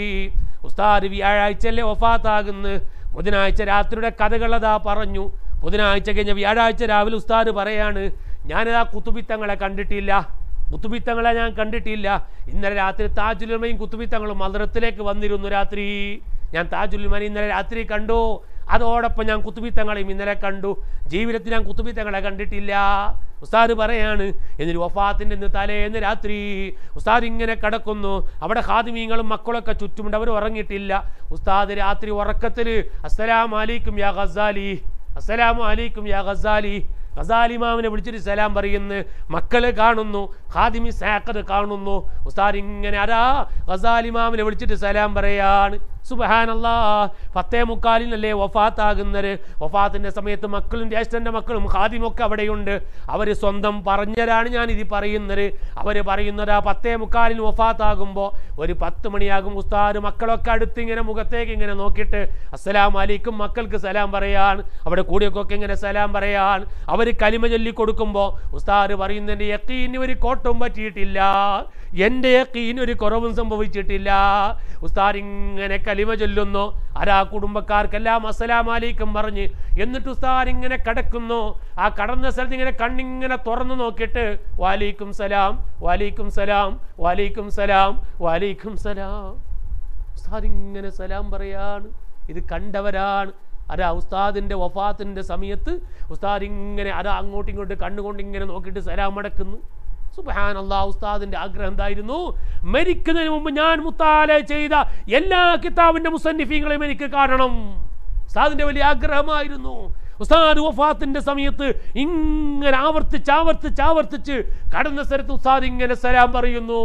ഉസ്താദ് വ്യാഴാഴ്ചയല്ലേ ഒഫാത്താകുന്നു ബുധനാഴ്ച രാത്രിയുടെ കഥകളതാ പറഞ്ഞു ബുധനാഴ്ച കഴിഞ്ഞ വ്യാഴാഴ്ച രാവിലെ ഉസ്താദ് പറയാണ് ഞാനിതാ കുത്തുബിത്തങ്ങളെ കണ്ടിട്ടില്ല കുത്തുബിത്തങ്ങളെ ഞാൻ കണ്ടിട്ടില്ല ഇന്നലെ രാത്രി താജുലുമയും കുത്തുബിത്തങ്ങളും മദ്രത്തിലേക്ക് വന്നിരുന്നു രാത്രി ഞാൻ താജുലുമനെ ഇന്നലെ രാത്രി കണ്ടു അതോടൊപ്പം ഞാൻ കുത്തുബിത്തങ്ങളെയും ഇന്നലെ കണ്ടു ജീവിതത്തിൽ ഞാൻ കുത്തുബിത്തങ്ങളെ കണ്ടിട്ടില്ല ഉസ്താദ് പറയാണ് എന്നിട്ട് വഫാത്തിൻ്റെ ഇന്ന് തലേന്ന് രാത്രി ഉസ്താദ് ഇങ്ങനെ കിടക്കുന്നു അവിടെ ഹാദിമീങ്ങളും മക്കളൊക്കെ ചുറ്റുമുണ്ട് അവർ ഉറങ്ങിയിട്ടില്ല ഉസ്താദ് രാത്രി ഉറക്കത്തിൽ അസ്സലാം അലൈക്കും യാ ഗസാലി അസ്സലാമു അലൈക്കും യാ ഗസാലി ഖസാലിമാവിനെ വിളിച്ചിട്ട് സലാം പറയുന്നു മക്കള് കാണുന്നു ഖാദിമി സാക്കത് കാണുന്നു ഉസ്താദ് ഇങ്ങനെ അരാ ഖസാലിമാവിനെ വിളിച്ചിട്ട് സലാം പറയാണ് സുബഹാനല്ലാ പത്തേ മുക്കാലിനല്ലേ വഫാത്താകുന്നത് വഫാത്തിൻ്റെ സമയത്ത് മക്കളും ജ്യേഷ്ഠൻ്റെ മക്കളും ഖാദിമൊക്കെ അവിടെയുണ്ട് അവർ സ്വന്തം പറഞ്ഞതാണ് ഞാൻ ഇത് പറയുന്നത് അവർ പറയുന്നത് ആ പത്തേ മുക്കാലിന് വഫാത്താകുമ്പോൾ ഒരു പത്ത് മണിയാകും ഉസ്താദ് മക്കളൊക്കെ അടുത്ത് ഇങ്ങനെ മുഖത്തേക്ക് ഇങ്ങനെ നോക്കിയിട്ട് അസ്സലാം അലൈക്കും മക്കൾക്ക് സലാം പറയാൻ അവിടെ കൂടിയൊക്കെ ഇങ്ങനെ സലാം പറയാൻ അവർ കലിമ ചൊല്ലി കൊടുക്കുമ്പോൾ ഉസ്താദ് പറയുന്നതിൻ്റെ യക്കീന് ഒരു കോട്ടവും പറ്റിയിട്ടില്ല എൻ്റെ യക്കീന് ഒരു കുറവും സംഭവിച്ചിട്ടില്ല ഉസ്താദ് ഇങ്ങനെ കലിമ ചൊല്ലുന്നു ആരാ കുടുംബക്കാർക്കെല്ലാം അസ്സലാം അലൈക്കും പറഞ്ഞ് എന്നിട്ട് ഉസ്താദ് ഇങ്ങനെ കിടക്കുന്നു ആ കടന്ന സ്ഥലത്ത് ഇങ്ങനെ കണ്ണിങ്ങനെ തുറന്നു നോക്കിയിട്ട് വാലൈക്കും സലാം വാലൈക്കും സലാം വാലൈക്കും സലാം വാലൈക്കും സലാം ഉസ്താദ് ഇങ്ങനെ സലാം പറയാണ് ഇത് കണ്ടവരാണ് അതാ ഉസ്താദിൻ്റെ വഫാത്തിൻ്റെ സമയത്ത് ഉസ്താദ് ഇങ്ങനെ അതാ അങ്ങോട്ടും ഇങ്ങോട്ടും കണ്ണുകൊണ്ട് ഇങ്ങനെ നോക്കിയിട്ട് സലാം മടക്കുന്നു സുബഹാൻ അള്ളാ ഉസ്താദിൻ്റെ ആഗ്രഹം എന്തായിരുന്നു മരിക്കുന്നതിന് മുമ്പ് ഞാൻ മുത്താല ചെയ്ത എല്ലാ കിതാബിൻ്റെ മുസന്നിഫീങ്ങളെയും എനിക്ക് കാണണം ഉസ്താദിൻ്റെ വലിയ ആഗ്രഹമായിരുന്നു ഉസ്താദ് വഫാത്തിന്റെ സമയത്ത് ഇങ്ങനെ ആവർത്തിച്ച് ആവർത്തിച്ച് ആവർത്തിച്ച് കടന്ന സ്ഥലത്ത് ഉസ്താദ് ഇങ്ങനെ സലാം പറയുന്നു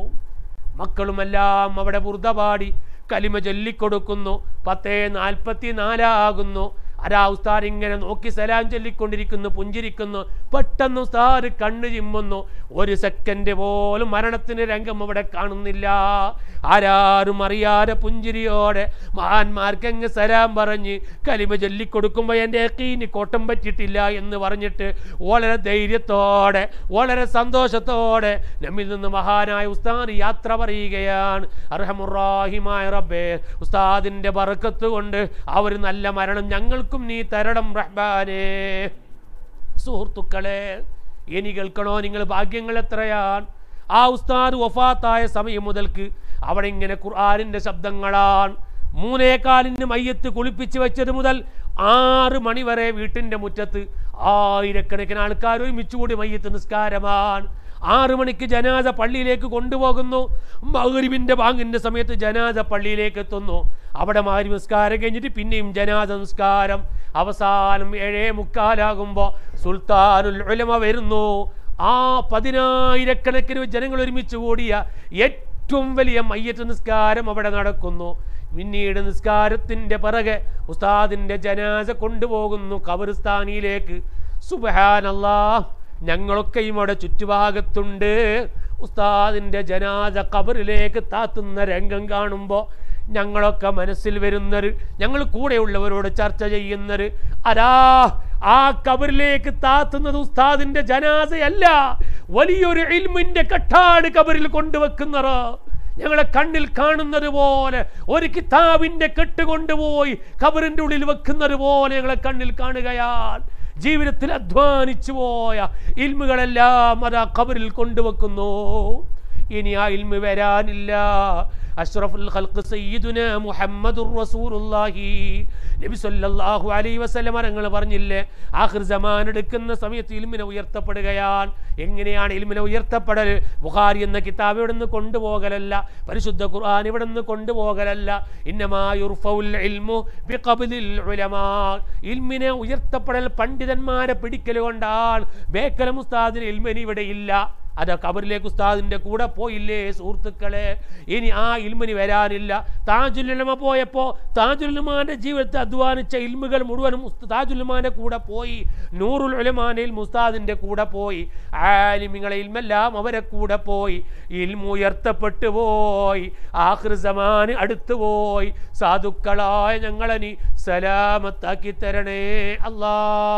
മക്കളുമെല്ലാം അവിടെ ബുർദ പാടി കലിമ ചൊല്ലിക്കൊടുക്കുന്നു പത്തേ നാൽപ്പത്തി നാലാകുന്നു അരാ ഉസ്താദ് ഇങ്ങനെ നോക്കി സലാം ചൊല്ലിക്കൊണ്ടിരിക്കുന്നു പുഞ്ചിരിക്കുന്നു പെട്ടെന്ന് ഉസ്താദ് കണ്ണ് ചിമ്മുന്നു ഒരു സെക്കൻഡ് പോലും മരണത്തിന് രംഗം അവിടെ കാണുന്നില്ല ആരാരും അറിയാതെ പുഞ്ചിരിയോടെ മഹാന്മാർക്കങ്ങ് സലാം പറഞ്ഞ് കലിമ ചൊല്ലിക്കൊടുക്കുമ്പോൾ എൻ്റെ യക്കീന് കോട്ടം പറ്റിയിട്ടില്ല എന്ന് പറഞ്ഞിട്ട് വളരെ ധൈര്യത്തോടെ വളരെ സന്തോഷത്തോടെ നമ്മിൽ നിന്ന് മഹാനായ ഉസ്താദ് യാത്ര പറയുകയാണ് അർഹമുറാഹിമായ റബ്ബേ ഉസ്താദിൻ്റെ ബറക്കത്ത് കൊണ്ട് ആ ഒരു നല്ല മരണം ഞങ്ങൾക്കും നീ തരണം റഹ്ബാനേ സുഹൃത്തുക്കളെ ഇനി കേൾക്കണോ നിങ്ങൾ ഭാഗ്യങ്ങൾ എത്രയാണ് ആ ഉസ്താദ് വഫാത്തായ സമയം മുതൽക്ക് അവിടെ ഇങ്ങനെ ഖുർആാനിൻ്റെ ശബ്ദങ്ങളാണ് മൂന്നേകാലിന് മയ്യത്ത് കുളിപ്പിച്ച് വെച്ചത് മുതൽ ആറ് മണി വരെ വീട്ടിൻ്റെ മുറ്റത്ത് ആയിരക്കണക്കിന് ആൾക്കാർ ഒരുമിച്ച് കൂടി മയ്യത്ത് നിസ്കാരമാണ് ആറു മണിക്ക് ജനാസ പള്ളിയിലേക്ക് കൊണ്ടുപോകുന്നു മകരിവിൻ്റെ ബാങ്കിൻ്റെ സമയത്ത് ജനാസ പള്ളിയിലേക്ക് എത്തുന്നു അവിടെ മാരി നിസ്കാരം കഴിഞ്ഞിട്ട് പിന്നെയും ജനാസ നിസ്കാരം അവസാനം ഏഴേ മുക്കാലാകുമ്പോൾ സുൽത്താനുൽ ഉലമ വരുന്നു ആ പതിനായിരക്കണക്കിന് ജനങ്ങൾ ഒരുമിച്ച് കൂടിയ ഏറ്റവും വലിയ മയ്യത്ത് നിസ്കാരം അവിടെ നടക്കുന്നു പിന്നീട് നിസ്കാരത്തിൻ്റെ പിറകെ ഉസ്താദിൻ്റെ ജനാസ കൊണ്ടുപോകുന്നു ഖബർസ്ഥാനിയിലേക്ക് സുബഹാനല്ലാ ഞങ്ങളൊക്കെയും അവിടെ ചുറ്റുഭാഗത്തുണ്ട് ഉസ്താദിൻ്റെ ജനാസ ഖബറിലേക്ക് താത്തുന്ന രംഗം കാണുമ്പോൾ ഞങ്ങളൊക്കെ മനസ്സിൽ വരുന്നത് ഞങ്ങൾ കൂടെയുള്ളവരോട് ചർച്ച ചെയ്യുന്നത് അരാ ആ കബറിലേക്ക് താത്തുന്നത് ഉസ്താദിന്റെ ജനാസയല്ല വലിയൊരു ഇൽമിന്റെ കെട്ടാട് കബറിൽ കൊണ്ടുവെക്കുന്നത് ഞങ്ങളെ കണ്ണിൽ കാണുന്നത് പോലെ ഒരു കിതാബിന്റെ കെട്ട് കൊണ്ടുപോയി കബറിന്റെ ഉള്ളിൽ വെക്കുന്നത് പോലെ ഞങ്ങളെ കണ്ണിൽ കാണുകയാണ് ജീവിതത്തിൽ അധ്വാനിച്ചു പോയ ഇൽമുകളെല്ലാം അത് ആ കബറിൽ കൊണ്ടുവെക്കുന്നു ഇനി ആ ഇൽമ് വരാനില്ല അഷ്റഫുൽ ഖൽഖ് സയ്യിദുന മുഹമ്മദുർ റസൂലുള്ളാഹി നബി സല്ലല്ലാഹു അലൈഹി വസല്ലം ഞങ്ങൾ പറഞ്ഞില്ലേ ആഖിർ സമാൻ എടുക്കുന്ന സമയത്ത് ഇൽമിനെ ഉയർത്തപ്പെടുകയാണ് എങ്ങനെയാണ് ഇൽമിനെ ഉയർത്തപ്പെടൽ ബുഖാരി എന്ന കിതാബ് ഇവിടെ നിന്ന് കൊണ്ടുപോകലല്ല പരിശുദ്ധ ഖുർആൻ ഇവിടെ നിന്ന് കൊണ്ടുപോകലല്ല ഇന്നമാ യുർഫഉൽ ഇൽമു ബിഖബ്ലിൽ ഉലമാ ഇൽമിനെ ഉയർത്തപ്പെടൽ പണ്ഡിതന്മാരെ പിടിക്കൽ കൊണ്ടാണ് ബേക്കല മുസ്താദിന് ഇൽമിന് ഇവിടെ ഇല്ല അത് കബറിലേക്ക് ഉസ്താദിൻ്റെ കൂടെ പോയില്ലേ സുഹൃത്തുക്കളെ ഇനി ആ ഇൽമിന് വരാനില്ല താജുലുലമ പോയപ്പോൾ താജുലുമാൻ്റെ ജീവിതത്തെ അധ്വാനിച്ച ഇൽമുകൾ മുഴുവനും ഉസ്ത- താജുലുമാൻ്റെ കൂടെ പോയി നൂറുൽ ഉലമാനയിൽ മുസ്താദിൻ്റെ കൂടെ പോയി ആലിമിങ്ങളെ ഇൽമെല്ലാം അവരെ കൂടെ പോയി ഇൽമു ഉയർത്തപ്പെട്ടു പോയി ആഖിർ സമാന് അടുത്തു പോയി സാധുക്കളായ ഞങ്ങളെ നീ സലാമത്താക്കി തരണേ അല്ലാ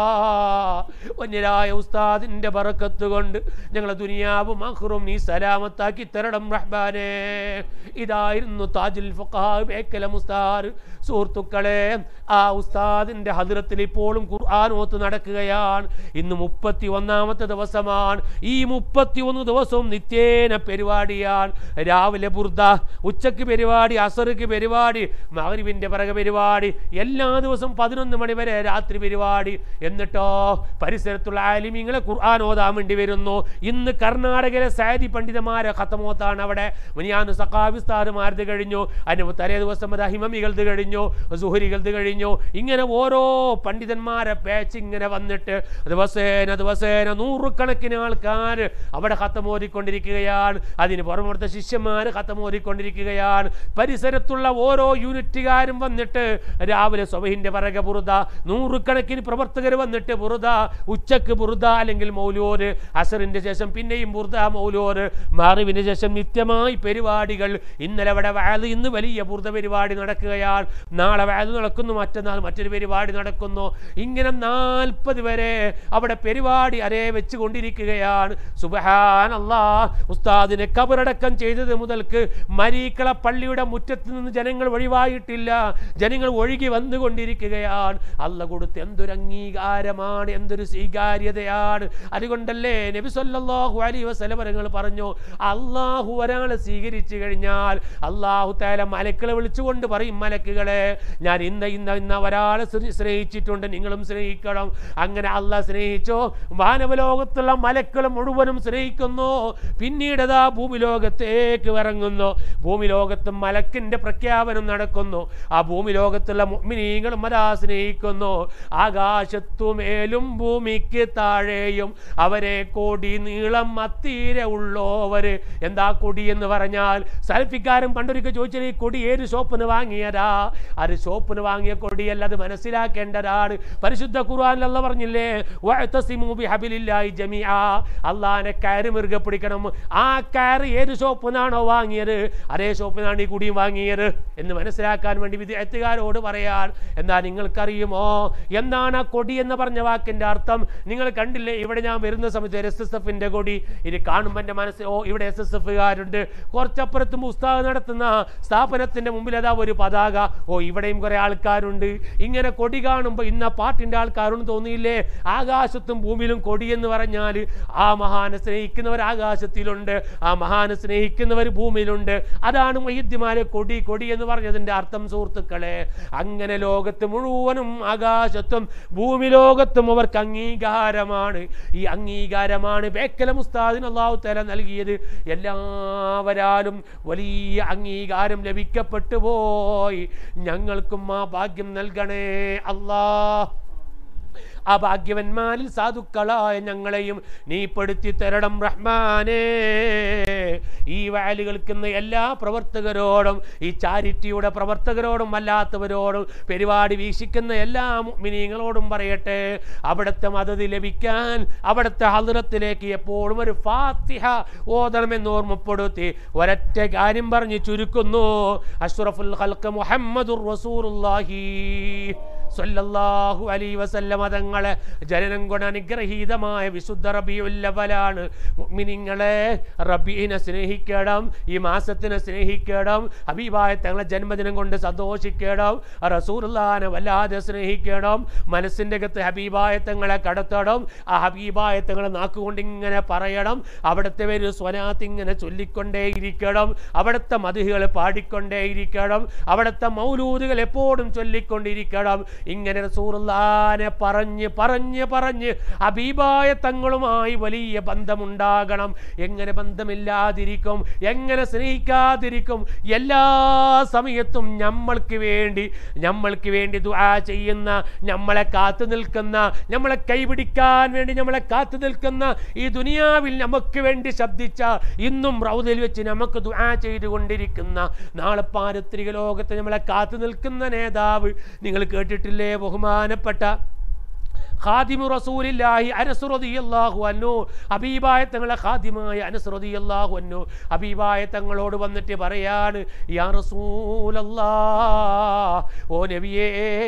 വന്യരായ ഉസ്താദിൻ്റെ ബറക്കത്ത് കൊണ്ട് ഞങ്ങളെ ദുനിയാവും അഹ്റും നീ സലാമത്താക്കി തരണം റഹ്ബാനേ ഇതായിരുന്നു താജുൽ ഫഖാഹ് ബേക്കല മുസ്താർ സുഹൃത്തുക്കളെ ആ ഉസ്താദിൻ്റെ ഹദ്രത്തിൽ ഇപ്പോഴും ഖുർആൻ ഓത്ത് നടക്കുകയാണ് ഇന്ന് മുപ്പത്തി ഒന്നാമത്തെ ദിവസമാണ് ഈ മുപ്പത്തി ഒന്ന് ദിവസവും നിത്യേന പരിപാടിയാണ് രാവിലെ ബുർദ ഉച്ചക്ക് പരിപാടി അസർക്ക് പരിപാടി മകരിവിൻ്റെ പിറകെ പരിപാടി എല്ലാ ദിവസവും പതിനൊന്ന് മണി വരെ രാത്രി പരിപാടി എന്നിട്ടോ പരിസരത്തുള്ള ആലിമീങ്ങളെ ഖുർആൻ ഓതാൻ വേണ്ടി വരുന്നു ഇന്ന് കർണാടകയിലെ സാരി പണ്ഡിതന്മാരെ ഖത്തമോത്താണ് അവിടെ മിനിയാന്ന് സഖാവിസ്താറുമാരത് കഴിഞ്ഞു അതിന് തലേ ദിവസം അത് ഹിമമികളത് കഴിഞ്ഞു സുഹരികളത് കഴിഞ്ഞു ഇങ്ങനെ ഓരോ പണ്ഡിതന്മാരെ പേച്ച് ഇങ്ങനെ വന്നിട്ട് ദിവസേന ദിവസേന നൂറുകണക്കിന് ആൾക്കാർ അവിടെ ഖത്തമോദിക്കൊണ്ടിരിക്കുകയാണ് അതിന് പുറമെടുത്ത ശിഷ്യന്മാർ ഖത്തമോദിക്കൊണ്ടിരിക്കുകയാണ് പരിസരത്തുള്ള ഓരോ യൂണിറ്റുകാരും വന്നിട്ട് രാവിലെ സ്വബഹിന്റെ പിറകെ ബുറുദ നൂറുകണക്കിന് പ്രവർത്തകർ വന്നിട്ട് ബുറുദ ഉച്ചക്ക് ബുറുദ അല്ലെങ്കിൽ മൗലൂര് അസറിന്റെ ശേഷം പിന്നെയും ബുറുദ മൗലൂര് മാറിവിന് ശേഷം നിത്യമായി പരിപാടികൾ ഇന്നലെ അവിടെ വാല് ഇന്ന് വലിയ ബുറുദ പരിപാടി നടക്കുകയാണ് നാളെ വാല് നടക്കുന്നു മറ്റന്നാൾ മറ്റൊരു പരിപാടി നടക്കുന്നു ഇങ്ങനെ നാൽപ്പത് വരെ അവിടെ പരിപാടി അരേ വെച്ചുകൊണ്ടിരിക്കുകയാണ് സുബഹാനല്ലാ ഉസ്താദിനെ കബറടക്കം ചെയ്തത് മുതൽക്ക് മരീക്കള പള്ളിയുടെ മുറ്റത്ത് നിന്ന് ജനങ്ങൾ ഒഴിവായിട്ടില്ല ജനങ്ങൾ ഒഴുകി വന്നുകൊണ്ടിരിക്കുകയാണ് അല്ല കൊടുത്ത് എന്തൊരു അംഗീകാരമാണ് എന്തൊരു സ്വീകാര്യതയാണ് അതുകൊണ്ടല്ലേ നബി സല്ലല്ലാഹു അലൈഹി വസല്ലം നിങ്ങൾ പറഞ്ഞു അള്ളാഹു ഒരാളെ സ്വീകരിച്ചു കഴിഞ്ഞാൽ അള്ളാഹു താല മലക്കളെ വിളിച്ചുകൊണ്ട് പറയും മലക്കുകളെ ഞാൻ ഇന്ന ഇന്ന ഇന്ന ഒരാളെ സ്നേ- സ്നേഹിച്ചിട്ടുണ്ട് നിങ്ങളും സ്നേഹിക്കണം അങ്ങനെ അള്ളാഹ് സ്നേഹിച്ചോ മാനവലോകത്തുള്ള മലക്കൾ മുഴുവനും സ്നേഹിക്കുന്നു പിന്നീട് അതാ ഭൂമി ലോകത്തേക്ക് ഇറങ്ങുന്നു ഭൂമി ലോകത്ത് മലക്കിന്റെ പ്രഖ്യാപനം നടക്കുന്നു ആ ഭൂമി ലോകത്തുള്ള മുഅ്മിനീങ്ങളും അതാ സ്നേഹിക്കുന്നു ആകാശത്തുമേലും ഭൂമിക്ക് താഴെയും അവരെ കൊടി നീളം അത്തീരെ ഉള്ളോവര് എന്താ കൊടി എന്ന് പറഞ്ഞാൽ സൽഫിക്കാരൻ പണ്ടൊരിക്കൽ ചോദിച്ചത് ഈ കൊടി കൊടി ഏത് ഷോപ്പിന് വാങ്ങിയതാ അത് ഷോപ്പിന് വാങ്ങിയ കൊടിയല്ല അത് മനസ്സിലാക്കേണ്ടതാണ് പരിശുദ്ധ ഖുർആനിലല്ല പറഞ്ഞില്ലേ വഅ്തസിമു ബിഹബിലില്ലാഹി ജമീഅ അള്ളാഹിനെ കയറ് മുറുകെ പിടിക്കണം ആ കയറ് ഏത് ഷോപ്പിനാണോ വാങ്ങിയത് അതേ ഷോപ്പിനാണ് ഈ കുടിയും വാങ്ങിയത് എന്ന് മനസ്സിലാക്കാൻ വേണ്ടി വിദ്യാർത്ഥികാരോട് പറയാൻ എന്താ നിങ്ങൾക്കറിയുമോ എന്താണ് ആ കൊടി എന്ന് പറഞ്ഞ വാക്കിന്റെ അർത്ഥം നിങ്ങൾ കണ്ടില്ലേ ഇവിടെ ഞാൻ വരുന്ന സമയത്ത് എസ് എസ് എഫിന്റെ കൊടി ഇത് കാണുമ്പോൾ എൻ്റെ മനസ്സിൽ ഓ ഇവിടെ എസ് എസ് എഫുകാരുണ്ട് കുറച്ചപ്പുറത്തും ഉസ്താദ് നടത്തുന്ന സ്ഥാപനത്തിന്റെ മുമ്പിൽ അതാ ഒരു പതാക ഓ ഇവിടെയും കുറെ ആൾക്കാരുണ്ട് ഇങ്ങനെ കൊടി കാണുമ്പോൾ ഇന്ന പാട്ടിന്റെ ആൾക്കാരുണ്ട് തോന്നിയില്ലേ ആകാശത്തും ഭൂമിയിലും കൊടി എന്ന് പറഞ്ഞാൽ ആ മഹാനെ സ്നേഹിക്കുന്നവർ ആകാശത്തിലുണ്ട് ആ മഹാനെ സ്നേഹിക്കുന്നവർ ഭൂമിയിലുണ്ട് അതാണ് മൊയ്യദ്യമാരെ കൊടി കൊടി എന്ന് പറഞ്ഞതിന്റെ അർത്ഥം സുഹൃത്തുക്കളെ അങ്ങനെ ലോകത്ത് മുഴുവനും ആകാശത്തും ഭൂമി ലോകത്തും അവർക്ക് അംഗീകാരമാണ് ഈ അംഗീകാരമാണ് ബേക്കല മുസ്താദിന് അള്ളാഹു തല നൽകിയത് എല്ലാവരാലും വലിയ അംഗീകാരം ലഭിക്കപ്പെട്ടു പോയി ഞങ്ങൾക്കും ആ ഭാഗ്യം നൽകണേ അല്ലാ ആ ഭാഗ്യവന്മാരിൽ സാധുക്കളായ ഞങ്ങളെയും നീ പെടുത്തി തരണം റഹ്മാനേ ഈ വാല് കേൾക്കുന്ന എല്ലാ പ്രവർത്തകരോടും ഈ ചാരിറ്റിയുടെ പ്രവർത്തകരോടും അല്ലാത്തവരോടും പരിപാടി വീക്ഷിക്കുന്ന എല്ലാ മിനിങ്ങളോടും പറയട്ടെ അവിടുത്തെ മദതി ലഭിക്കാൻ അവിടുത്തെ ഹദ്റത്തിലേക്ക് എപ്പോഴും ഒരു ഫാത്തിഹ ഓതണമെന്ന് ഓർമ്മപ്പെടുത്തി ഒരൊറ്റ കാര്യം പറഞ്ഞ് ചുരുക്കുന്നു അഷ്റഫുൽ ഹൽക്ക് മുഹമ്മദുർ റസൂലുള്ളാഹി സല്ലല്ലാഹു അലൈഹി വസല്ലമ തങ്ങളെ ജനനം കൊണ്ട് അനുഗ്രഹീതമായ വിശുദ്ധ റബിയുല്ലവലാണ് മുഅ്മിനീങ്ങളെ റബീനെ സ്നേഹിക്കണം ഈ മാസത്തിനെ സ്നേഹിക്കണം ഹബീബായ തങ്ങളെ ജന്മദിനം കൊണ്ട് സന്തോഷിക്കണം റസൂലുള്ളാനെ വല്ലാതെ സ്നേഹിക്കണം മനസ്സിൻ്റെ അകത്ത് ഹബീബായ തങ്ങളെ കടത്തണം ആ ഹബീബായ തങ്ങളെ നാക്കുകൊണ്ട് ഇങ്ങനെ പറയണം അവിടുത്തെ പേര് സ്വനാത്ത് ഇങ്ങനെ ചൊല്ലിക്കൊണ്ടേയിരിക്കണം അവിടുത്തെ മതിഹുകൾ പാടിക്കൊണ്ടേയിരിക്കണം അവിടുത്തെ മൗലൂദുകൾ എപ്പോഴും ചൊല്ലിക്കൊണ്ടിരിക്കണം ഇങ്ങനെ റസൂറുല്ലാനെ പറഞ്ഞ് പറഞ്ഞ് പറഞ്ഞ് ഹബീബായ തങ്ങളുമായി വലിയ ബന്ധമുണ്ടാകണം എങ്ങനെ ബന്ധമില്ലാതിരിക്കും എങ്ങനെ സ്നേഹിക്കാതിരിക്കും എല്ലാ സമയത്തും നമ്മൾക്ക് വേണ്ടി നമ്മൾക്ക് വേണ്ടി ദുആ ചെയ്യുന്ന നമ്മളെ കാത്തു നിൽക്കുന്ന നമ്മളെ കൈപിടിക്കാൻ വേണ്ടി നമ്മളെ കാത്തു നിൽക്കുന്ന ഈ ദുനിയാവിൽ നമുക്ക് വേണ്ടി ശബ്ദിച്ച ഇന്നും റൗദിൽ വെച്ച് നമുക്ക് ദുആ ചെയ്തുകൊണ്ടിരിക്കുന്ന നാളെ പാരത്രിക ലോകത്ത് നമ്മളെ കാത്തു നിൽക്കുന്ന നേതാവ് നിങ്ങൾ കേട്ടിട്ടില്ലേ ബഹുമാനപ്പെട്ട ഖാദിമു റസൂലില്ലാഹി അനസ് റളിയല്ലാഹു അൻഹു ഹബീബായ തങ്ങളെ ഖാദിമായ അനസ് റളിയല്ലാഹു അൻഹു ഹബീബായ തങ്ങളോട് വന്നിട്ട് പറയാണ് യാ റസൂലല്ലാഹ് ഓ നബിയേ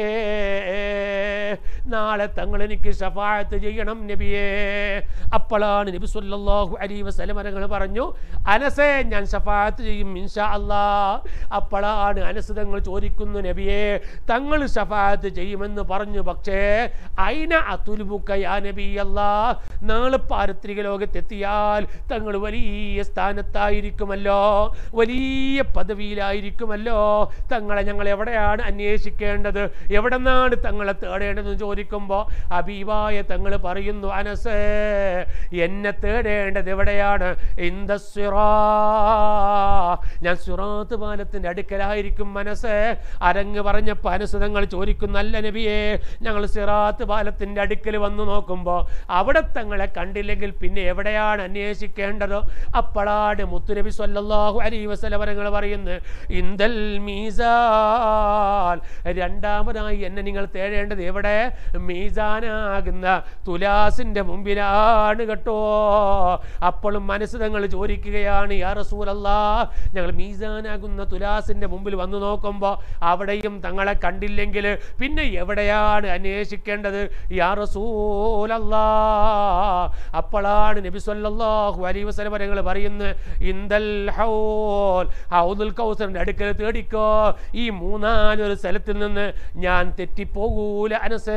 നാളെ തങ്ങൾ എനിക്ക് ഷഫായത്ത് ചെയ്യണം നബിയേ അപ്പോഴാണ് നബി സല്ലല്ലാഹു അലൈഹി വസല്ലം തങ്ങൾ പറഞ്ഞു അനസേ ഞാൻ ഷഫായത്ത് ചെയ്യും ഇൻഷാ അല്ലാ അപ്പോഴാണ് അനസ് തങ്ങൾ ചോദിക്കുന്നു നബിയെ തങ്ങൾ ഷഫായത്ത് ചെയ്യുമെന്ന് പറഞ്ഞു പക്ഷേ അയിന അതുലുബുക്ക യാ നബി അല്ലാ നാളെ പാരത്രിക ലോകത്തെത്തിയാൽ തങ്ങൾ വലിയ സ്ഥാനത്തായിരിക്കുമല്ലോ വലിയ പദവിയിലായിരിക്കുമല്ലോ തങ്ങളെ ഞങ്ങൾ എവിടെയാണ് അന്വേഷിക്കേണ്ടത് എവിടെ നിന്നാണ് തങ്ങളെ തേടേണ്ടതെന്ന് ചോദിക്കുമ്പോൾ അബീബായ തങ്ങൾ പറയുന്നു അനസേ എന്നെ തേടേണ്ടത് എവിടെയാണ് ഇന്ത സിറാ ഞാൻ സുറാത്ത് പാലത്തിൻ്റെ അടുക്കലായിരിക്കും മനസ്സ് അരങ്ങ് പറഞ്ഞപ്പോൾ അനസ് തങ്ങൾ ചോദിക്കും നല്ല നബിയെ ഞങ്ങൾ സിറാത്ത് പാലത്തിൻ്റെ അടുക്കൽ വന്നു നോക്കുമ്പോൾ അവിടെ തങ്ങളെ കണ്ടില്ലെങ്കിൽ പിന്നെ എവിടെയാണ് അന്വേഷിക്കേണ്ടത് അപ്പോഴാണ് മുത്തുനബി സല്ലല്ലാഹു അലൈഹി വസല്ലമരങ്ങൾ പറയുന്നത് ഇന്ദൽ മീസാൻ രണ്ടാമതായി എന്നെ നിങ്ങൾ തേടേണ്ടത് എവിടെ മീസാനാകുന്ന തുലാസിൻ്റെ മുമ്പിലാണ് കേട്ടോ അപ്പോഴും മനസ്സ് തങ്ങൾ ചോദിക്കുകയാണ് യാ റസൂലല്ലാ ഞങ്ങൾ മീസാനാകുന്ന തുലാസിൻ്റെ മുമ്പിൽ വന്നു നോക്കുമ്പോൾ അവിടെയും തങ്ങളെ കണ്ടില്ലെങ്കിൽ പിന്നെ എവിടെയാണ് അന്വേഷിക്കേണ്ടത് യാ റസൂലല്ലാ അപ്പോഴാണ് നബി സല്ലല്ലാഹു അലൈഹി വസല്ലം ഞങ്ങൾ പറയുന്നത് ഇന്ദൽ ഹൗൽ ഹൗദുൽ കൗസറിന്റെ അടുക്കൽ തേടിക്കോ ഈ മൂന്നാലൊരു സ്ഥലത്തിൽ നിന്ന് ഞാൻ തെറ്റിപ്പോകൂല അനസേ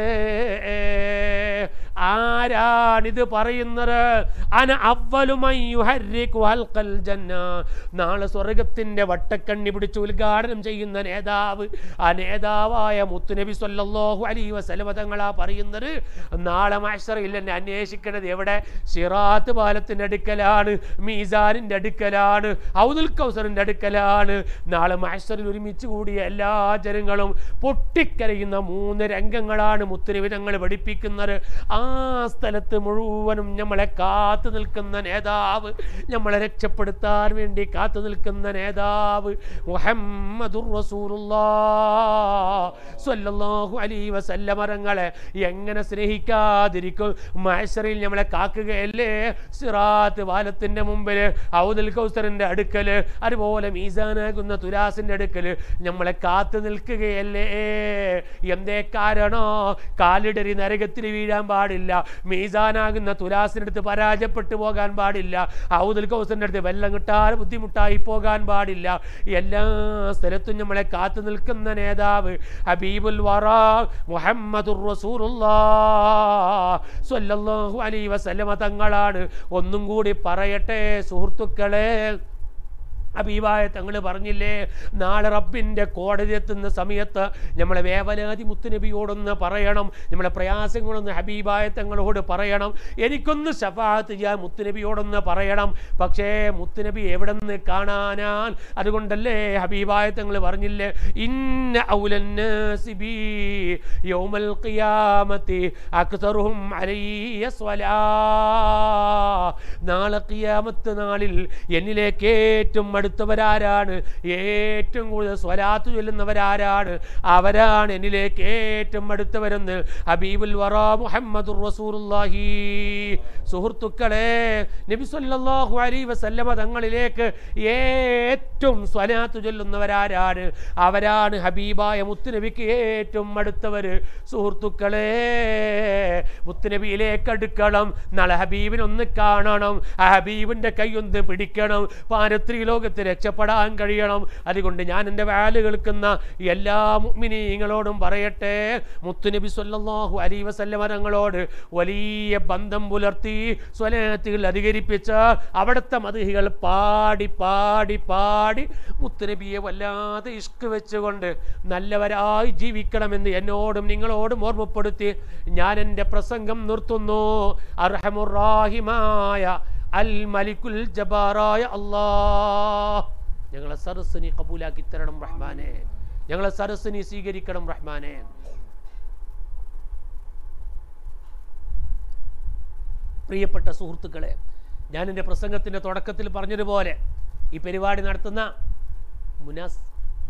ആരാണിത് പറയുന്നത് അന അവലുമായി യുഹർരികു ഹൽഖൽ ജന്ന നാളെ സ്വർഗത്തിന്റെ വട്ടക്കണ്ണി പിടിച്ച് ഉദ്ഘാടനം ചെയ്യുന്ന നേതാവ് ആ നേതാവായ മുത്തുനബി സല്ലല്ലാഹു അലൈഹി വസല്ലം തങ്ങളാ പറയുന്നത് നാളെ മഹ്ശറയിൽ എന്നെ അന്വേഷിക്കുന്നത് എവിടെ സിറാത്ത് പാലത്തിന്റെ അടുക്കലാണ് മീസാനിന്റെ അടുക്കലാണ് ഔദുൽ കൗസറിന്റെ അടുക്കലാണ് നാളെ മഹ്ശറിൽ ഒരുമിച്ച് കൂടിയ എല്ലാ ജനങ്ങളും പൊട്ടിക്കരയുന്ന മൂന്ന് രംഗങ്ങളാണ് മുത്ത് മുത്തുനബി ഞങ്ങൾ പഠിപ്പിക്കുന്നത് ആ സ്ഥലത്ത് മുഴുവനും നമ്മളെ കാത്തു നിൽക്കുന്ന നേതാവ് നമ്മളെ രക്ഷപ്പെടുത്താൻ വേണ്ടി കാത്തു നിൽക്കുന്ന നേതാവ് മുഹമ്മദുർ റസൂലുള്ളാഹു അലൈഹി വസല്ലമരങ്ങളെ എങ്ങനെ സ്നേഹിക്കാതിരിക്കും മഹശറിൽ നമ്മളെ കാക്കുകയല്ലേ സിറാത്ത് പാലത്തിന്റെ മുമ്പിൽ ഔദുൽ കൗസറിന്റെ അടുക്കൽ അതുപോലെ മീസാനാകുന്ന തുലാസിന്റെ അടുക്കൽ നമ്മളെ കാത്തു നിൽക്കുകയല്ലേ എന്തേ കാരണോ കാലിടറി നരകത്തിൽ വീഴാൻ പാടില്ല മീസാനാകുന്ന തുലാസിന്റെ അടുത്ത് പരാജയപ്പെട്ടു പോകാൻ പാടില്ല ഔദുൽ കൗസറിന്റെ അടുത്ത് വെള്ളം കിട്ടാൻ ബുദ്ധിമുട്ടായി പോകാൻ പാടില്ല എല്ലാ സ്ഥലത്തും നമ്മളെ കാത്തു നിൽക്കുന്ന നേതാവ് ഹബീബുൽ വറ മുഹമ്മദുർ റസൂലുള്ളാഹ് സ്വല്ലല്ലാഹു അലൈഹി വസല്ലമ തങ്ങളാണ് ഒന്നും കൂടി പറയട്ടെ സുഹൃത്തുക്കളെ അബീബായ തങ്ങൾ പറഞ്ഞില്ലേ നാളെ റബ്ബിൻ്റെ കോടതി എത്തുന്ന സമയത്ത് നമ്മളെ വേവലാതി മുത്തുനബിയോടൊന്ന് പറയണം നമ്മളെ പ്രയാസങ്ങളൊന്ന് ഹബീബായ തങ്ങളോട് പറയണം എനിക്കൊന്ന് ഷഫാത്ത് ചെയ്യാൻ മുത്തുനബിയോടൊന്ന് പറയണം പക്ഷേ മുത്തുനബി എവിടെ നിന്ന് കാണാനാൻ അതുകൊണ്ടല്ലേ ഹബീബായ തങ്ങൾ പറഞ്ഞില്ലേ ഇന്ന ഔലന്നാസി ബി യൗമൽ ഖിയാമത്തി അക്തറുഹും അലയ്യ സ്വലാ നാളെ ഖിയാമത്ത് നാളിൽ എന്നിലേക്ക് ഏറ്റവും അടുത്തവരാരാണ് ഏറ്റവും കൂടുതൽ സ്വലാത്ത് ചൊല്ലുന്നവരാരാണ് അവരാണ് എന്നിലേക്ക് ഏറ്റവും അടുത്തവരെന്ന് ഹബീബുൽ വറ മുഹമ്മദുർ റസൂലുള്ളാഹി സുഹൃത്തുക്കളെ നബി സല്ലല്ലാഹു അലൈഹി വസല്ലമ തങ്ങളിലേക്ക് ഏറ്റവും സ്വലാത്ത് ചൊല്ലുന്നവരാരാണ് അവരാണ് ഹബീബായ മുത്തുനബിക്ക് ഏറ്റവും അടുത്തവർ സുഹൃത്തുക്കളെ മുത്തുനബിയിലേക്ക് അടുക്കണം നാളെ ഹബീബിനെ ഒന്ന് കാണണം ആ ഹബീബിൻ്റെ കൈ ഒന്ന് പിടിക്കണം പാരത്രി ലോകത്ത് രക്ഷപ്പെടാൻ കഴിയണം അതുകൊണ്ട് ഞാൻ എൻ്റെ വാല് കേൾക്കുന്ന എല്ലാ മുഅ്മിനീങ്ങളോടും പറയട്ടെ മുത്തുനബി സല്ലല്ലാഹു അലൈഹി വസല്ലമ തങ്ങളോട് വലിയ ബന്ധം പുലർത്തി സ്വലാത്തുകൾ അധികരിപ്പിച്ച് അവിടുത്തെ മതിഹികൾ പാടി പാടി പാടി മുത്തുനബിയെ വല്ലാതെ ഇഷ്ക് വെച്ചുകൊണ്ട് നല്ലവരായി ജീവിക്കണമെന്ന് എന്നോടും നിങ്ങളോടും ഓർമ്മപ്പെടുത്തി ഞാൻ എൻ്റെ പ്രസംഗം നിർത്തുന്നു അർഹമുറാഹിമായ അൽ മലിക്കുൽ ജബാറായ അല്ലാ ഞങ്ങളെ സരസ്സിനി കബൂലാക്കി തരണം റഹ്മാനെ ഞങ്ങളെ സരസ്സിനി സ്വീകരിക്കണം റഹ്മാനെ പ്രിയപ്പെട്ട സുഹൃത്തുക്കളെ ഞാൻ എൻ്റെ പ്രസംഗത്തിൻ്റെ തുടക്കത്തിൽ പറഞ്ഞതുപോലെ ഈ പരിപാടി നടത്തുന്ന മുനാസ്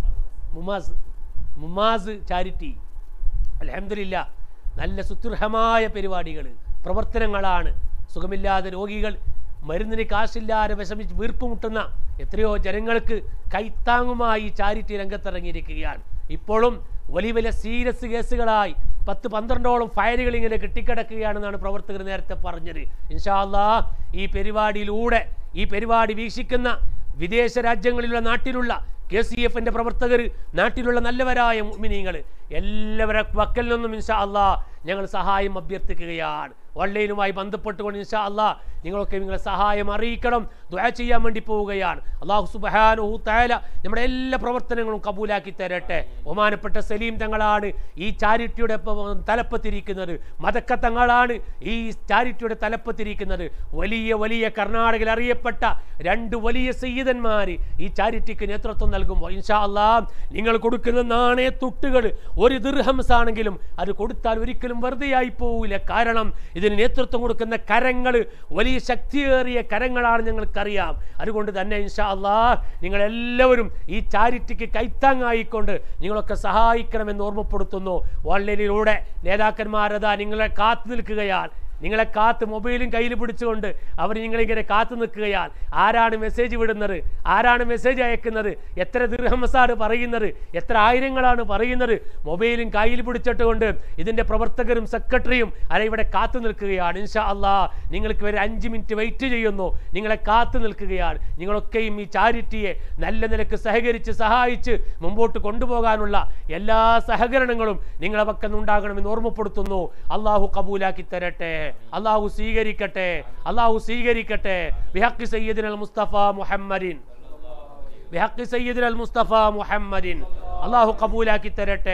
മുമാസ് മുമാസ് ചാരിറ്റി അലഹമില്ല നല്ല സുദൃഢമായ പരിപാടികൾ പ്രവർത്തനങ്ങളാണ് സുഖമില്ലാത്ത രോഗികൾ മരുന്നിന് കാശില്ലാതെ വിഷമിച്ച് വീർപ്പുമുട്ടുന്ന എത്രയോ ജനങ്ങൾക്ക് കൈത്താങ്ങുമായി ചാരിറ്റി രംഗത്തിറങ്ങിയിരിക്കുകയാണ് ഇപ്പോഴും വലിയ വലിയ സീരിയസ് കേസുകളായി പത്ത് പന്ത്രണ്ടോളം ഫയലുകൾ ഇങ്ങനെ കെട്ടിക്കിടക്കുകയാണെന്നാണ് പ്രവർത്തകർ നേരത്തെ പറഞ്ഞത് ഇൻഷാല്ലാ ഈ പരിപാടിയിലൂടെ ഈ പരിപാടി വീക്ഷിക്കുന്ന വിദേശ രാജ്യങ്ങളിലുള്ള നാട്ടിലുള്ള കെ സി എഫിൻ്റെ പ്രവർത്തകർ നാട്ടിലുള്ള നല്ലവരായ മുഅ്മിനീങ്ങൾ എല്ലാവരുടെ വക്കൽ നിന്നും ഇൻഷാ അള്ളാ ഞങ്ങൾ സഹായം അഭ്യർത്ഥിക്കുകയാണ് ഓൺലൈനുമായി ബന്ധപ്പെട്ടുകൊണ്ട് ഇൻഷാ അള്ളാ നിങ്ങളൊക്കെ നിങ്ങളെ സഹായം അറിയിക്കണം ദുആ ചെയ്യാൻ വേണ്ടി പോവുകയാണ് അള്ളാഹു സുബ്ഹാനഹു തആല നമ്മുടെ എല്ലാ പ്രവർത്തനങ്ങളും കബൂലാക്കി തരട്ടെ ബഹുമാനപ്പെട്ട സലീം തങ്ങളാണ് ഈ ചാരിറ്റിയുടെ പ- തലപ്പത്തിരിക്കുന്നത് മതക്ക തങ്ങളാണ് ഈ ചാരിറ്റിയുടെ തലപ്പത്തിരിക്കുന്നത് വലിയ വലിയ കർണാടകയിൽ അറിയപ്പെട്ട രണ്ട് വലിയ സയ്യിദന്മാർ ഈ ചാരിറ്റിക്ക് നേതൃത്വം നൽകുമ്പോൾ ഇൻഷാ അള്ളാ നിങ്ങൾ കൊടുക്കുന്ന നാണയത്തുട്ടുകൾ ഒരു ദിർഹംസ് ആണെങ്കിലും അത് കൊടുത്താൽ ഒരിക്കലും വെറുതെയായി പോവില്ല കാരണം ഇതിന് നേതൃത്വം കൊടുക്കുന്ന കരങ്ങൾ വലിയ ശക്തിയേറിയ കരങ്ങളാണ് ഞങ്ങൾക്കറിയാം അതുകൊണ്ട് തന്നെ ഇൻഷാ അള്ളാ നിങ്ങളെല്ലാവരും ഈ ചാരിറ്റിക്ക് കൈത്താങ്ങായിക്കൊണ്ട് നിങ്ങളൊക്കെ സഹായിക്കണമെന്ന് ഓർമ്മപ്പെടുത്തുന്നു ഓൺലൈനിലൂടെ നേതാക്കന്മാരതാ നിങ്ങളെ കാത്തു നിൽക്കുകയാണ് നിങ്ങളെ കാത്ത് മൊബൈലും കയ്യിൽ പിടിച്ചുകൊണ്ട് അവർ നിങ്ങളിങ്ങനെ കാത്തു നിൽക്കുകയാൽ ആരാണ് മെസ്സേജ് വിടുന്നത് ആരാണ് മെസ്സേജ് അയക്കുന്നത് എത്ര ദീർഘമസാണ് പറയുന്നത് എത്ര ആയിരങ്ങളാണ് പറയുന്നത് മൊബൈലും കയ്യിൽ പിടിച്ചിട്ടുകൊണ്ട് ഇതിൻ്റെ പ്രവർത്തകരും സെക്രട്ടറിയും അല്ല ഇവിടെ കാത്തു നിൽക്കുകയാണ് ഇൻഷാ അള്ളാ നിങ്ങൾക്ക് ഒരു അഞ്ച് മിനിറ്റ് വെയിറ്റ് ചെയ്യുന്നു നിങ്ങളെ കാത്തു നിൽക്കുകയാണ് നിങ്ങളൊക്കെയും ഈ ചാരിറ്റിയെ നല്ല നിലക്ക് സഹകരിച്ച് സഹായിച്ച് മുമ്പോട്ട് കൊണ്ടുപോകാനുള്ള എല്ലാ സഹകരണങ്ങളും നിങ്ങളെ പക്കന്നുണ്ടാകണമെന്ന് ഓർമ്മപ്പെടുത്തുന്നു അള്ളാഹു കബൂലാക്കി തരട്ടെ അള്ളാഹു സ്വീകരിക്കട്ടെ അള്ളാഹു സ്വീകരിക്കട്ടെ ബിഹക്കി സയ്യിദിനൽ മുസ്തഫ മുഹമ്മദിൻ ബിഹക്കി സയ്യിദിനൽ മുസ്തഫ മുഹമ്മദിൻ അള്ളാഹു കബൂലാക്കി തരട്ടെ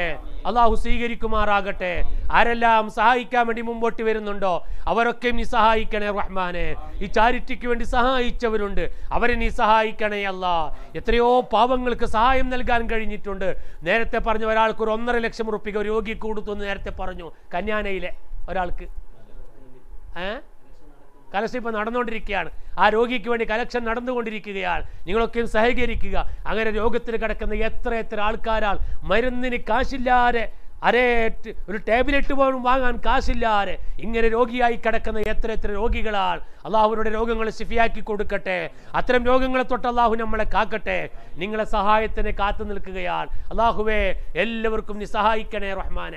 അള്ളാഹു സ്വീകരിക്കുമാറാകട്ടെ ആരെല്ലാം സഹായിക്കാൻ വേണ്ടി മുമ്പോട്ട് വരുന്നുണ്ടോ അവരൊക്കെ നീ സഹായിക്കണേ റഹ്മാനെ ഈ ചാരിറ്റിക്ക് വേണ്ടി സഹായിച്ചവരുണ്ട് അവരെ നീ സഹായിക്കണേ അല്ല എത്രയോ പാവങ്ങൾക്ക് സഹായം നൽകാൻ കഴിഞ്ഞിട്ടുണ്ട് നേരത്തെ പറഞ്ഞ ഒരാൾക്ക് ഒരു ഒന്നര ലക്ഷം റുപ്യ ഒരു രോഗിക്ക് കൊടുത്തു എന്ന് നേരത്തെ പറഞ്ഞു കന്യാനയിലെ ഒരാൾക്ക് ഏ കലക്ഷൻ ഇപ്പം നടന്നുകൊണ്ടിരിക്കുകയാണ് ആ രോഗിക്ക് വേണ്ടി കലക്ഷൻ നടന്നുകൊണ്ടിരിക്കുകയാണ് നിങ്ങളൊക്കെയും സഹകരിക്കുക അങ്ങനെ രോഗത്തിൽ കിടക്കുന്ന എത്ര എത്ര ആൾക്കാരാൽ മരുന്നിന് കാശില്ലാതെ അരേ ട്- ഒരു ടാബ്ലറ്റ് പോലും വാങ്ങാൻ കാശില്ലാതെ ഇങ്ങനെ രോഗിയായി കിടക്കുന്ന എത്ര എത്ര രോഗികളാണ് അള്ളാഹുവിനുടെ രോഗങ്ങൾ ശിഫിയാക്കി കൊടുക്കട്ടെ അത്തരം രോഗങ്ങളെ തൊട്ട് അള്ളാഹു നമ്മളെ കാക്കട്ടെ നിങ്ങളെ സഹായത്തിന് കാത്തു നിൽക്കുകയാണ് അള്ളാഹുവേ എല്ലാവർക്കും നീ സഹായിക്കണേ റഹ്മാനെ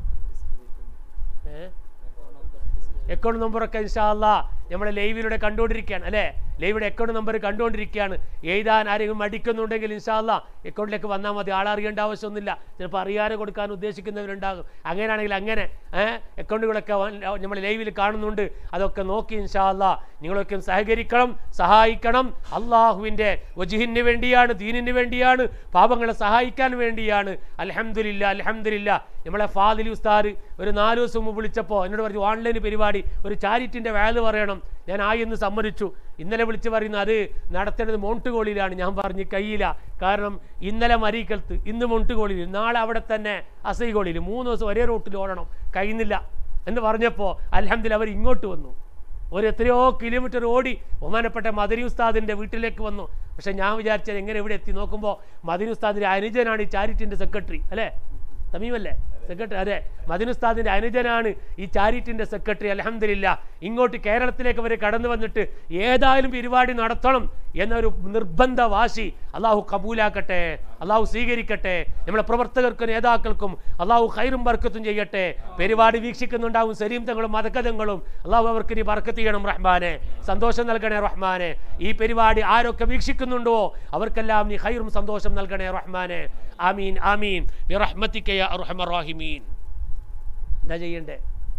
ഏ അക്കൗണ്ട് നമ്പറൊക്കെ ഇൻഷാല്ല നമ്മളെ ലൈവിലൂടെ കണ്ടുകൊണ്ടിരിക്കുകയാണ് അല്ലേ ലൈവിയുടെ അക്കൗണ്ട് നമ്പർ കണ്ടുകൊണ്ടിരിക്കുകയാണ് എഴുതാൻ ആരെങ്കിലും മടിക്കുന്നുണ്ടെങ്കിൽ ഇൻഷാല്ല അക്കൗണ്ടിലേക്ക് വന്നാൽ മതി ആളറിയേണ്ട ആവശ്യമൊന്നുമില്ല ചിലപ്പോൾ അറിയാതെ കൊടുക്കാൻ ഉദ്ദേശിക്കുന്നവരുണ്ടാകും അങ്ങനെയാണെങ്കിൽ അങ്ങനെ ഏഹ് അക്കൗണ്ടുകളൊക്കെ നമ്മൾ ലൈവിൽ കാണുന്നുണ്ട് അതൊക്കെ നോക്കി ഇൻഷാല്ല നിങ്ങളൊക്കെ സഹകരിക്കണം സഹായിക്കണം അള്ളാഹുവിൻ്റെ വജുഹിന് വേണ്ടിയാണ് ദീനിന് വേണ്ടിയാണ് പാപങ്ങളെ സഹായിക്കാൻ വേണ്ടിയാണ് അലഹമില്ല അലഹമില്ല നമ്മളെ ഫാദിൽ ഉസ്താദ് ഒരു നാല് ദിവസം മുമ്പ് വിളിച്ചപ്പോൾ എന്നോട് പറഞ്ഞു ഓൺലൈൻ പരിപാടി ഒരു ചാരിറ്റിൻ്റെ വാല് പറയണം ഞാൻ ആയി എന്ന് സമ്മതിച്ചു ഇന്നലെ വിളിച്ച് പറയുന്ന അത് നടത്തേണ്ടത് മോണ്ടുകോളിയിലാണ് ഞാൻ പറഞ്ഞു കയ്യില കാരണം ഇന്നലെ മരീക്കൽത്ത് ഇന്ന് മോണ്ടുകോളിയിൽ നാളെ അവിടെ തന്നെ അസൈകോളിയിൽ മൂന്ന് ദിവസം ഒരേ റൂട്ടിൽ ഓടണം കഴിയുന്നില്ല എന്ന് പറഞ്ഞപ്പോൾ അലഹമ്മദില്ല അവർ ഇങ്ങോട്ട് വന്നു ഒരു എത്രയോ കിലോമീറ്റർ ഓടി ബഹുമാനപ്പെട്ട മദനി ഉസ്താദിൻ്റെ വീട്ടിലേക്ക് വന്നു പക്ഷേ ഞാൻ വിചാരിച്ചത് എങ്ങനെ ഇവിടെ എത്തി നോക്കുമ്പോൾ മദനി ഉസ്താദിൻ്റെ അനുജനാണ് ഈ ചാരിറ്റിൻ്റെ സെക്രട്ടറി അല്ലേ തമീമല്ലേ സെക്രട്ടറി അതെ മദിനുസ്താദിന്റെ അനുജനാണ് ഈ ചാരിറ്റിന്റെ സെക്രട്ടറി അലഹമില്ല ഇങ്ങോട്ട് കേരളത്തിലേക്ക് വരെ കടന്നു വന്നിട്ട് ഏതായാലും പരിപാടി നടത്തണം എന്നൊരു നിർബന്ധ വാശി അള്ളാഹു കബൂലാക്കട്ടെ അള്ളാഹു സ്വീകരിക്കട്ടെ നമ്മളെ പ്രവർത്തകർക്കും നേതാക്കൾക്കും അള്ളാഹു ഹൈറും ബർക്കത്തും ചെയ്യട്ടെ പരിപാടി വീക്ഷിക്കുന്നുണ്ടാവും സലീം തങ്ങളും മതക്കഥങ്ങളും അള്ളാഹു അവർക്ക് നീ ബർക്കത്ത് ചെയ്യണം റഹ്മാനെ സന്തോഷം നൽകണേ റഹ്മാനെ ഈ പരിപാടി ആരൊക്കെ വീക്ഷിക്കുന്നുണ്ടോ അവർക്കെല്ലാം നീ ഹൈറും സന്തോഷം നൽകണേ റഹ്മാനെ ആമീൻ ആമീൻ ബിറഹ്മത്തിക യാ അർഹമർ റാഹിമീൻ എന്താ ചെയ്യണ്ടേ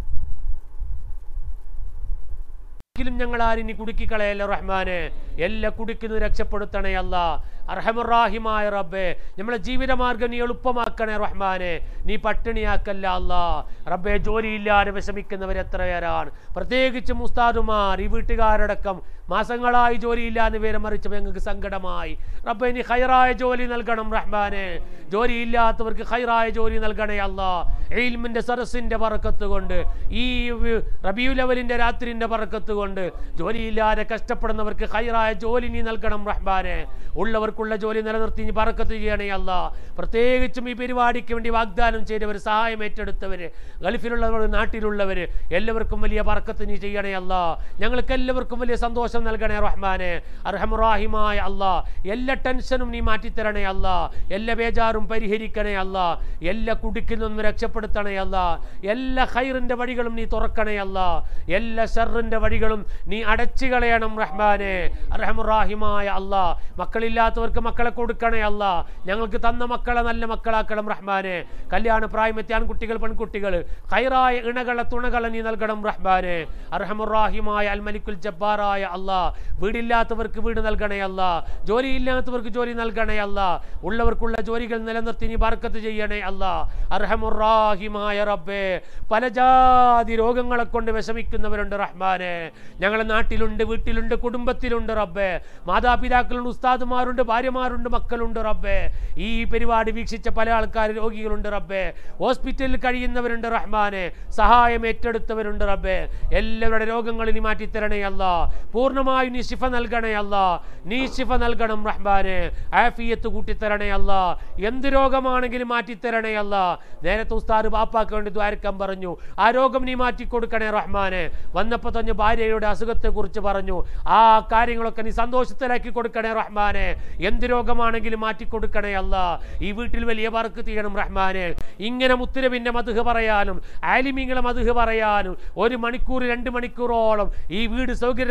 ഒരിക്കലും ഞങ്ങൾ ആരും നീ കുടുക്കിക്കളയല്ല റഹ്മാനെ എല്ലാ കുടുക്കുന്നു രക്ഷപ്പെടുത്തണേ അല്ല അർഹമുറാഹിമായ റബ്ബേ നമ്മളെ ജീവിതമാർഗം നീ എളുപ്പമാക്കണേ റഹ്മാനെ നീ പട്ടിണിയാക്കല്ല അല്ല റബ്ബെ ജോലിയില്ലാതെ വിഷമിക്കുന്നവർ എത്ര പേരാണ് പ്രത്യേകിച്ച് മുസ്താദുമാർ ഈ വീട്ടുകാരടക്കം മാസങ്ങളായി ജോലിയില്ലാന്ന് പേരെ മറിച്ച് ഞങ്ങൾക്ക് സങ്കടമായി റബ്ബെ നീ ഹൈറായ ജോലി നൽകണം റഹ്മാനെ ജോലിയില്ലാത്തവർക്ക് ഹൈറായ ജോലി നൽകണേ അല്ല എയിൽമിന്റെ സരസിന്റെ പറക്കത്ത് കൊണ്ട് ഈ റബിയു ലെവലിന്റെ രാത്രിന്റെ പറക്കത്ത് കൊണ്ട് ജോലിയില്ലാതെ കഷ്ടപ്പെടുന്നവർക്ക് ഹൈറായ ജോലി നീ നൽകണം റഹ്മാനെ ഉള്ളവർക്കുള്ള ജോലി നിലനിർത്തി നീ പറക്കത്ത് ചെയ്യണേ അല്ല പ്രത്യേകിച്ചും ഈ പരിപാടിക്ക് വേണ്ടി വാഗ്ദാനം ചെയ്തവർ സഹായം ഏറ്റെടുത്തവര് ഗൾഫിലുള്ളവർ നാട്ടിലുള്ളവര് എല്ലാവർക്കും വലിയ പറക്കത്ത് നീ ചെയ്യണേ അല്ല ഞങ്ങൾക്ക് എല്ലാവർക്കും വലിയ സന്തോഷം നൽകണേ റഹ്മാനെ അർഹമുറാഹിമായ അല്ല എല്ലാ ടെൻഷനും നീ മാറ്റിത്തരണേ അല്ല എല്ലാ ബേജാറും പരിഹരിക്കണേ അല്ല എല്ലാ കുടുക്കിൽ നിന്നും രക്ഷപ്പെടുത്തണേ അല്ല എല്ലാ ഹൈറിന്റെ വഴികളും നീ തുറക്കണേ അല്ല എല്ലാ ഷറിന്റെ വഴികളും നീ അടച്ചു കളയണം റഹ്മാനെ അർഹമുറാഹിമായ അല്ല മക്കളില്ലാത്തവർക്ക് മക്കളെ കൊടുക്കണേ അല്ല ഞങ്ങൾക്ക് തന്ന മക്കളെ നല്ല മക്കളാക്കണം റഹ്മാനെ കല്യാണ പ്രായമെത്തിയ ആൺകുട്ടികൾ പെൺകുട്ടികൾ ഹൈറായ ഇണകളെ തുണകളെ നീ നൽകണം റഹ്മാനെ അർഹമുറാഹിമായ അൽ മലിക്കുൽ ജബ്ബാറായ അല്ല വീടില്ലാത്തവർക്ക് വീട് നൽകണേ അല്ല ജോലിയില്ലാത്തവർക്ക് ജോലി നൽകണേ അല്ല ഉള്ളവർക്കുള്ള ജോലികൾ നിലനിർത്തി നീ ബർക്കത്ത് ചെയ്യണേ അല്ല അർഹമുറാഹിമായ റബ്ബേ പല ജാതി രോഗങ്ങളെ കൊണ്ട് വിഷമിക്കുന്നവരുണ്ട് റഹ്മാനെ ഞങ്ങളുടെ നാട്ടിലുണ്ട് വീട്ടിലുണ്ട് കുടുംബത്തിലുണ്ട് റബ്ബേ മാതാപിതാക്കളുണ്ട് ഉസ്താദുമാരുണ്ട് ഭാര്യമാരുണ്ട് മക്കളുണ്ട് റബ്ബേ ഈ പരിപാടി വീക്ഷിച്ച പല ആൾക്കാർ രോഗികളുണ്ട് റബ്ബേ ഹോസ്പിറ്റലിൽ കഴിയുന്നവരുണ്ട് റഹ്മാനെ സഹായം ഏറ്റെടുത്തവരുണ്ട് റബ്ബേ എല്ലാവരുടെ രോഗങ്ങൾ നീ മാറ്റിത്തരണേ അല്ല പൂർണ്ണമായും നീ ശിഫ നൽകണേ അല്ല നീ ശിഫ നൽകണം റഹ്മാനെ ആഫിയത്ത് കൂട്ടിത്തരണേ അല്ല എന്ത് രോഗമാണെങ്കിലും മാറ്റിത്തരണേ അല്ല നേരത്തെ ഉസ്താദ് ബാപ്പാക്ക് വേണ്ടി ദ്വാരക്കാൻ പറഞ്ഞു ആ രോഗം നീ മാറ്റി കൊടുക്കണേ റഹ്മാനെ വന്നപ്പോ തന്നെ ഭാര്യയുടെ അസുഖത്തെ കുറിച്ച് പറഞ്ഞു ആ കാര്യങ്ങളൊക്കെ നീ സന്തോഷത്തിലാക്കി കൊടുക്കണേ റഹ്മാനെ എന്ത് രോഗമാണെങ്കിലും മാറ്റി കൊടുക്കണേ അല്ല ഈ വീട്ടിൽ വലിയ വർക്ക് ചെയ്യണം റഹ്മാനെ ഇങ്ങനെ മുത്തുരവിന്റെ മധുഹ് പറയാനും ആലിമീങ്ങളെ മധുഹ് പറയാനും ഒരു മണിക്കൂർ രണ്ട് മണിക്കൂറോളം ഈ വീട് സൗകര്യം ഏർപ്പെടുത്തി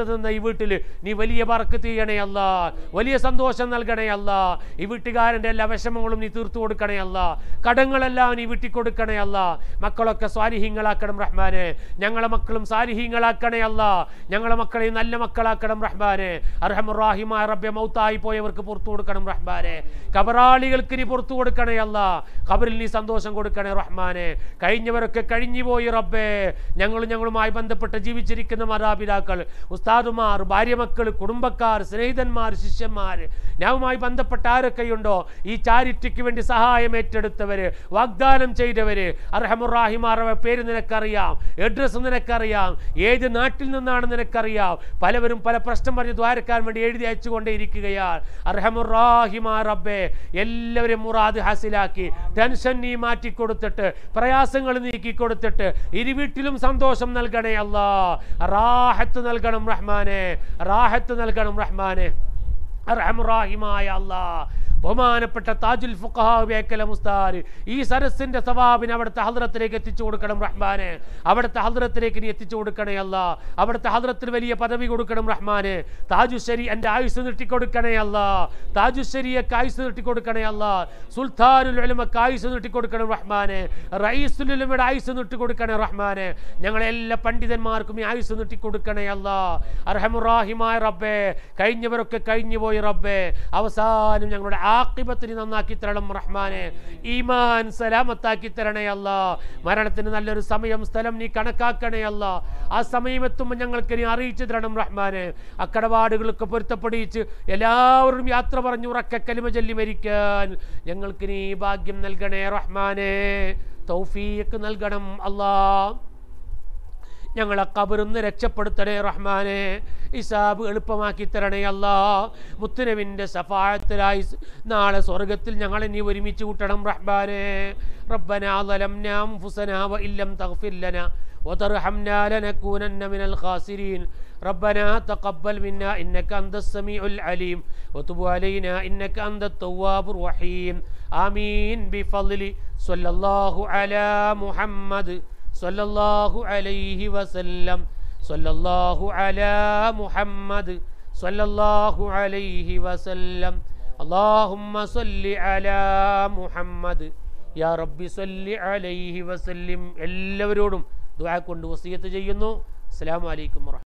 തന്ന ഈ വീട്ടിൽ നീ വലിയ പറക്കത്ത് ചെയ്യണേ അല്ല വലിയ സന്തോഷം നൽകണേ അല്ല ഈ വീട്ടുകാരൻ്റെ എല്ലാ വിഷമങ്ങളും നീ തീർത്തു കൊടുക്കണേ അല്ല കടങ്ങളെല്ലാം നീ വിട്ടിക്കൊടുക്കണേ അല്ല മക്കളൊക്കെ സ്വാലിഹീങ്ങളാക്കണം റഹ്മാനെ ഞങ്ങളെ മക്കളും സാലിഹീങ്ങളാക്കണേ അല്ല ഞങ്ങളെ മക്കളെ നല്ല മക്കളാക്കണം റഹ്മാനെ അർഹമുറാഹിമായ റബ്ബെ മൗത്തായി പോയവർക്ക് പുറത്തു കൊടുക്കണം റഹ്മാനെ കബറാളികൾക്ക് നീ പുറത്തു കൊടുക്കണേ അല്ല ഖബറിൽ നീ സന്തോഷം കൊടുക്കണേ റഹ്മാനെ കഴിഞ്ഞവരൊക്കെ കഴിഞ്ഞു പോയി റബ്ബേ ഞങ്ങളും ഞങ്ങളുമായി ബന്ധപ്പെട്ട് ജീവിച്ചിരിക്കുന്ന മാതാപിതാക്കൾ ഉസ്താദുമാർ ഭാര്യമക്കൾ കുടുംബക്കാർ സ്നേഹിതന്മാർ ശിഷ്യന്മാർ ഞാവുമായി ബന്ധപ്പെട്ട ആരൊക്കെയുണ്ടോ ഈ ചാരിറ്റിക്ക് വേണ്ടി സഹായം ഏറ്റെടുത്തവര് വാഗ്ദാനം ചെയ്തവര് അർഹമുറാഹിമാറവ പേര് നിനക്കറിയാം അഡ്രസ്സ് നിനക്കറിയാം ഏത് നാട്ടിൽ നിന്നാണ് നിനക്കറിയാം പലവരും പല പ്രശ്നം പറഞ്ഞ് ദ്വാരക്കാൻ വേണ്ടി എഴുതി അയച്ചുകൊണ്ടേയിരിക്കുകയാണ് അർഹമുറാഹിമാ റബ്ബേ എല്ലാവരും മുറാദ് ഹാസിലാക്കി ടെൻഷൻ നീ മാറ്റി കൊടുത്തിട്ട് പ്രയാസങ്ങൾ നീക്കി കൊടുത്തിട്ട് ഇരു വീട്ടിലും സന്തോഷം നൽകണേ അല്ലാ റാഹത്ത് നൽകണം റഹ്മാനെ റാഹത്ത് നൽകണം റഹ്മാനെ അർഹമുറാഹിമായ അല്ലാ ബഹുമാനപ്പെട്ട താജുൽ ഫുഖാബേക്കല മുസ്താർ ഈ സരസിന്റെ സവാബിന് അവിടുത്തെ ഹദ്രത്തിലേക്ക് എത്തിച്ചു കൊടുക്കണം റഹ്മാനെ അവിടുത്തെ ഹദ്രത്തിലേക്ക് നീ എത്തിച്ചു കൊടുക്കണേ അല്ല അവിടുത്തെ ഹദ്രത്തിന് വലിയ പദവി കൊടുക്കണം റഹ്മാനെ താജുശ്ശേരി എൻ്റെ ആയുസ് നീട്ടിക്കൊടുക്കണേ അല്ല താജുശ്ശേരിയൊക്കെ ആയുസ് നീട്ടിക്കൊടുക്കണേ അല്ല സുൽത്താനുൽ ഉലമക്ക് ആയുസ് നീട്ടിക്കൊടുക്കണം റഹ്മാനെ റയീസുൽ ഉലമയുടെ ആയുസ് നീട്ടിക്കൊടുക്കണേ റഹ്മാനെ ഞങ്ങളെ എല്ലാ പണ്ഡിതന്മാർക്കും ഈ ആയുസ് നീട്ടിക്കൊടുക്കണേ അല്ല അർഹമുറാഹിമായ റബ്ബേ കഴിഞ്ഞവരൊക്കെ കഴിഞ്ഞു പോയി റബ്ബേ അവസാനം ഞങ്ങളുടെ ആക്കിബത്തിന് നന്നാക്കി തരണം റഹ്മാനെ ഈമാൻ സലാമത്താക്കി തരണേ അല്ല മരണത്തിന് നല്ലൊരു സമയം സ്ഥലം നീ കണക്കാക്കണേ അല്ല ആ സമയം എത്തുമ്പോൾ ഞങ്ങൾക്ക് നീ അറിയിച്ചു തരണം റഹ്മാനെ അക്കടപാടുകളൊക്കെ പൊരുത്തപ്പെടിച്ച് എല്ലാവരും യാത്ര പറഞ്ഞു ഉറക്ക കലിമ ചൊല്ലി മരിക്കാൻ ഞങ്ങൾക്ക് നീ ഭാഗ്യം നൽകണേ റഹ്മാനെ തൗഫീക്ക് നൽകണം അല്ലാ ഞങ്ങളെ കബറിന്ന് രക്ഷപ്പെടുത്തണേ റഹ്മാനെ ഇസാബ് എളുപ്പമാക്കി തരണേ അല്ല മുത്തുനവിൻ്റെ സഫായത്തിലായി സ് നാളെ സ്വർഗത്തിൽ ഞങ്ങളെ നീ ഒരുമിച്ച് കൂട്ടണം റഹ്മാനെ റബ്ബന ظلمنا أنفسنا وإن لم تغفر لنا وترحمنا لنكونن من الخاسرين ربنا تقبل منا إنك أنت السميع العليم وتب علينا إنك أنت التواب الرحيم آمين بفضل صلى الله على محمد صلى الله عليه وسلم صلى الله على محمد صلى الله عليه وسلم اللهم صل على محمد യാ റബ്ബി സല്ലി അലൈഹി വസല്ലിം എല്ലാവരോടും ദുആ കൊണ്ട് വസിയത്ത് ചെയ്യുന്നു അസ്സലാമു അലൈക്കും വറഹ്മത്തുള്ളാഹി